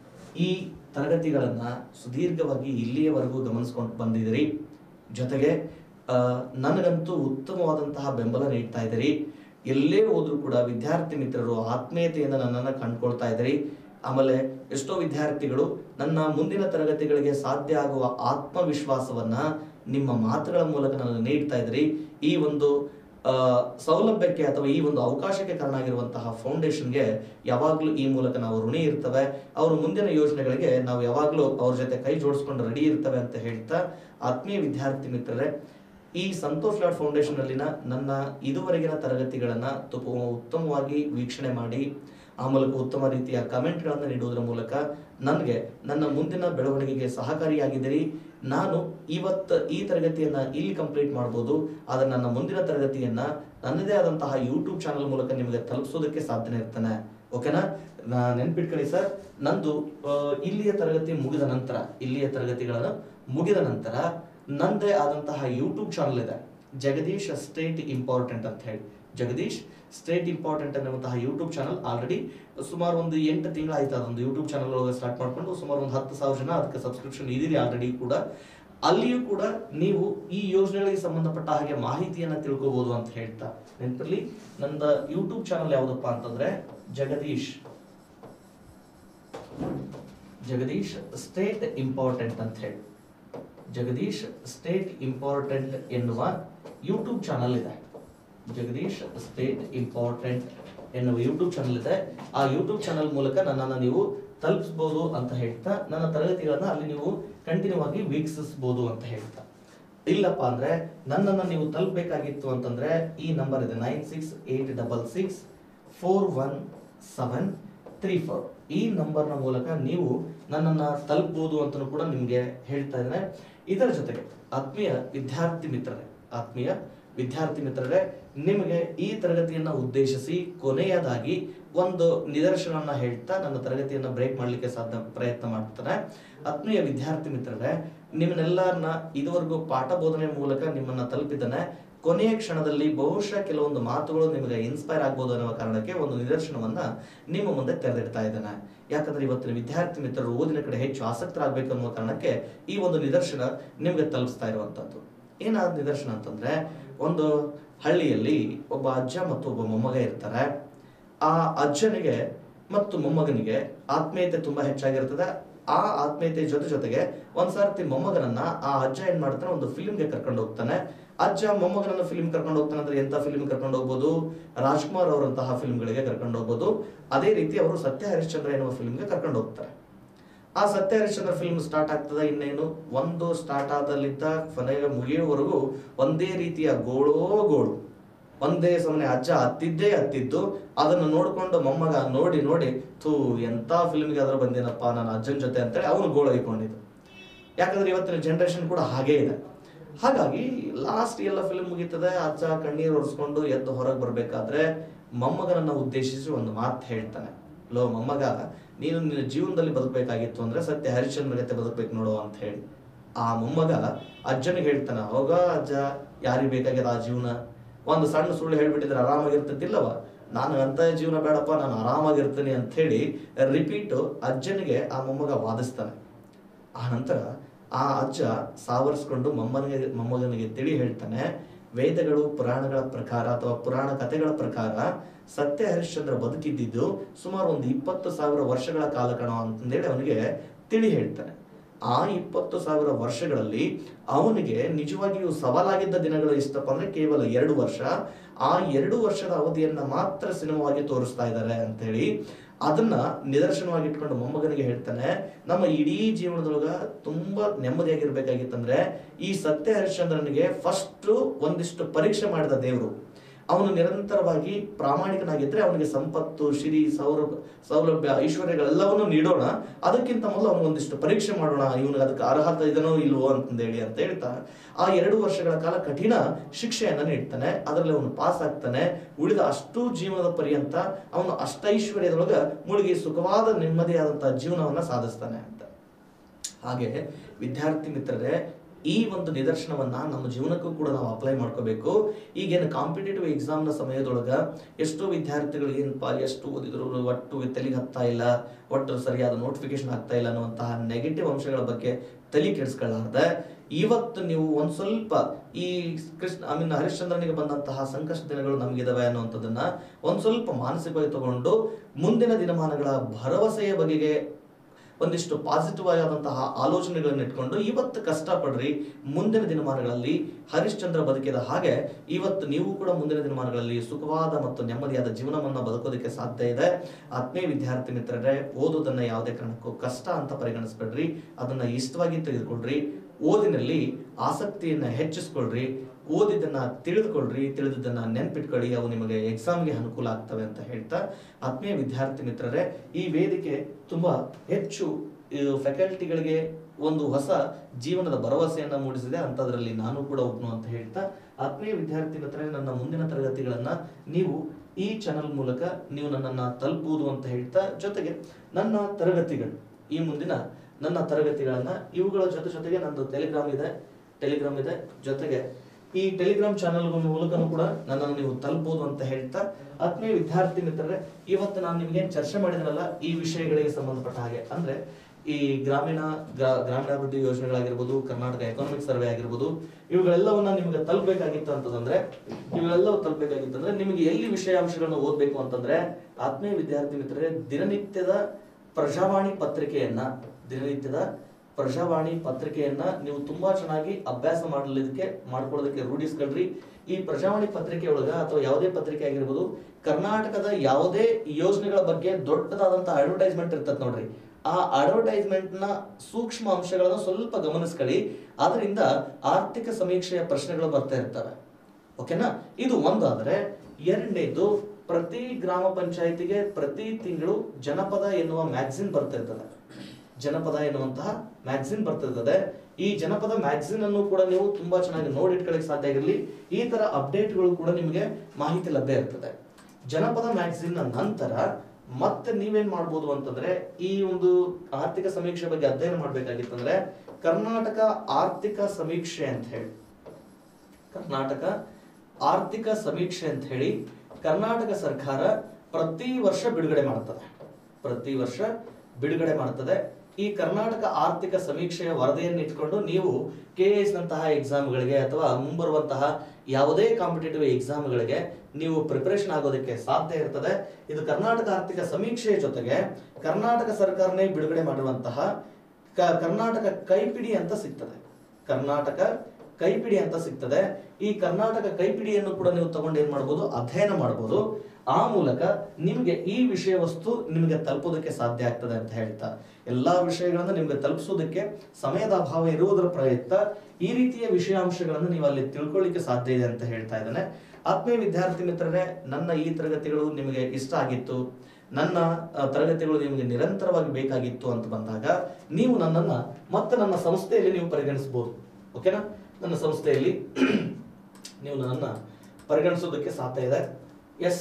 ಈ ತರಗತಿಗಳನ್ನ ಸುದೀರ್ಘವಾಗಿ ಇಲ್ಲಿಯವರೆಗೂ ಗಮನಿಸ್ಕೊಂಡು ಬಂದಿದ್ದೀರಿ ಜೊತೆಗೆ ಆ, ನನಗಂತೂ ಉತ್ತಮವಾದಂತಹ ಬೆಂಬಲ ನೀಡ್ತಾ ಇದ್ದೀರಿ ಎಲ್ಲೇ ಹೋದ್ರೂ ಕೂಡ ವಿದ್ಯಾರ್ಥಿ ಮಿತ್ರರು ಆತ್ಮೀಯತೆಯಿಂದ ನನ್ನನ್ನು ಕಂಡುಕೊಳ್ತಾ ಇದ್ದೀರಿ ಆಮೇಲೆ ಎಷ್ಟೋ ವಿದ್ಯಾರ್ಥಿಗಳು ನನ್ನ ಮುಂದಿನ ತರಗತಿಗಳಿಗೆ ಸಾಧ್ಯ ಆಗುವ ಆತ್ಮವಿಶ್ವಾಸವನ್ನ ನಿಮ್ಮ ಮಾತುಗಳ ಮೂಲಕ ನನಗೆ ನೀಡ್ತಾ ಇದ್ರಿ ಈ ಒಂದು ಆ, ಸೌಲಭ್ಯಕ್ಕೆ ಅಥವಾ ಈ ಒಂದು ಅವಕಾಶಕ್ಕೆ ಕಾರಣ ಆಗಿರುವಂತಹ ಫೌಂಡೇಶನ್ಗೆ ಯಾವಾಗಲೂ ಈ ಮೂಲಕ ನಾವು ಋಣಿ ಇರ್ತವೆ ಅವರು ಮುಂದಿನ ಯೋಜನೆಗಳಿಗೆ ನಾವು ಯಾವಾಗಲೂ ಅವ್ರ ಜೊತೆ ಕೈ ಜೋಡಿಸ್ಕೊಂಡು ರೆಡಿ ಇರ್ತವೆ ಅಂತ ಹೇಳ್ತಾ ಆತ್ಮೀಯ ವಿದ್ಯಾರ್ಥಿ ಮಿತ್ರರೇ ಈ ಸಂತೋಷ್ ಲಾಡ್ ಫೌಂಡೇಶನ್ ಅಲ್ಲಿನ ನನ್ನ ಇದುವರೆಗಿನ ತರಗತಿಗಳನ್ನ ತುಪ ಉತ್ತಮವಾಗಿ ವೀಕ್ಷಣೆ ಮಾಡಿ ಆ ಮೂಲಕ ಉತ್ತಮ ರೀತಿಯ ಕಮೆಂಟ್ಗಳನ್ನು ನೀಡುವುದರ ಮೂಲಕ ನನಗೆ ನನ್ನ ಮುಂದಿನ ಬೆಳವಣಿಗೆಗೆ ಸಹಕಾರಿಯಾಗಿದ್ದೀರಿ ನಾನು ಇವತ್ತು ಈ ತರಗತಿಯನ್ನ ಇಲ್ಲಿ ಕಂಪ್ಲೀಟ್ ಮಾಡ್ಬೋದು ಆದರೆ ನನ್ನ ಮುಂದಿನ ತರಗತಿಯನ್ನ ನನ್ನದೇ ಆದಂತಹ ಯೂಟ್ಯೂಬ್ ಚಾನಲ್ ಮೂಲಕ ನಿಮಗೆ ತಲುಪಿಸೋದಕ್ಕೆ ಸಾಧ್ಯನೇ ಇರ್ತಾನೆ ಓಕೆನಾ ನಾ ನೆನ್ಪಿಟ್ಕೊಳ್ಳಿ ಸರ್ ನಂದು ಆ, ಇಲ್ಲಿಯ ತರಗತಿ ಮುಗಿದ ನಂತರ ಇಲ್ಲಿಯ ತರಗತಿಗಳನ್ನು ಮುಗಿದ ನಂತರ ನಂದೇ ಆದಂತಹ ಯೂಟ್ಯೂಬ್ ಚಾನಲ್ ಇದೆ ಜಗದೀಶ್ ಸ್ಟೇಟ್ ಇಂಪಾರ್ಟೆಂಟ್ ಅಂತ ಹೇಳಿ ಜಗದೀಶ್ ಸ್ಟೇಟ್ ಇಂಪಾರ್ಟೆಂಟ್ ಅನ್ನುವಂತಹ ಯೂಟ್ಯೂಬ್ ಚಾನಲ್ ಆಲ್ರೆಡಿ ಸುಮಾರು ಒಂದು ಎಂಟು ತಿಂಗಳಾಯ್ತು ಅದೊಂದು ಯೂಟ್ಯೂಬ್ ಚಾನಲ್ ಸ್ಟಾರ್ಟ್ ಮಾಡ್ಕೊಂಡು ಸುಮಾರು ಒಂದು ಹತ್ತು ಸಾವಿರ ಜನ ಅದಕ್ಕೆ ಸಬ್ಸ್ಕ್ರಿಪ್ಷನ್ ಇದೀರಿ ಆಲ್ರೆಡಿ ಕೂಡ ಅಲ್ಲಿಯೂ ಕೂಡ ನೀವು ಈ ಯೋಜನೆಗಳಿಗೆ ಸಂಬಂಧಪಟ್ಟ ಹಾಗೆ ಮಾಹಿತಿಯನ್ನ ತಿಳ್ಕೋಬಹುದು ಅಂತ ಹೇಳ್ತಾ ನೆನಪಿರ್ಲಿ ನಂದ ಯೂಟ್ಯೂಬ್ ಚಾನಲ್ ಯಾವುದಪ್ಪ ಅಂತಂದ್ರೆ ಜಗದೀಶ್ ಜಗದೀಶ್ ಸ್ಟೇಟ್ ಇಂಪಾರ್ಟೆಂಟ್ ಅಂತ ಹೇಳಿ ಜಗದೀಶ್ ಸ್ಟೇಟ್ ಇಂಪಾರ್ಟೆಂಟ್ ಎನ್ನುವ ಯೂಟ್ಯೂಬ್ ಚಾನಲ್ ಇದೆ ಜಗದೀಶ್ ಸ್ಟೇಟ್ ಇಂಪಾರ್ಟೆಂಟ್ ಎನ್ನುವ ಯೂಟ್ಯೂಬ್ ಚಾನಲ್ ಇದೆ ಆ ಯೂಟ್ಯೂಬ್ ಚಾನಲ್ ಮೂಲಕ ನನ್ನನ್ನು ನೀವು ತಲುಪಿಸ್ಬೋದು ಅಂತ ಹೇಳ್ತಾ ನನ್ನ ತರಗತಿಗಳನ್ನ ಅಲ್ಲಿ ನೀವು ಕಂಟಿನ್ಯೂ ಆಗಿ ವೀಕ್ಷಿಸಬಹುದು ಅಂತ ಹೇಳ್ತಾ ಇಲ್ಲಪ್ಪ ಅಂದ್ರೆ ನನ್ನನ್ನು ನೀವು ತಲುಪಬೇಕಾಗಿತ್ತು ಅಂತಂದ್ರೆ ಈ ನಂಬರ್ ಇದೆ nine six eight double six four one seven three four ಈ ನಂಬರ್ನ ಮೂಲಕ ನೀವು ನನ್ನನ್ನು ತಲುಪಬಹುದು ಅಂತಲೂ ಕೂಡ ನಿಮಗೆ ಹೇಳ್ತಾ ಇದ್ದೇನೆ ಇದರ ಜೊತೆಗೆ ಆತ್ಮೀಯ ವಿದ್ಯಾರ್ಥಿ ಮಿತ್ರರೇ ಆತ್ಮೀಯ ವಿದ್ಯಾರ್ಥಿ ಮಿತ್ರರೇ ನಿಮಗೆ ಈ ತರಗತಿಯನ್ನ ಉದ್ದೇಶಿಸಿ ಕೊನೆಯದಾಗಿ ಒಂದು ನಿದರ್ಶನವನ್ನ ಹೇಳ್ತಾ ನನ್ನ ತರಗತಿಯನ್ನ ಬ್ರೇಕ್ ಮಾಡಲಿಕ್ಕೆ ಸಾಧ್ಯ ಪ್ರಯತ್ನ ಮಾಡ್ತಾನೆ ಆತ್ಮೀಯ ವಿದ್ಯಾರ್ಥಿ ಮಿತ್ರರೇ ನಿಮ್ಮನ್ನೆಲ್ಲರನ್ನ ಇದುವರೆಗೂ ಪಾಠ ಬೋಧನೆ ಮೂಲಕ ನಿಮ್ಮನ್ನ ತಲುಪಿದ್ದಾನೆ ಕೊನೆಯ ಕ್ಷಣದಲ್ಲಿ ಬಹುಶಃ ಕೆಲವೊಂದು ಮಾತುಗಳು ನಿಮಗೆ ಇನ್ಸ್ಪೈರ್ ಆಗ್ಬೋದು ಅನ್ನುವ ಕಾರಣಕ್ಕೆ ಒಂದು ನಿದರ್ಶನವನ್ನ ನಿಮ್ಮ ಮುಂದೆ ತೆರೆದಿಡ್ತಾ ಇದ್ದೇನೆ ಯಾಕಂದ್ರೆ ಇವತ್ತಿನ ವಿದ್ಯಾರ್ಥಿ ಮಿತ್ರರು ಓದಿನ ಕಡೆ ಹೆಚ್ಚು ಆಸಕ್ತರಾಗಬೇಕು ಅನ್ನುವ ಕಾರಣಕ್ಕೆ ಈ ಒಂದು ನಿದರ್ಶನ ನಿಮಗೆ ತಲುಪಿಸ್ತಾ ಇರುವಂತದ್ದು ಏನಾದ ನಿದರ್ಶನ ಅಂತಂದ್ರೆ ಒಂದು ಹಳ್ಳಿಯಲ್ಲಿ ಒಬ್ಬ ಅಜ್ಜ ಮತ್ತು ಒಬ್ಬ ಮೊಮ್ಮಗ ಇರ್ತಾರೆ ಆ ಅಜ್ಜನಿಗೆ ಮತ್ತು ಮೊಮ್ಮಗನಿಗೆ ಆತ್ಮೀಯತೆ ತುಂಬಾ ಹೆಚ್ಚಾಗಿರ್ತದೆ ಆ ಆತ್ಮೀಯತೆ ಜೊತೆ ಜೊತೆಗೆ ಒಂದ್ಸರ್ತಿ ಮೊಮ್ಮಗನನ್ನ ಆ ಅಜ್ಜ ಏನ್ ಮಾಡ್ತಾನೆ ಒಂದು ಫಿಲ್ಮ್ಗೆ ಕರ್ಕೊಂಡು ಹೋಗ್ತಾನೆ ಅಜ್ಜ ಮೊಮ್ಮಗನನ್ನ ಫಿಲ್ಮ್ ಕರ್ಕೊಂಡು ಹೋಗ್ತಾನೆ ಅಂದ್ರೆ ಎಂತ ಫಿಲ್ಮ್ ಕರ್ಕೊಂಡು ಹೋಗ್ಬೋದು ರಾಜ್ಕುಮಾರ್ ಅವರಂತಹ ಫಿಲ್ಮ್ಗಳಿಗೆ ಕರ್ಕೊಂಡು ಹೋಗ್ಬೋದು ಅದೇ ರೀತಿ ಅವರು ಸತ್ಯ ಹರಿಶ್ಚಂದ್ರ ಎನ್ನುವ ಫಿಲ್ಮ್ಗೆ ಕರ್ಕೊಂಡು ಹೋಗ್ತಾರೆ ಆ ಸತ್ಯ ಹರಿಶ್ಚಂದ್ರ ಫಿಲ್ಮ್ ಸ್ಟಾರ್ಟ್ ಆಗ್ತದೆ ಇನ್ನೇನು ಒಂದು ಸ್ಟಾರ್ಟ್ ಆದಲ್ಲಿದ್ದ ಕೊನೆಗೆ ಮುಗಿಯುವವರೆಗೂ ಒಂದೇ ರೀತಿಯ ಗೋಳೋ ಗೋಳು ಒಂದೇ ಸಮನೆ ಅಜ್ಜ ಹತ್ತಿದ್ದೇ ಹತ್ತಿದ್ದು ಅದನ್ನು ನೋಡ್ಕೊಂಡು ಮೊಮ್ಮಗ ನೋಡಿ ನೋಡಿ ಥೂ ಎಂತ ಫಿಲ್ಮ್ಗೆ ಆದ್ರೂ ಬಂದೇನಪ್ಪ ನನ್ನ ಅಜ್ಜನ ಜೊತೆ ಅಂತೇಳಿ ಅವನು ಗೋಳು ಹೊಯ್ಕೊಂಡಿದ್ದು ಯಾಕಂದ್ರೆ ಇವತ್ತಿನ ಜನರೇಷನ್ ಕೂಡ ಹಾಗೇ ಇದೆ ಹಾಗಾಗಿ ಲಾಸ್ಟ್ ಎಲ್ಲ ಫಿಲ್ಮ್ ಮುಗೀತದೆ ಅಜ್ಜ ಕಣ್ಣೀರು ಒರೆಸ್ಕೊಂಡು ಎದ್ದು ಹೊರಗೆ ಬರ್ಬೇಕಾದ್ರೆ ಮೊಮ್ಮಗನನ್ನ ಉದ್ದೇಶಿಸಿ ಒಂದು ಮಾತು ಹೇಳ್ತಾನೆ ಲೋ ಮೊಮ್ಮಗ ನೀನು ನಿನ್ನ ಜೀವನದಲ್ಲಿ ಬದುಕಬೇಕಾಗಿತ್ತು ಅಂದ್ರೆ ಸತ್ಯ ಹರಿಶ್ಚಂದ್ರ ಜೊತೆ ಬದುಕಬೇಕು ನೋಡು ಅಂತ ಹೇಳಿ ಆ ಮೊಮ್ಮಗ ಅಜ್ಜನಿಗೆ ಹೇಳ್ತಾನ ಹೋಗ ಅಜ್ಜ ಯಾರಿಗೆ ಬೇಕಾಗ್ಯದ ಆ ಜೀವನ ಒಂದು ಸಣ್ಣ ಸುಳ್ಳು ಹೇಳ್ಬಿಟ್ಟಿದ್ರೆ ಆರಾಮಾಗಿರ್ತದಿಲ್ಲವ ನಾನು ಅಂತ ಜೀವನ ಬೇಡಪ್ಪ ನಾನು ಆರಾಮಾಗಿರ್ತೀನಿ ಅಂತ ಹೇಳಿ ರಿಪೀಟ್ ಅಜ್ಜನಿಗೆ ಆ ಮೊಮ್ಮಗ ವಾದಿಸ್ತಾನೆ ಆ ನಂತರ ಆ ಅಜ್ಜ ಸಾವರಿಸ್ಕೊಂಡು ಮೊಮ್ಮನಿಗೆ ಮೊಮ್ಮಗನಿಗೆ ತಿಳಿ ಹೇಳ್ತಾನೆ ವೇದಗಳು ಪುರಾಣಗಳ ಪ್ರಕಾರ ಅಥವಾ ಪುರಾಣ ಕಥೆಗಳ ಪ್ರಕಾರ ಸತ್ಯ ಹರಿಶ್ಚಂದ್ರ ಬದುಕಿದ್ದಿದ್ದು ಸುಮಾರು ಒಂದು ಇಪ್ಪತ್ತು ಸಾವಿರ ವರ್ಷಗಳ ಕಾಲ ಕಣ ಅಂತಂದೇಳಿ ಅವನಿಗೆ ತಿಳಿ ಹೇಳ್ತಾನೆ ಆ ಇಪ್ಪತ್ತು ಸಾವಿರ ವರ್ಷಗಳಲ್ಲಿ ಅವನಿಗೆ ನಿಜವಾಗಿಯೂ ಸವಾಲಾಗಿದ್ದ ದಿನಗಳು ಎಷ್ಟಪ್ಪ ಅಂದ್ರೆ ಕೇವಲ ಎರಡು ವರ್ಷ ಆ ಎರಡು ವರ್ಷದ ಅವಧಿಯನ್ನ ಮಾತ್ರ ಸಿನಿಮಾವಾಗಿ ತೋರಿಸ್ತಾ ಇದ್ದಾರೆ ಅಂತ ಹೇಳಿ ಅದನ್ನ ನಿದರ್ಶನವಾಗಿ ಇಟ್ಕೊಂಡು ಮೊಮ್ಮಗನಿಗೆ ಹೇಳ್ತಾನೆ ನಮ್ಮ ಇಡೀ ಜೀವನದೊಳಗ ತುಂಬಾ ನೆಮ್ಮದಿಯಾಗಿರ್ಬೇಕಾಗಿತ್ತಂದ್ರೆ ಈ ಸತ್ಯ ಹರಿಶ್ಚಂದ್ರನಿಗೆ ಫಸ್ಟ್ ಒಂದಿಷ್ಟು ಪರೀಕ್ಷೆ ಮಾಡಿದ ದೇವರು ಅವನು ನಿರಂತರವಾಗಿ ಪ್ರಾಮಾಣಿಕನಾಗಿದ್ರೆ ಅವನಿಗೆ ಸಂಪತ್ತು ಶಿರಿ ಸೌರಭ ಸೌಲಭ್ಯ ಐಶ್ವರ್ಯಗಳೆಲ್ಲವನ್ನು ನೀಡೋಣ ಅದಕ್ಕಿಂತ ಮೊದಲು ಅವನು ಒಂದಿಷ್ಟು ಪರೀಕ್ಷೆ ಮಾಡೋಣ ಇವನಿಗೆ ಅದಕ್ಕೆ ಅರ್ಹತೆ ಇದನೋ ಇಲ್ವೋ ಅಂತಂದೇಳಿ ಅಂತ ಹೇಳ್ತಾ ಆ ಎರಡು ವರ್ಷಗಳ ಕಾಲ ಕಠಿಣ ಶಿಕ್ಷೆಯನ್ನ ನೀಡ್ತಾನೆ ಅದರಲ್ಲಿ ಅವನು ಪಾಸ್ ಆಗ್ತಾನೆ ಉಳಿದ ಅಷ್ಟು ಜೀವನದ ಪರ್ಯಂತ ಅವನು ಅಷ್ಟೈಶ್ವರ್ಯದೊಳಗ ಮುಳುಗಿ ಸುಖವಾದ ನೆಮ್ಮದಿಯಾದಂತಹ ಜೀವನವನ್ನ ಸಾಧಿಸ್ತಾನೆ ಅಂತ ಹಾಗೆ ವಿದ್ಯಾರ್ಥಿ ಮಿತ್ರರೇ ಈ ಒಂದು ನಿದರ್ಶನವನ್ನ ನಮ್ಮ ಜೀವನಕ್ಕೂ ಕೂಡ ನಾವು ಅಪ್ಲೈ ಮಾಡ್ಕೋಬೇಕು ಈಗೇನು ಕಾಂಪಿಟೇಟಿವ್ ಎಕ್ಸಾಮ್ನ ಸಮಯದೊಳಗ ಎಷ್ಟೋ ವಿದ್ಯಾರ್ಥಿಗಳಿಗೆ ಏನಪ್ಪಾ ಎಷ್ಟು ಓದಿದ್ರು ಒಟ್ಟು ತಲೆಗೆ ಹತ್ತಾ ಇಲ್ಲ ಒಟ್ಟು ಸರಿಯಾದ ನೋಟಿಫಿಕೇಶನ್ ಆಗ್ತಾ ಇಲ್ಲ ಅನ್ನುವಂತಹ ನೆಗೆಟಿವ್ ಅಂಶಗಳ ಬಗ್ಗೆ ತಲೆ ಕೆಡಿಸ್ಕೊಳ್ಳಾರ್ದೆ ಇವತ್ತು ನೀವು ಒಂದ್ ಸ್ವಲ್ಪ ಈ ಕೃಷ್ಣ ಐ ಮೀನ್ ಹರಿಶ್ಚಂದ್ರನಿಗೆ ಬಂದಂತಹ ಸಂಕಷ್ಟ ದಿನಗಳು ನಮಗಿದಾವೆ ಅನ್ನುವಂಥದ್ದನ್ನ ಒಂದ್ ಸ್ವಲ್ಪ ಮಾನಸಿಕವಾಗಿ ತಗೊಂಡು ಮುಂದಿನ ದಿನಮಾನಗಳ ಭರವಸೆಯ ಬಗೆಗೆ ಒಂದಿಷ್ಟು ಪಾಸಿಟಿವ್ ಆದಂತಹ ಆಲೋಚನೆಗಳನ್ನು ಇಟ್ಕೊಂಡು ಇವತ್ತು ಕಷ್ಟಪಡ್ರಿ ಮುಂದಿನ ದಿನಮಾನಗಳಲ್ಲಿ ಹರಿಶ್ಚಂದ್ರ ಬದುಕಿದ ಹಾಗೆ ಇವತ್ತು ನೀವು ಕೂಡ ಮುಂದಿನ ದಿನಮಾನಗಳಲ್ಲಿ ಸುಖವಾದ ಮತ್ತು ನೆಮ್ಮದಿಯಾದ ಜೀವನವನ್ನ ಬದುಕೋದಕ್ಕೆ ಸಾಧ್ಯ ಇದೆ ಆತ್ಮೀಯ ವಿದ್ಯಾರ್ಥಿ ಮಿತ್ರರೇ ಓದೋದನ್ನ ಯಾವುದೇ ಕಾರಣಕ್ಕೂ ಕಷ್ಟ ಅಂತ ಪರಿಗಣಿಸ್ಬೇಡ್ರಿ ಅದನ್ನ ಇಷ್ಟವಾಗಿ ತೆಗೆದುಕೊಳ್ರಿ ಓದಿನಲ್ಲಿ ಆಸಕ್ತಿಯನ್ನ ಹೆಚ್ಚಿಸ್ಕೊಳ್ರಿ ಓದಿದ್ದನ್ನ ತಿಳಿದುಕೊಳ್ರಿ ತಿಳಿದಿದ್ದನ್ನ ನೆನ್ಪಿಟ್ಕೊಳ್ಳಿ ಅವು ನಿಮಗೆ ಎಕ್ಸಾಮ್ಗೆ ಅನುಕೂಲ ಆಗ್ತವೆ ಅಂತ ಹೇಳ್ತಾ ಆತ್ಮೀಯ ವಿದ್ಯಾರ್ಥಿ ಮಿತ್ರರೇ ಈ ವೇದಿಕೆ ತುಂಬಾ ಹೆಚ್ಚು ಫ್ಯಾಕಲ್ಟಿಗಳಿಗೆ ಒಂದು ಹೊಸ ಜೀವನದ ಭರವಸೆಯನ್ನ ಮೂಡಿಸಿದೆ ಅಂತದ್ರಲ್ಲಿ ನಾನು ಕೂಡ ಒಬ್ನು ಅಂತ ಹೇಳ್ತಾ ಆತ್ಮೀಯ ವಿದ್ಯಾರ್ಥಿ ಮಿತ್ರರೇ ನನ್ನ ಮುಂದಿನ ತರಗತಿಗಳನ್ನ ನೀವು ಈ ಚಾನಲ್ ಮೂಲಕ ನೀವು ನನ್ನನ್ನ ತಲುಪುವುದು ಅಂತ ಹೇಳ್ತಾ ಜೊತೆಗೆ ನನ್ನ ತರಗತಿಗಳು ಈ ಮುಂದಿನ ನನ್ನ ತರಗತಿಗಳನ್ನ ಇವುಗಳ ಜೊತೆ ಜೊತೆಗೆ ನಂದು ಟೆಲಿಗ್ರಾಮ್ ಇದೆ ಟೆಲಿಗ್ರಾಮ್ ಇದೆ ಜೊತೆಗೆ ಈ ಟೆಲಿಗ್ರಾಮ್ ಚಾನೆಲ್ ಮೂಲಕನೂ ಕೂಡ ನನ್ನನ್ನು ನೀವು ತಲುಪಬಹುದು ಅಂತ ಹೇಳ್ತಾ ಆತ್ಮೀಯ ವಿದ್ಯಾರ್ಥಿ ಮಿತ್ರರೇ ಇವತ್ತು ನಾನು ನಿಮ್ಗೆ ಏನ್ ಚರ್ಚೆ ಮಾಡಿದ್ರಲ್ಲ ಈ ವಿಷಯಗಳಿಗೆ ಸಂಬಂಧಪಟ್ಟ ಹಾಗೆ ಅಂದ್ರೆ ಈ ಗ್ರಾಮೀಣ ಗ್ರಾ- ಗ್ರಾಮೀಣಾಭಿವೃದ್ಧಿ ಯೋಜನೆಗಳಾಗಿರ್ಬೋದು ಕರ್ನಾಟಕ ಎಕನಾಮಿಕ್ ಸರ್ವೆ ಆಗಿರ್ಬೋದು ಇವುಗಳೆಲ್ಲವನ್ನ ನಿಮಗೆ ತಲುಪಬೇಕಾಗಿತ್ತು ಅಂತಂದ್ರೆ ಇವೆಲ್ಲವೂ ತಲುಪಬೇಕಾಗಿತ್ತು ಅಂದ್ರೆ ನಿಮಗೆ ಎಲ್ಲಿ ವಿಷಯಾಂಶಗಳನ್ನ ಓದ್ಬೇಕು ಅಂತಂದ್ರೆ ಆತ್ಮೀಯ ವಿದ್ಯಾರ್ಥಿ ಮಿತ್ರರೇ ದಿನನಿತ್ಯದ ಪ್ರಜಾವಾಣಿ ಪತ್ರಿಕೆಯನ್ನ ದಿನನಿತ್ಯದ ಪ್ರಜಾವಾಣಿ ಪತ್ರಿಕೆಯನ್ನ ನೀವು ತುಂಬಾ ಚೆನ್ನಾಗಿ ಅಭ್ಯಾಸ ಮಾಡಲಿಕ್ಕೆ ಮಾಡ್ಕೊಳ್ಳೋದಕ್ಕೆ ರೂಢಿಸ್ಕೊಳ್ರಿ ಈ ಪ್ರಜಾವಾಣಿ ಪತ್ರಿಕೆ ಒಳಗ ಅಥವಾ ಯಾವುದೇ ಪತ್ರಿಕೆ ಆಗಿರ್ಬೋದು ಕರ್ನಾಟಕದ ಯಾವುದೇ ಯೋಜನೆಗಳ ಬಗ್ಗೆ ದೊಡ್ಡದಾದಂತಹ ಅಡ್ವರ್ಟೈಸ್ಮೆಂಟ್ ಇರ್ತದೆ ನೋಡ್ರಿ ಆ ಅಡ್ವರ್ಟೈಸ್ಮೆಂಟ್ ನ ಸೂಕ್ಷ್ಮ ಅಂಶಗಳನ್ನು ಸ್ವಲ್ಪ ಗಮನಿಸ್ಕೊಳ್ಳಿ ಅದರಿಂದ ಆರ್ಥಿಕ ಸಮೀಕ್ಷೆಯ ಪ್ರಶ್ನೆಗಳು ಬರ್ತಾ ಇರ್ತವೆ ಓಕೆನಾ ಇದು ಒಂದಾದ್ರೆ ಎರಡನೇದು ಪ್ರತಿ ಗ್ರಾಮ ಪಂಚಾಯತಿಗೆ ಪ್ರತಿ ತಿಂಗಳು ಜನಪದ ಎನ್ನುವ ಮ್ಯಾಗಝಿನ್ ಬರ್ತಿರ್ತದೆ ಜನಪದ ಎನ್ನುವಂತಹ ಮ್ಯಾಗಝಿನ್ ಬರ್ತಿರ್ತದೆ ಈ ಜನಪದ ಮ್ಯಾಗಝಿನ್ ಅನ್ನು ಕೂಡ ನೀವು ತುಂಬಾ ಚೆನ್ನಾಗಿ ನೋಡಿ ಇಟ್ಕೊಳ್ಳಿಕ್ಕೆ ಸಾಧ್ಯ ಆಗಿರಲಿ ಈ ತರ ಅಪ್ಡೇಟ್ಗಳು ಕೂಡ ನಿಮಗೆ ಮಾಹಿತಿ ಲಭ್ಯ ಇರ್ತದೆ ಜನಪದ ಮ್ಯಾಗಝಿನ್ ನಂತರ ಮತ್ತೆ ನೀವೇನ್ ಮಾಡ್ಬೋದು ಅಂತಂದ್ರೆ ಈ ಒಂದು ಆರ್ಥಿಕ ಸಮೀಕ್ಷೆ ಬಗ್ಗೆ ಅಧ್ಯಯನ ಮಾಡ್ಬೇಕಾಗಿತ್ತಂದ್ರೆ ಕರ್ನಾಟಕ ಆರ್ಥಿಕ ಸಮೀಕ್ಷೆ ಅಂತ ಹೇಳಿ ಕರ್ನಾಟಕ ಆರ್ಥಿಕ ಸಮೀಕ್ಷೆ ಅಂತ ಹೇಳಿ ಕರ್ನಾಟಕ ಸರ್ಕಾರ ಪ್ರತಿ ವರ್ಷ ಬಿಡುಗಡೆ ಮಾಡ್ತದೆ ಪ್ರತಿ ವರ್ಷ ಬಿಡುಗಡೆ ಮಾಡ್ತದೆ ಈ ಕರ್ನಾಟಕ ಆರ್ಥಿಕ ಸಮೀಕ್ಷೆಯ ವರದಿಯನ್ನು ಇಟ್ಕೊಂಡು ನೀವು ಕೆ ಎಸ್ ನಂತಹ ಎಕ್ಸಾಮ್ಗಳಿಗೆ ಅಥವಾ ಮುಂಬರುವಂತಹ ಯಾವುದೇ ಕಾಂಪಿಟೇಟಿವ್ ಎಕ್ಸಾಮ್ಗಳಿಗೆ ನೀವು ಪ್ರಿಪರೇಷನ್ ಆಗೋದಕ್ಕೆ ಸಾಧ್ಯ ಇರ್ತದೆ ಇದು ಕರ್ನಾಟಕ ಆರ್ಥಿಕ ಸಮೀಕ್ಷೆಯ ಜೊತೆಗೆ ಕರ್ನಾಟಕ ಸರ್ಕಾರನೇ ಬಿಡುಗಡೆ ಮಾಡಿರುವಂತಹ ಕ- ಕರ್ನಾಟಕ ಕೈಪಿಡಿ ಅಂತ ಸಿಗ್ತದೆ ಕರ್ನಾಟಕ ಕೈಪಿಡಿ ಅಂತ ಸಿಗ್ತದೆ ಈ ಕರ್ನಾಟಕ ಕೈಪಿಡಿಯನ್ನು ಕೂಡ ನೀವು ತಗೊಂಡು ಏನ್ ಮಾಡ್ಬೋದು ಅಧ್ಯಯನ ಮಾಡ್ಬೋದು ಆ ಮೂಲಕ ನಿಮ್ಗೆ ಈ ವಿಷಯ ವಸ್ತು ನಿಮಗೆ ತಲುಪೋದಕ್ಕೆ ಸಾಧ್ಯ ಆಗ್ತದೆ ಅಂತ ಹೇಳ್ತಾ ಎಲ್ಲಾ ವಿಷಯಗಳನ್ನ ನಿಮ್ಗೆ ತಲುಪಿಸೋದಕ್ಕೆ ಸಮಯದ ಅಭಾವ ಇರುವುದರ ಪ್ರಯುಕ್ತ ಈ ರೀತಿಯ ವಿಷಯಾಂಶಗಳನ್ನು ನೀವು ಅಲ್ಲಿ ತಿಳ್ಕೊಳ್ಳಿಕ್ಕೆ ಸಾಧ್ಯ ಇದೆ ಅಂತ ಹೇಳ್ತಾ ಇದ್ದಾನೆ ಆತ್ಮೀಯ ವಿದ್ಯಾರ್ಥಿ ಮಿತ್ರರೇ ನನ್ನ ಈ ತರಗತಿಗಳು ನಿಮಗೆ ಇಷ್ಟ ಆಗಿತ್ತು ನನ್ನ ಆ, ತರಗತಿಗಳು ನಿಮಗೆ ನಿರಂತರವಾಗಿ ಬೇಕಾಗಿತ್ತು ಅಂತ ಬಂದಾಗ ನೀವು ನನ್ನನ್ನ ಮತ್ತೆ ನನ್ನ ಸಂಸ್ಥೆಯಲ್ಲಿ ನೀವು ಪರಿಗಣಿಸಬಹುದು ಓಕೆನಾ ನನ್ನ ಸಂಸ್ಥೆಯಲ್ಲಿ ನೀವು ನನ್ನನ್ನ ಪರಿಗಣಿಸೋದಕ್ಕೆ ಸಾಧ್ಯ ಇದೆ ಎಸ್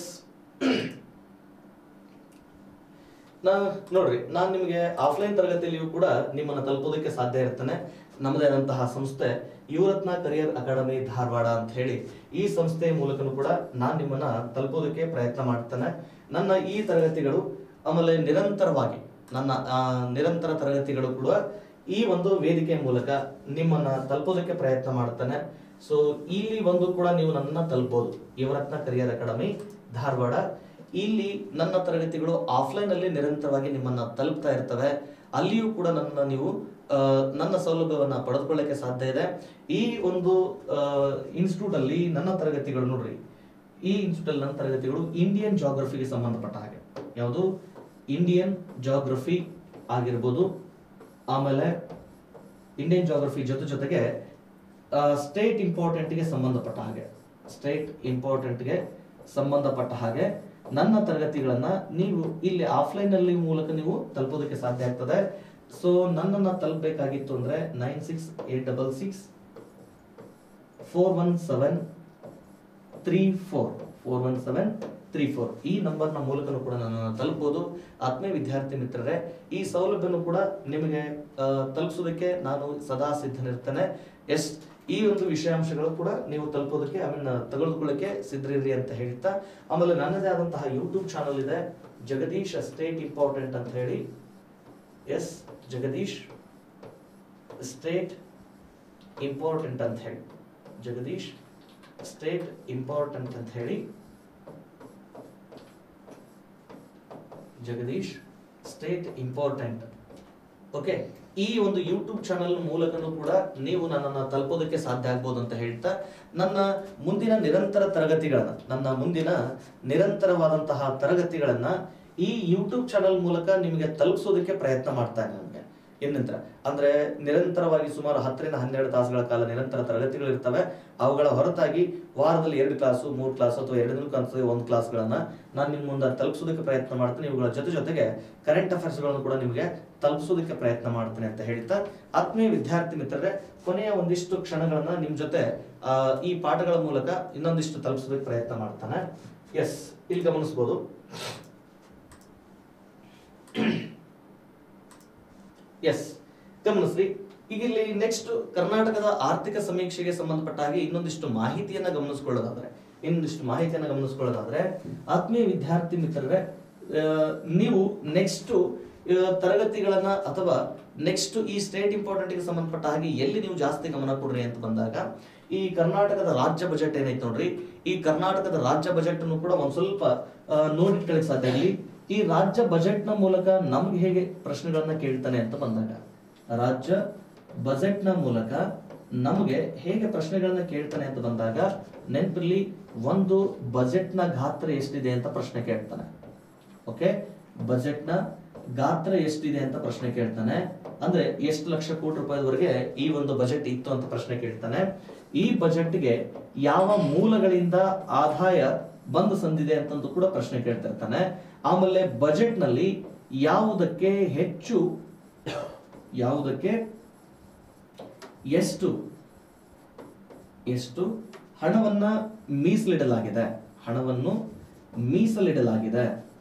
ನಾ ನೋಡ್ರಿ ನಾನು ನಿಮಗೆ ಆಫ್ಲೈನ್ ತರಗತಿಯಲ್ಲಿಯೂ ಕೂಡ ನಿಮ್ಮನ್ನ ತಲುಪೋದಕ್ಕೆ ಸಾಧ್ಯ ಇರ್ತೇನೆ ನಮ್ಮದೇ ಆದಂತಹ ಸಂಸ್ಥೆ ಯುವರತ್ನ ಕರಿಯರ್ ಅಕಾಡೆಮಿ ಧಾರವಾಡ ಅಂತ ಹೇಳಿ ಈ ಸಂಸ್ಥೆಯ ಮೂಲಕನೂ ಕೂಡ ನಾನು ನಿಮ್ಮನ್ನ ತಲುಪೋದಕ್ಕೆ ಪ್ರಯತ್ನ ಮಾಡ್ತೇನೆ ನನ್ನ ಈ ತರಗತಿಗಳು ಆಮೇಲೆ ನಿರಂತರವಾಗಿ ನನ್ನ ಆ, ನಿರಂತರ ತರಗತಿಗಳು ಕೂಡ ಈ ಒಂದು ವೇದಿಕೆಯ ಮೂಲಕ ನಿಮ್ಮನ್ನ ತಲುಪೋದಕ್ಕೆ ಪ್ರಯತ್ನ ಮಾಡ್ತೇನೆ ಸೊ ಇಲ್ಲಿ ಒಂದು ಕೂಡ ನೀವು ನನ್ನನ್ನ ತಲುಪಬಹುದು ಯುವರತ್ನ ಕರಿಯರ್ ಅಕಾಡೆಮಿ ಧಾರವಾಡ ಇಲ್ಲಿ ನನ್ನ ತರಗತಿಗಳು ಆಫ್ಲೈನ್ ಅಲ್ಲಿ ನಿರಂತರವಾಗಿ ನಿಮ್ಮನ್ನ ತಲುಪ್ತಾ ಇರ್ತವೆ ಅಲ್ಲಿಯೂ ಕೂಡ ನನ್ನ ನೀವು ಆ, ನನ್ನ ಸೌಲಭ್ಯವನ್ನ ಪಡೆದುಕೊಳ್ಳಕ್ಕೆ ಸಾಧ್ಯ ಇದೆ ಈ ಒಂದು ಇನ್ಸ್ಟಿಟ್ಯೂಟ್ ಅಲ್ಲಿ ನನ್ನ ತರಗತಿಗಳು ನೋಡ್ರಿ ಈ ಇನ್ಸ್ಟಿಟ್ಯೂಟ್ ಅಲ್ಲಿ ನನ್ನ ತರಗತಿಗಳು ಇಂಡಿಯನ್ ಜಾಗ್ರಫಿಗೆ ಸಂಬಂಧಪಟ್ಟ ಹಾಗೆ ಯಾವುದು ಇಂಡಿಯನ್ ಜಾಗ್ರಫಿ ಆಗಿರ್ಬೋದು ಆಮೇಲೆ ಇಂಡಿಯನ್ ಜಾಗ್ರಫಿ ಜೊತೆ ಜೊತೆಗೆ ಸ್ಟೇಟ್ ಇಂಪಾರ್ಟೆಂಟ್ಗೆ ಸಂಬಂಧಪಟ್ಟ ಹಾಗೆ ಸ್ಟೇಟ್ ಇಂಪಾರ್ಟೆಂಟ್ಗೆ ಸಂಬಂಧಪಟ್ಟ ಹಾಗೆ ನನ್ನ ತರಗತಿಗಳನ್ನ ನೀವು ಇಲ್ಲಿ ಆಫ್ಲೈನ್ ಅಲ್ಲಿ ಮೂಲಕ ನೀವು ತಲುಪೋದಕ್ಕೆ ಸಾಧ್ಯ ಆಗ್ತದೆ ಸೊ ನನ್ನನ್ನ ತಲುಪಬೇಕಾಗಿತ್ತು ಅಂದ್ರೆ nine six eight double six four one seven three four four one seven three four ಈ ನಂಬರ್ನ ಮೂಲಕನೂ ಕೂಡ ನನ್ನನ್ನು ತಲುಪಬಹುದು ಆತ್ಮೀಯ ವಿದ್ಯಾರ್ಥಿ ಮಿತ್ರರೇ ಈ ಸೌಲಭ್ಯನು ಕೂಡ ನಿಮಗೆ ಆ, ತಲುಪಿಸೋದಕ್ಕೆ ನಾನು ಸದಾ ಸಿದ್ಧನಿರ್ತೇನೆ ಎಸ್ ಈ ಒಂದು ವಿಷಯಾಂಶಗಳು ಕೂಡ ನೀವು ತಲುಪೋದಕ್ಕೆ ಐ ಮೀನ್ ತೆಗೆದುಕೊಳ್ಳಕ್ಕೆ ಸಿದ್ಧರಿರಿ ಅಂತ ಹೇಳ್ತಾ ಆಮೇಲೆ ನನ್ನದೇ ಆದಂತಹ ಯೂಟ್ಯೂಬ್ ಚಾನಲ್ ಇದೆ ಜಗದೀಶ್ ಸ್ಟೇಟ್ ಇಂಪಾರ್ಟೆಂಟ್ ಅಂತ ಹೇಳಿ ಎಸ್ ಜಗದೀಶ್ ಸ್ಟೇಟ್ ಇಂಪಾರ್ಟೆಂಟ್ ಅಂತ ಹೇಳಿ ಜಗದೀಶ್ ಸ್ಟೇಟ್ ಇಂಪಾರ್ಟೆಂಟ್ ಅಂತ ಹೇಳಿ ಜಗದೀಶ್ ಸ್ಟೇಟ್ ಇಂಪಾರ್ಟೆಂಟ್ ಓಕೆ ಈ ಒಂದು ಯೂಟ್ಯೂಬ್ ಚಾನಲ್ ಮೂಲಕನೂ ಕೂಡ ನೀವು ನನ್ನನ್ನು ತಲುಪೋದಕ್ಕೆ ಸಾಧ್ಯ ಆಗ್ಬೋದು ಅಂತ ಹೇಳ್ತಾ ನನ್ನ ಮುಂದಿನ ನಿರಂತರ ತರಗತಿಗಳನ್ನ ನನ್ನ ಮುಂದಿನ ನಿರಂತರವಾದಂತಹ ತರಗತಿಗಳನ್ನ ಈ ಯೂಟ್ಯೂಬ್ ಚಾನಲ್ ಮೂಲಕ ನಿಮಗೆ ತಲುಪಿಸೋದಕ್ಕೆ ಪ್ರಯತ್ನ ಮಾಡ್ತಾ ಇದ್ದೇನೆ ನನಗೆ ಏನಂತರ ಅಂದ್ರೆ ನಿರಂತರವಾಗಿ ಸುಮಾರು ಹತ್ತರಿಂದ ಹನ್ನೆರಡು ತಾಸುಗಳ ಕಾಲ ನಿರಂತರ ತರಗತಿಗಳು ಇರ್ತವೆ ಅವುಗಳ ಹೊರತಾಗಿ ವಾರದಲ್ಲಿ ಎರಡು ಕ್ಲಾಸು ಮೂರು ಕ್ಲಾಸ್ ಅಥವಾ ಎರಡು ಕ್ಲಾಸ್ ಒಂದು ಕ್ಲಾಸ್ಗಳನ್ನ ನಾನು ನಿಮ್ಮ ಮುಂದೆ ತಲುಪಿಸೋದಕ್ಕೆ ಪ್ರಯತ್ನ ಮಾಡ್ತೇನೆ ಇವುಗಳ ಜೊತೆ ಜೊತೆಗೆ ಕರೆಂಟ್ ಅಫೇರ್ಸ್ಗಳನ್ನು ಕೂಡ ನಿಮಗೆ ತಲುಪಿಸೋದಕ್ಕೆ ಪ್ರಯತ್ನ ಮಾಡ್ತೇನೆ ಅಂತ ಹೇಳ್ತಾ ಆತ್ಮೀಯ ವಿದ್ಯಾರ್ಥಿ ಮಿತ್ರರೇ ಕೊನೆಯ ಒಂದಿಷ್ಟು ಕ್ಷಣಗಳನ್ನ ನಿಮ್ ಜೊತೆ ಆ, ಈ ಪಾಠಗಳ ಮೂಲಕ ಇನ್ನೊಂದಿಷ್ಟು ತಲುಪಿಸೋದಕ್ಕೆ ಪ್ರಯತ್ನ ಮಾಡ್ತಾನೆ ಎಸ್ ಇಲ್ಲಿ ಗಮನಿಸ್ಬೋದು ಎಸ್ ಗಮನಿಸ್ರಿ ಈಗ ಇಲ್ಲಿ ನೆಕ್ಸ್ಟ್ ಕರ್ನಾಟಕದ ಆರ್ಥಿಕ ಸಮೀಕ್ಷೆಗೆ ಸಂಬಂಧಪಟ್ಟ ಹಾಗೆ ಇನ್ನೊಂದಿಷ್ಟು ಮಾಹಿತಿಯನ್ನ ಗಮನಿಸ್ಕೊಳ್ಳೋದಾದ್ರೆ ಇನ್ನೊಂದಿಷ್ಟು ಮಾಹಿತಿಯನ್ನ ಗಮನಿಸ್ಕೊಳ್ಳೋದಾದ್ರೆ ಆತ್ಮೀಯ ವಿದ್ಯಾರ್ಥಿ ಮಿತ್ರರೇ ಆ, ನೀವು ನೆಕ್ಸ್ಟ್ ತರಗತಿಗಳನ್ನ ಅಥವಾ ನೆಕ್ಸ್ಟ್ ಈ ಸ್ಟೇಟ್ ಇಂಪಾರ್ಟೆಂಟ್ಗೆ ಸಂಬಂಧಪಟ್ಟ ಹಾಗೆ ಎಲ್ಲಿ ನೀವು ಜಾಸ್ತಿ ಗಮನ ಕೊಡ್ರಿ ಅಂತ ಬಂದಾಗ ಈ ಕರ್ನಾಟಕದ ರಾಜ್ಯ ಬಜೆಟ್ ಏನೈತೆ ನೋಡ್ರಿ ಈ ಕರ್ನಾಟಕದ ರಾಜ್ಯ ಬಜೆಟ್ ಅನ್ನು ಕೂಡ ಒಂದ್ ಸ್ವಲ್ಪ ಆ, ನೋಡಿಟ್ಕೊಳ್ಳಿಕ್ ಸಾಧ್ಯ ಆಗಲಿ ಈ ರಾಜ್ಯ ಬಜೆಟ್ನ ಮೂಲಕ ನಮ್ಗೆ ಹೇಗೆ ಪ್ರಶ್ನೆಗಳನ್ನ ಕೇಳ್ತಾನೆ ಅಂತ ಬಂದಾಗ ರಾಜ್ಯ ಬಜೆಟ್ನ ಮೂಲಕ ನಮಗೆ ಹೇಗೆ ಪ್ರಶ್ನೆಗಳನ್ನ ಕೇಳ್ತಾನೆ ಅಂತ ಬಂದಾಗ ನೆನಪಿರ್ಲಿ ಒಂದು ಬಜೆಟ್ನ ಗಾತ್ರ ಎಷ್ಟಿದೆ ಅಂತ ಪ್ರಶ್ನೆ ಕೇಳ್ತಾನೆ ಓಕೆ ಬಜೆಟ್ನ ಗಾತ್ರ ಎಷ್ಟಿದೆ ಅಂತ ಪ್ರಶ್ನೆ ಕೇಳ್ತಾನೆ ಅಂದ್ರೆ ಎಷ್ಟು ಲಕ್ಷ ಕೋಟಿ ರೂಪಾಯಿವರೆಗೆ ಈ ಒಂದು ಬಜೆಟ್ ಇತ್ತು ಅಂತ ಪ್ರಶ್ನೆ ಕೇಳ್ತಾನೆ ಈ ಬಜೆಟ್ಗೆ ಯಾವ ಮೂಲಗಳಿಂದ ಆದಾಯ ಬಂದು ಸಂದಿದೆ ಅಂತಂದು ಕೂಡ ಪ್ರಶ್ನೆ ಕೇಳ್ತಿರ್ತಾನೆ ಆಮೇಲೆ ಬಜೆಟ್ ನಲ್ಲಿ ಯಾವುದಕ್ಕೆ ಹೆಚ್ಚು ಯಾವುದಕ್ಕೆ ಎಷ್ಟು ಎಷ್ಟು ಹಣವನ್ನ ಮೀಸಲಿಡಲಾಗಿದೆ ಹಣವನ್ನು ಮೀಸಲಿಡಲಾಗಿದೆ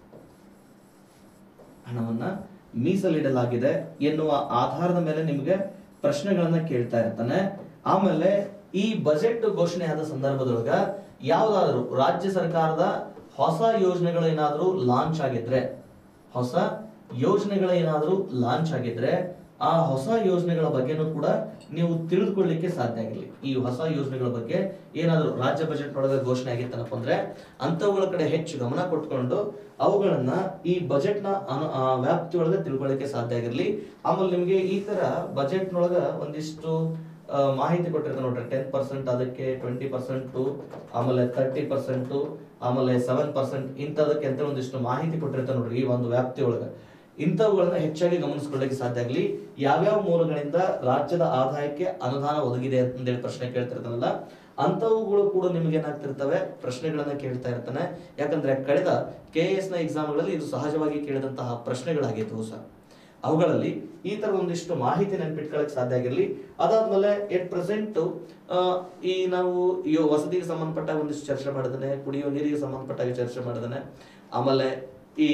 ಹಣವನ್ನ ಮೀಸಲಿಡಲಾಗಿದೆ ಎನ್ನುವ ಆಧಾರದ ಮೇಲೆ ನಿಮಗೆ ಪ್ರಶ್ನೆಗಳನ್ನ ಕೇಳ್ತಾ ಇರ್ತಾನೆ ಆಮೇಲೆ ಈ ಬಜೆಟ್ ಘೋಷಣೆ ಆದ ಸಂದರ್ಭದೊಳಗ ಯಾವ್ದಾದ್ರು ರಾಜ್ಯ ಸರ್ಕಾರದ ಹೊಸ ಯೋಜನೆಗಳು ಏನಾದ್ರೂ ಲಾಂಚ್ ಆಗಿದ್ರೆ ಹೊಸ ಯೋಜನೆಗಳು ಏನಾದ್ರೂ ಲಾಂಚ್ ಆಗಿದ್ರೆ ಆ ಹೊಸ ಯೋಜನೆಗಳ ಬಗ್ಗೆನೂ ಕೂಡ ನೀವು ತಿಳಿದುಕೊಳ್ಳಿಕ್ಕೆ ಸಾಧ್ಯ ಆಗಿರ್ಲಿ ಈ ಹೊಸ ಯೋಜನೆಗಳ ಬಗ್ಗೆ ಏನಾದ್ರು ರಾಜ್ಯ ಬಜೆಟ್ ಒಳಗೆ ಘೋಷಣೆ ಆಗಿತ್ತನಪ್ಪ ಅಂದ್ರೆ ಅಂತವುಗಳ ಕಡೆ ಹೆಚ್ಚು ಗಮನ ಕೊಟ್ಕೊಂಡು ಅವುಗಳನ್ನ ಈ ಬಜೆಟ್ ನ ಅನು- ಆ ವ್ಯಾಪ್ತಿ ಒಳಗೆ ತಿಳ್ಕೊಳ್ಳಿಕ್ಕೆ ಸಾಧ್ಯ ಆಗಿರ್ಲಿ ಆಮೇಲೆ ನಿಮಗೆ ಈ ತರ ಬಜೆಟ್ ನೊಳಗ ಒಂದಿಷ್ಟು ಆ, ಮಾಹಿತಿ ಕೊಟ್ಟಿರ್ತಾರೆ ನೋಡ್ರಿ ಟೆನ್ ಪರ್ಸೆಂಟ್ ಅದಕ್ಕೆ ಟ್ವೆಂಟಿ ಪರ್ಸೆಂಟ್ ಆಮೇಲೆ ತರ್ಟಿ ಪರ್ಸೆಂಟ್ ಆಮೇಲೆ ಸೆವೆನ್ ಪರ್ಸೆಂಟ್ ಇಂಥದಕ್ಕೆ ಅಂತ ಒಂದಿಷ್ಟು ಮಾಹಿತಿ ಕೊಟ್ಟಿರ್ತಾರೆ ನೋಡ್ರಿ ಈ ಒಂದು ವ್ಯಾಪ್ತಿ ಒಳಗ ಇಂಥವುಗಳನ್ನ ಹೆಚ್ಚಾಗಿ ಗಮನಿಸ್ಕೊಳ್ಳಿಕ್ಕೆ ಸಾಧ್ಯ ಆಗಲಿ ಯಾವ್ಯಾವ ಮೂಲಗಳಿಂದ ರಾಜ್ಯದ ಆದಾಯಕ್ಕೆ ಅನುದಾನ ಒದಗಿದೆ ಅಂತೇಳಿ ಪ್ರಶ್ನೆ ಕೇಳ್ತಿರ್ತಾನಲ್ಲ ಅಂತವುಗಳು ಕೂಡ ನಿಮಗೆ ಏನಾಗ್ತಿರ್ತವೆ ಪ್ರಶ್ನೆಗಳನ್ನ ಕೇಳ್ತಾ ಇರ್ತಾನೆ ಯಾಕಂದ್ರೆ ಕಳೆದ ಕೆ ಎಸ್ ನ ಎಕ್ಸಾಮ್ಗಳಲ್ಲಿ ಇದು ಸಹಜವಾಗಿ ಕೇಳಿದಂತಹ ಪ್ರಶ್ನೆಗಳಾಗಿದ್ದವು ಸರ್ ಅವುಗಳಲ್ಲಿ ಈ ತರ ಒಂದಿಷ್ಟು ಮಾಹಿತಿ ನೆನ್ಪಿಟ್ಕೊಳ್ಳಕ್ ಸಾಧ್ಯ ಆಗಿರ್ಲಿ ಅದಾದ್ಮೇಲೆ ಎಟ್ ಪ್ರೆಸೆಂಟ್ ಈ ನಾವು ಈ ವಸತಿಗೆ ಸಂಬಂಧಪಟ್ಟ ಒಂದಿಷ್ಟು ಚರ್ಚೆ ಮಾಡಿದಾನೆ ಕುಡಿಯುವ ನೀರಿಗೆ ಸಂಬಂಧಪಟ್ಟಾಗ ಚರ್ಚೆ ಮಾಡಿದಾನೆ ಆಮೇಲೆ ಈ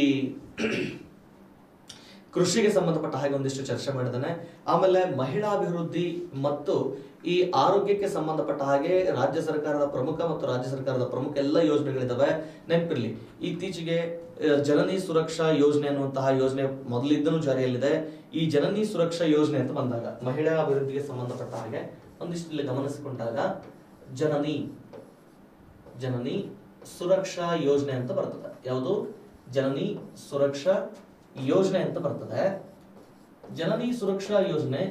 ಕೃಷಿಗೆ ಸಂಬಂಧಪಟ್ಟ ಹಾಗೆ ಒಂದಿಷ್ಟು ಚರ್ಚೆ ಮಾಡಿದ್ದಾನೆ ಆಮೇಲೆ ಮಹಿಳಾ ಅಭಿವೃದ್ಧಿ ಮತ್ತು ಈ ಆರೋಗ್ಯಕ್ಕೆ ಸಂಬಂಧಪಟ್ಟ ಹಾಗೆ ರಾಜ್ಯ ಸರ್ಕಾರದ ಪ್ರಮುಖ ಮತ್ತು ರಾಜ್ಯ ಸರ್ಕಾರದ ಪ್ರಮುಖ ಎಲ್ಲ ಯೋಜನೆಗಳಿದ್ದಾವೆ ನೆನಪಿರ್ಲಿ ಇತ್ತೀಚೆಗೆ ಆ, ಜನನಿ ಸುರಕ್ಷಾ ಯೋಜನೆ ಅನ್ನುವಂತಹ ಯೋಜನೆ ಮೊದಲಿದ್ದನು ಜಾರಿಯಲ್ಲಿದೆ ಈ ಜನನಿ ಸುರಕ್ಷಾ ಯೋಜನೆ ಅಂತ ಬಂದಾಗ ಮಹಿಳಾ ಅಭಿವೃದ್ಧಿಗೆ ಸಂಬಂಧಪಟ್ಟ ಹಾಗೆ ಒಂದಿಷ್ಟು ಇಲ್ಲಿ ಗಮನಿಸಿಕೊಂಡಾಗ ಜನನಿ ಜನನಿ ಸುರಕ್ಷಾ ಯೋಜನೆ ಅಂತ ಬರ್ತದೆ ಯಾವುದು ಜನನಿ ಸುರಕ್ಷಾ ಯೋಜನೆ ಅಂತ ಬರ್ತದೆ ಜನನಿ ಸುರಕ್ಷಾ ಯೋಜನೆ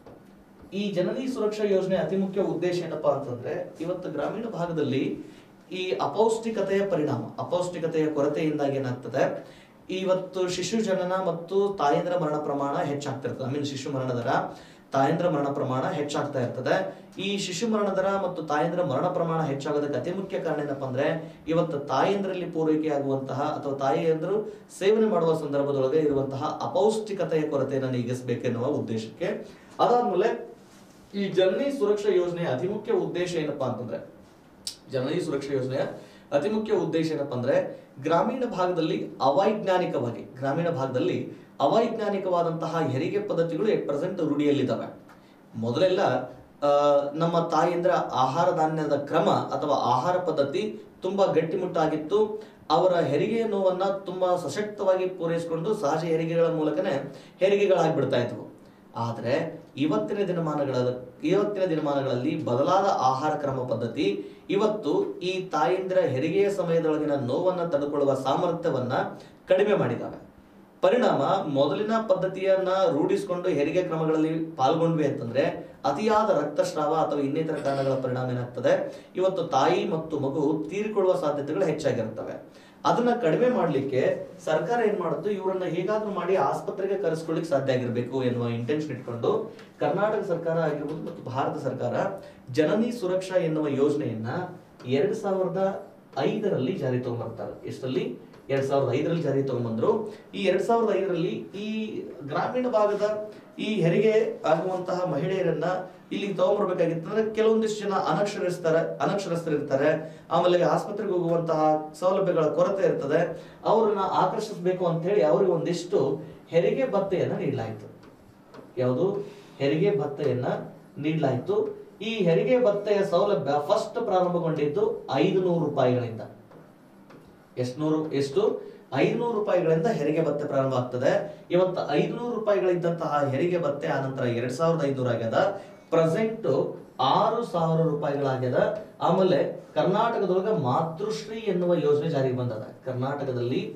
ಈ ಜನನಿ ಸುರಕ್ಷಾ ಯೋಜನೆ ಅತಿ ಮುಖ್ಯ ಉದ್ದೇಶ ಏನಪ್ಪಾ ಅಂತಂದ್ರೆ ಇವತ್ತು ಗ್ರಾಮೀಣ ಭಾಗದಲ್ಲಿ ಈ ಅಪೌಷ್ಟಿಕತೆಯ ಪರಿಣಾಮ ಅಪೌಷ್ಟಿಕತೆಯ ಕೊರತೆಯಿಂದಾಗಿ ಏನಾಗ್ತದೆ ಇವತ್ತು ಶಿಶು ಜನನ ಮತ್ತು ತಾಯಂದ್ರ ಮರಣ ಪ್ರಮಾಣ ಹೆಚ್ಚಾಗ್ತಿರ್ತದೆ ಐ ಮೀನ್ ಶಿಶು ಮರಣ ದರ ತಾಯಂದ್ರ ಮರಣ ಪ್ರಮಾಣ ಹೆಚ್ಚಾಗ್ತಾ ಇರ್ತದೆ ಈ ಶಿಶು ಮರಣ ದರ ಮತ್ತು ತಾಯಂದ್ರ ಮರಣ ಪ್ರಮಾಣ ಹೆಚ್ಚಾಗೋದಕ್ಕೆ ಅತಿ ಮುಖ್ಯ ಕಾರಣ ಏನಪ್ಪಾ ಅಂದ್ರೆ ಇವತ್ತು ತಾಯಂದ್ರಲ್ಲಿ ಪೂರೈಕೆ ಆಗುವಂತಹ ಅಥವಾ ತಾಯಿಯಂದ್ರು ಸೇವನೆ ಮಾಡುವ ಸಂದರ್ಭದೊಳಗೆ ಇರುವಂತಹ ಅಪೌಷ್ಟಿಕತೆಯ ಕೊರತೆಯನ್ನು ನೀಗಿಸಬೇಕೆನ್ನುವ ಉದ್ದೇಶಕ್ಕೆ ಅದಾದ್ಮೇಲೆ ಈ ಜನನಿ ಸುರಕ್ಷಾ ಯೋಜನೆಯ ಅತಿ ಮುಖ್ಯ ಉದ್ದೇಶ ಏನಪ್ಪಾ ಅಂತಂದ್ರೆ ಜನನಿ ಸುರಕ್ಷಾ ಯೋಜನೆಯ ಅತಿ ಮುಖ್ಯ ಉದ್ದೇಶ ಏನಪ್ಪಾ ಅಂದ್ರೆ ಗ್ರಾಮೀಣ ಭಾಗದಲ್ಲಿ ಅವೈಜ್ಞಾನಿಕವಾಗಿ ಗ್ರಾಮೀಣ ಭಾಗದಲ್ಲಿ ಅವೈಜ್ಞಾನಿಕವಾದಂತಹ ಹೆರಿಗೆ ಪದ್ಧತಿಗಳು ಎಟ್ ಪ್ರೆಸೆಂಟ್ ರೂಢಿಯಲ್ಲಿದ್ದಾವೆ ಮೊದಲೆಲ್ಲ ಆ, ನಮ್ಮ ತಾಯಿಯಂದ್ರ ಆಹಾರ ಧಾನ್ಯದ ಕ್ರಮ ಅಥವಾ ಆಹಾರ ಪದ್ಧತಿ ತುಂಬಾ ಗಟ್ಟಿಮುಟ್ಟಾಗಿತ್ತು ಅವರ ಹೆರಿಗೆ ನೋವನ್ನ ತುಂಬಾ ಸಶಕ್ತವಾಗಿ ಪೂರೈಸಿಕೊಂಡು ಸಹಜ ಹೆರಿಗೆಗಳ ಮೂಲಕನೇ ಹೆರಿಗೆಗಳಾಗ್ಬಿಡ್ತಾ ಇದ್ವು ಆದ್ರೆ ಇವತ್ತಿನ ದಿನಮಾನಗಳ ಇವತ್ತಿನ ದಿನಮಾನಗಳಲ್ಲಿ ಬದಲಾದ ಆಹಾರ ಕ್ರಮ ಪದ್ಧತಿ ಇವತ್ತು ಈ ತಾಯಂದಿರ ಹೆರಿಗೆಯ ಸಮಯದೊಳಗಿನ ನೋವನ್ನ ತಡೆಕೊಳ್ಳುವ ಸಾಮರ್ಥ್ಯವನ್ನ ಕಡಿಮೆ ಮಾಡಿದಾವೆ ಪರಿಣಾಮ ಮೊದಲಿನ ಪದ್ಧತಿಯನ್ನ ರೂಢಿಸಿಕೊಂಡು ಹೆರಿಗೆ ಕ್ರಮಗಳಲ್ಲಿ ಪಾಲ್ಗೊಂಡ್ವಿ ಅಂತಂದ್ರೆ ಅತಿಯಾದ ರಕ್ತಸ್ರಾವ ಅಥವಾ ಇನ್ನಿತರ ಕಾರಣಗಳ ಪರಿಣಾಮ ಏನಾಗ್ತದೆ ಇವತ್ತು ತಾಯಿ ಮತ್ತು ಮಗು ತೀರಿಕೊಳ್ಳುವ ಸಾಧ್ಯತೆಗಳು ಹೆಚ್ಚಾಗಿರ್ತವೆ ಅದನ್ನ ಕಡಿಮೆ ಮಾಡ್ಲಿಕ್ಕೆ ಸರ್ಕಾರ ಏನ್ ಮಾಡುತ್ತೆ ಇವರನ್ನ ಹೇಗಾದ್ರೂ ಮಾಡಿ ಆಸ್ಪತ್ರೆಗೆ ಕರೆಸ್ಕೊಳ್ಳಿಕ್ ಸಾಧ್ಯ ಆಗಿರ್ಬೇಕು ಎನ್ನುವ ಇಂಟೆನ್ಷನ್ ಇಟ್ಕೊಂಡು ಕರ್ನಾಟಕ ಸರ್ಕಾರ ಆಗಿರ್ಬೋದು ಮತ್ತು ಭಾರತ ಸರ್ಕಾರ ಜನನಿ ಸುರಕ್ಷಾ ಎನ್ನುವ ಯೋಜನೆಯನ್ನ ಎರಡ್ ಸಾವಿರದ ಐದರಲ್ಲಿ ಜಾರಿ ತಗೊಂಡ್ಬರ್ತಾರೆ ಎಷ್ಟರಲ್ಲಿ ಎರಡ್ ಸಾವಿರದ ಐದರಲ್ಲಿ ಜಾರಿ ತಗೊಂಡ್ಬಂದ್ರು ಈ ಎರಡ್ ಸಾವಿರದ ಐದರಲ್ಲಿ ಈ ಗ್ರಾಮೀಣ ಭಾಗದ ಈ ಹೆರಿಗೆ ಆಗುವಂತಹ ಮಹಿಳೆಯರನ್ನ ಇಲ್ಲಿಗೆ ತಗೊಂಡ್ಬರ್ಬೇಕಾಗಿತ್ತಂದ್ರೆ ಕೆಲವೊಂದಿಷ್ಟು ಜನ ಅನಕ್ಷರಸ್ತರ ಅನಕ್ಷರಸ್ಥರಿರ್ತಾರೆ ಆಮೇಲೆ ಆಸ್ಪತ್ರೆಗೆ ಹೋಗುವಂತಹ ಸೌಲಭ್ಯಗಳ ಕೊರತೆ ಇರ್ತದೆ ಅವರನ್ನ ಆಕರ್ಷಿಸಬೇಕು ಅಂತ ಹೇಳಿ ಅವರಿಗೆ ಒಂದಿಷ್ಟು ಹೆರಿಗೆ ಭತ್ತೆಯನ್ನ ನೀಡಲಾಯಿತು ಯಾವುದು ಹೆರಿಗೆ ಭತ್ತೆಯನ್ನ ನೀಡಲಾಯಿತು ಈ ಹೆರಿಗೆ ಭತ್ತೆಯ ಸೌಲಭ್ಯ ಫಸ್ಟ್ ಪ್ರಾರಂಭಗೊಂಡಿದ್ದು ಐದು ನೂರು ರೂಪಾಯಿಗಳಿಂದ ಎಷ್ಟ್ನೂರು ಎಷ್ಟು ಐದುನೂರು ರೂಪಾಯಿಗಳಿಂದ ಹೆರಿಗೆ ಭತ್ತೆ ಪ್ರಾರಂಭ ಆಗ್ತದೆ ಇವತ್ತು ಐದುನೂರು ರೂಪಾಯಿಗಳಿದ್ದಂತಹ ಹೆರಿಗೆ ಭತ್ತೆ ಆನಂತರ ಎರಡ್ ಸಾವಿರದ ಐನೂರು ಆಗ್ಯದ ಪ್ರೆಸೆಂಟ್ ಆರು ಸಾವಿರ ರೂಪಾಯಿಗಳಾಗ್ಯದ ಆಮೇಲೆ ಕರ್ನಾಟಕದೊಳಗ ಮಾತೃಶ್ರೀ ಎನ್ನುವ ಯೋಜನೆ ಜಾರಿಗೆ ಬಂದದ ಕರ್ನಾಟಕದಲ್ಲಿ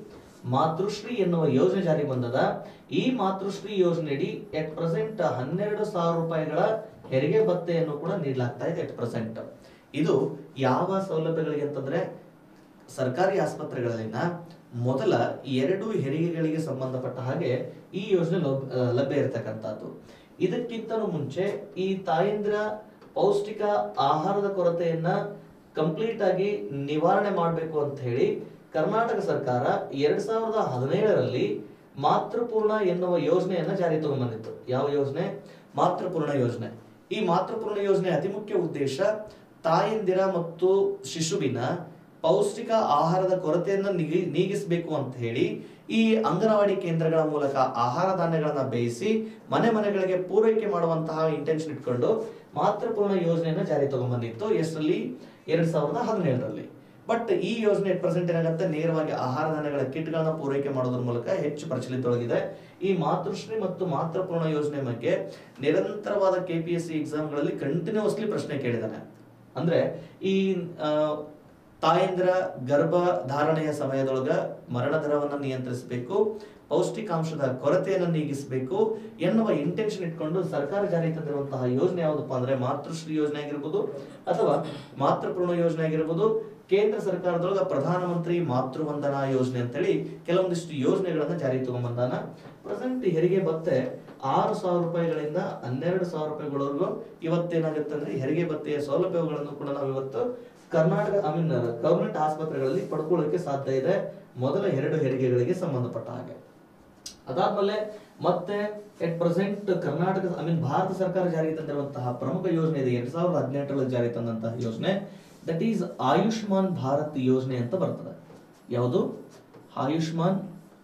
ಮಾತೃಶ್ರೀ ಎನ್ನುವ ಯೋಜನೆ ಜಾರಿ ಬಂದದ ಈ ಮಾತೃಶ್ರೀ ಯೋಜನೆಯಡಿ ಎಟ್ ಪ್ರೆಸೆಂಟ್ ಹನ್ನೆರಡು ಸಾವಿರ ರೂಪಾಯಿಗಳ ಹೆರಿಗೆ ಭತ್ತೆಯನ್ನು ಕೂಡ ನೀಡಲಾಗ್ತಾ ಇದೆ ಎಟ್ ಪ್ರೆಸೆಂಟ್ ಇದು ಯಾವ ಸೌಲಭ್ಯಗಳಿಗೆ ಅಂತಂದ್ರೆ ಸರ್ಕಾರಿ ಆಸ್ಪತ್ರೆಗಳಲ್ಲಿನ ಮೊದಲ ಎರಡು ಹೆರಿಗೆಗಳಿಗೆ ಸಂಬಂಧಪಟ್ಟ ಹಾಗೆ ಈ ಯೋಜನೆ ಲಭ್- ಆ, ಲಭ್ಯ ಇರತಕ್ಕಂಥದ್ದು ಇದಕ್ಕಿಂತಲೂ ಮುಂಚೆ ಈ ತಾಯಂದ್ರ ಪೌಷ್ಟಿಕ ಆಹಾರದ ಕೊರತೆಯನ್ನ ಕಂಪ್ಲೀಟ್ ಆಗಿ ನಿವಾರಣೆ ಮಾಡಬೇಕು ಅಂತ ಹೇಳಿ ಕರ್ನಾಟಕ ಸರ್ಕಾರ ಎರಡ್ ಸಾವಿರದ ಹದಿನೇಳರಲ್ಲಿ ಮಾತೃಪೂರ್ಣ ಎನ್ನುವ ಯೋಜನೆಯನ್ನ ಜಾರಿ ತಗೊಂಡ್ಬಂದಿತ್ತು ಯಾವ ಯೋಜನೆ ಮಾತೃಪೂರ್ಣ ಯೋಜನೆ ಈ ಮಾತೃಪೂರ್ಣ ಯೋಜನೆ ಅತಿ ಮುಖ್ಯ ಉದ್ದೇಶ ತಾಯಂದಿರ ಮತ್ತು ಶಿಶುವಿನ ಪೌಷ್ಟಿಕ ಆಹಾರದ ಕೊರತೆಯನ್ನು ನಿಗಿ ನೀಗಿಸಬೇಕು ಅಂತ ಹೇಳಿ ಈ ಅಂಗನವಾಡಿ ಕೇಂದ್ರಗಳ ಮೂಲಕ ಆಹಾರ ಧಾನ್ಯಗಳನ್ನ ಬೇಯಿಸಿ ಮನೆ ಮನೆಗಳಿಗೆ ಪೂರೈಕೆ ಮಾಡುವಂತಹ ಇಂಟೆನ್ಷನ್ ಇಟ್ಕೊಂಡು ಮಾತೃಪೂರ್ಣ ಯೋಜನೆಯನ್ನ ಜಾರಿ ತಗೊಂಡ್ಬಂದಿತ್ತು ಎಷ್ಟರಲ್ಲಿ ಎರಡ್ ಸಾವಿರದ ಹದಿನೇಳರಲ್ಲಿ ಬಟ್ ಈ ಯೋಜನೆ ಪ್ರೆಸೆಂಟ್ ಏನಾಗುತ್ತೆ ನೇರವಾಗಿ ಆಹಾರ ಧಾನ್ಯಗಳ ಕಿಟ್ಗಳನ್ನ ಪೂರೈಕೆ ಮಾಡೋದ್ರ ಮೂಲಕ ಹೆಚ್ಚು ಪ್ರಚಲಿತವಾಗಿದೆ ಈ ಮಾತೃಶ್ರೀ ಮತ್ತು ಮಾತೃಪೂರ್ಣ ಯೋಜನೆ ಬಗ್ಗೆ ನಿರಂತರವಾದ ಕೆ ಪಿ ಎಸ್ ಸಿ ಎಕ್ಸಾಮ್ಗಳಲ್ಲಿ ಕಂಟಿನ್ಯೂಸ್ಲಿ ಪ್ರಶ್ನೆ ಕೇಳಿದ್ದಾನೆ ಅಂದ್ರೆ ಈ ಆ, ತಾಯಂದಿರ ಗರ್ಭ ಧಾರಣೆಯ ಸಮಯದೊಳಗ ಮರಣ ದರವನ್ನು ನಿಯಂತ್ರಿಸಬೇಕು ಪೌಷ್ಟಿಕಾಂಶದ ಕೊರತೆಯನ್ನು ನೀಗಿಸಬೇಕು ಎನ್ನುವ ಇಂಟೆನ್ಷನ್ ಇಟ್ಕೊಂಡು ಸರ್ಕಾರ ಜಾರಿ ತಂದಿರುವಂತಹ ಯೋಜನೆ ಯಾವುದಪ್ಪ ಅಂದ್ರೆ ಮಾತೃಶ್ರೀ ಯೋಜನೆ ಆಗಿರ್ಬೋದು ಅಥವಾ ಮಾತೃಪೂರ್ಣ ಯೋಜನೆ ಆಗಿರ್ಬೋದು ಕೇಂದ್ರ ಸರ್ಕಾರದೊಳಗ ಪ್ರಧಾನಮಂತ್ರಿ ಮಾತೃವಂದನಾ ಯೋಜನೆ ಅಂತೇಳಿ ಕೆಲವೊಂದಿಷ್ಟು ಯೋಜನೆಗಳನ್ನ ಜಾರಿ ತಗೊಂಡ್ಬಂದಾನ ಪ್ರೆಸೆಂಟ್ ಹೆರಿಗೆ ಭತ್ತೆ ಆರು ಸಾವಿರ ರೂಪಾಯಿಗಳಿಂದ ಹನ್ನೆರಡು ಸಾವಿರ ರೂಪಾಯಿಗಳವರೆಗೂ ಇವತ್ತೇನಾಗುತ್ತೆ ಅಂದ್ರೆ ಹೆರಿಗೆ ಭತ್ತೆಯ ಸೌಲಭ್ಯಗಳನ್ನು ಕೂಡ ನಾವು ಇವತ್ತು ಕರ್ನಾಟಕ ಐ ಮೀನ್ ಗವರ್ಮೆಂಟ್ ಆಸ್ಪತ್ರೆಗಳಲ್ಲಿ ಪಡ್ಕೊಳ್ಳೋಕೆ ಸಾಧ್ಯ ಇದೆ ಮೊದಲ ಎರಡು ಹೆರಿಗೆಗಳಿಗೆ ಸಂಬಂಧಪಟ್ಟ ಹಾಗೆ ಅದಾದ್ಮೇಲೆ ಮತ್ತೆ at present Karnataka I mean Bharat ಸರ್ಕಾರ ಜಾರಿಗೆ ತಂದಿರುವಂತಹ ಪ್ರಮುಖ ಯೋಜನೆ ಇದೆ ಎರಡ್ ಸಾವಿರದ ಹದಿನೆಂಟರಲ್ಲಿ ಜಾರಿ ತಂದಂತಹ ಯೋಜನೆ ದಟ್ ಈಸ್ ಆಯುಷ್ಮಾನ್ ಭಾರತ್ ಯೋಜನೆ ಅಂತ ಬರ್ತದೆ ಯಾವುದು ಆಯುಷ್ಮಾನ್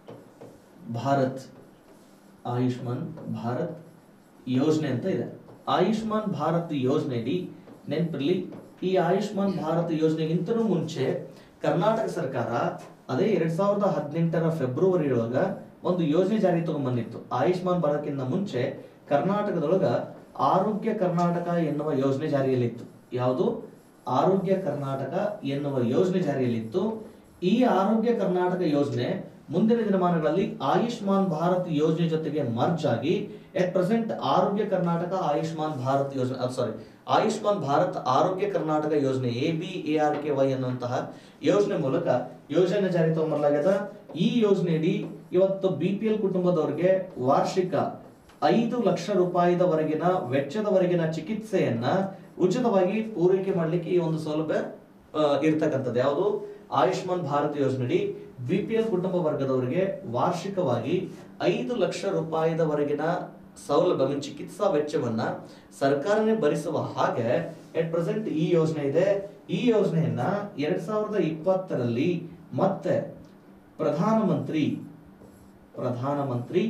ಭಾರತ್ ಆಯುಷ್ಮಾನ್ ಭಾರತ್ ಯೋಜನೆ ಅಂತ ಇದೆ ಆಯುಷ್ಮಾನ್ ಭಾರತ್ ಯೋಜನೆಯಡಿ ನೆನಪಿರ್ಲಿ ಈ ಆಯುಷ್ಮಾನ್ ಭಾರತ್ ಯೋಜನೆಗಿಂತಲೂ ಮುಂಚೆ ಕರ್ನಾಟಕ ಸರ್ಕಾರ ಅದೇ ಎರಡ್ ಸಾವಿರದ ಹದಿನೆಂಟರ ಫೆಬ್ರವರಿ ಒಳಗ ಒಂದು ಯೋಜನೆ ಜಾರಿ ತಗೊಂಡ್ಬಂದಿತ್ತು ಆಯುಷ್ಮಾನ್ ಭಾರತ್ಕಿಂತ ಮುಂಚೆ ಕರ್ನಾಟಕದೊಳಗ ಆರೋಗ್ಯ ಕರ್ನಾಟಕ ಎನ್ನುವ ಯೋಜನೆ ಜಾರಿಯಲ್ಲಿತ್ತು ಯಾವುದು ಆರೋಗ್ಯ ಕರ್ನಾಟಕ ಎನ್ನುವ ಯೋಜನೆ ಜಾರಿಯಲ್ಲಿತ್ತು ಈ ಆರೋಗ್ಯ ಕರ್ನಾಟಕ ಯೋಜನೆ ಮುಂದಿನ ದಿನಮಾನಗಳಲ್ಲಿ ಆಯುಷ್ಮಾನ್ ಭಾರತ್ ಯೋಜನೆ ಜೊತೆಗೆ ಮರ್ಜ್ ಆಗಿ ಎಟ್ ಪ್ರೆಸೆಂಟ್ ಆರೋಗ್ಯ ಕರ್ನಾಟಕ ಆಯುಷ್ಮಾನ್ ಭಾರತ್ ಯೋಜನೆ ಸಾರಿ ಆಯುಷ್ಮಾನ್ ಭಾರತ್ ಆರೋಗ್ಯ ಕರ್ನಾಟಕ ಯೋಜನೆ A B A R K Y ಅನ್ನುವಂತಹ ಯೋಜನೆ ಮೂಲಕ ಯೋಜನೆ ಜಾರಿ ತಗೊಂಬರಲಾಗ್ಯದ ಈ ಯೋಜನೆಯಡಿ ಇವತ್ತು ಬಿ ಪಿ ಎಲ್ ಕುಟುಂಬದವರಿಗೆ ವಾರ್ಷಿಕ ಐದು ಲಕ್ಷ ರೂಪಾಯಿದವರೆಗಿನ ವೆಚ್ಚದವರೆಗಿನ ಚಿಕಿತ್ಸೆಯನ್ನ ಉಚಿತವಾಗಿ ಪೂರೈಕೆ ಮಾಡಲಿಕ್ಕೆ ಈ ಒಂದು ಸೌಲಭ್ಯ ಆ, ಇರ್ತಕ್ಕಂಥದ್ದು ಯಾವುದು ಆಯುಷ್ಮಾನ್ ಭಾರತ್ ಯೋಜನೆಯಡಿ ಬಿ ಪಿ ಎಲ್ ಕುಟುಂಬ ವರ್ಗದವರಿಗೆ ವಾರ್ಷಿಕವಾಗಿ ಐದು ಲಕ್ಷ ರೂಪಾಯಿದವರೆಗಿನ ಸೌಲಭ್ಯ I mean, ಚಿಕಿತ್ಸಾ ವೆಚ್ಚವನ್ನ ಸರ್ಕಾರನೇ ಭರಿಸುವ ಹಾಗೆ ಎಟ್ ಪ್ರೆಸೆಂಟ್ ಈ ಯೋಜನೆ ಇದೆ ಈ ಯೋಜನೆಯನ್ನ ಎರಡ್ ಸಾವಿರದ ಇಪ್ಪತ್ತರಲ್ಲಿ ಮತ್ತೆ ಪ್ರಧಾನಮಂತ್ರಿ ಪ್ರಧಾನಮಂತ್ರಿ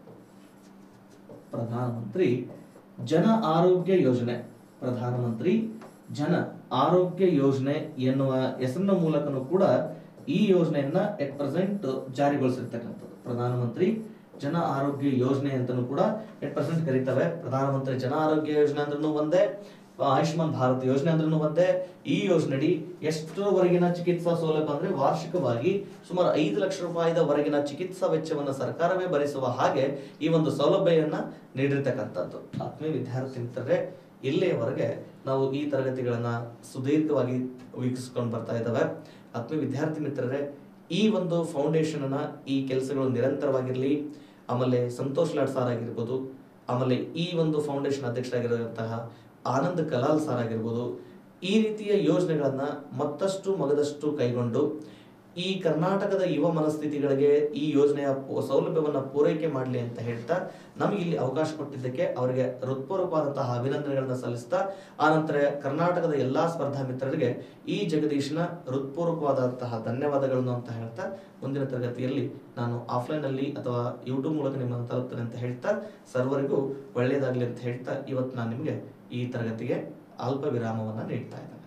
ಪ್ರಧಾನಮಂತ್ರಿ ಜನ ಆರೋಗ್ಯ ಯೋಜನೆ ಪ್ರಧಾನಮಂತ್ರಿ ಜನ ಆರೋಗ್ಯ ಯೋಜನೆ ಎನ್ನುವ ಹೆಸರಿನ ಮೂಲಕನೂ ಕೂಡ ಈ ಯೋಜನೆಯನ್ನ ಎಟ್ ಪ್ರೆಸೆಂಟ್ ಜಾರಿಗೊಳಿಸಿರ್ತಕ್ಕಂಥದ್ದು ಪ್ರಧಾನಮಂತ್ರಿ ಜನ ಆರೋಗ್ಯ ಯೋಜನೆ ಅಂತಾನೂ ಕೂಡ ಎಟ್ ಪ್ರೆಸೆಂಟ್ ಕರೀತವೆ ಪ್ರಧಾನಮಂತ್ರಿ ಜನ ಆರೋಗ್ಯ ಯೋಜನೆ ಅಂದ್ರೂ ಒಂದೇ ಆಯುಷ್ಮಾನ್ ಭಾರತ್ ಯೋಜನೆ ಅಂದ್ರೂ ಒಂದೇ ಈ ಯೋಜನೆಯಡಿ ಎಷ್ಟರವರೆಗಿನ ಚಿಕಿತ್ಸಾ ಸೌಲಭ್ಯ ಅಂದ್ರೆ ವಾರ್ಷಿಕವಾಗಿ ಸುಮಾರು ಐದು ಲಕ್ಷ ರೂಪಾಯಿದವರೆಗಿನ ಚಿಕಿತ್ಸಾ ವೆಚ್ಚವನ್ನು ಸರ್ಕಾರವೇ ಭರಿಸುವ ಹಾಗೆ ಈ ಒಂದು ಸೌಲಭ್ಯವನ್ನ ನೀಡಿರ್ತಕ್ಕಂಥದ್ದು ಆತ್ಮೀಯ ವಿದ್ಯಾರ್ಥಿ ಮಿತ್ರರೇ ಇಲ್ಲಿಯವರೆಗೆ ನಾವು ಈ ತರಗತಿಗಳನ್ನ ಸುದೀರ್ಘವಾಗಿ ವೀಕ್ಷಿಸ್ಕೊಂಡು ಬರ್ತಾ ಇದ್ದಾವೆ ಆತ್ಮೀಯ ವಿದ್ಯಾರ್ಥಿ ಮಿತ್ರರೇ ಈ ಒಂದು ಫೌಂಡೇಶನ್ ಅನ್ನ ಈ ಕೆಲಸಗಳು ನಿರಂತರವಾಗಿರಲಿ ಆಮೇಲೆ ಸಂತೋಷ್ ಲಾಡ್ ಸಾರ್ ಆಗಿರ್ಬೋದು ಆಮೇಲೆ ಈ ಒಂದು ಫೌಂಡೇಶನ್ ಅಧ್ಯಕ್ಷರಾಗಿರುವಂತಹ ಆನಂದ್ ಕಲಾಲ್ ಸಾರ್ ಆಗಿರ್ಬೋದು ಈ ರೀತಿಯ ಯೋಜನೆಗಳನ್ನ ಮತ್ತಷ್ಟು ಮಗದಷ್ಟು ಕೈಗೊಂಡು ಈ ಕರ್ನಾಟಕದ ಯುವ ಮನಸ್ಥಿತಿಗಳಿಗೆ ಈ ಯೋಜನೆಯ ಪೂ- ಸೌಲಭ್ಯವನ್ನ ಪೂರೈಕೆ ಮಾಡಲಿ ಅಂತ ಹೇಳ್ತಾ ನಮಗೆ ಇಲ್ಲಿ ಅವಕಾಶ ಕೊಟ್ಟಿದ್ದಕ್ಕೆ ಅವರಿಗೆ ಹೃತ್ಪೂರ್ವಕವಾದಂತಹ ಅಭಿನಂದನೆಗಳನ್ನ ಸಲ್ಲಿಸ್ತಾ ಆನಂತರ ಕರ್ನಾಟಕದ ಎಲ್ಲಾ ಸ್ಪರ್ಧಾ ಮಿತ್ರರಿಗೆ ಈ ಜಗದೀಶನ ಹೃತ್ಪೂರ್ವಕವಾದಂತಹ ಧನ್ಯವಾದಗಳನ್ನು ಅಂತ ಹೇಳ್ತಾ ಮುಂದಿನ ತರಗತಿಯಲ್ಲಿ ನಾನು ಆಫ್ಲೈನ್ ಅಲ್ಲಿ ಅಥವಾ ಯೂಟ್ಯೂಬ್ ಮೂಲಕ ನಿಮ್ಮನ್ನು ತಲುಪ್ತೇನೆ ಅಂತ ಹೇಳ್ತಾ ಸರ್ವರಿಗೂ ಒಳ್ಳೆಯದಾಗಲಿ ಅಂತ ಹೇಳ್ತಾ ಇವತ್ತು ನಾನು ನಿಮಗೆ ಈ ತರಗತಿಗೆ ಅಲ್ಪ ವಿರಾಮವನ್ನ ನೀಡ್ತಾ ಇದ್ದೇನೆ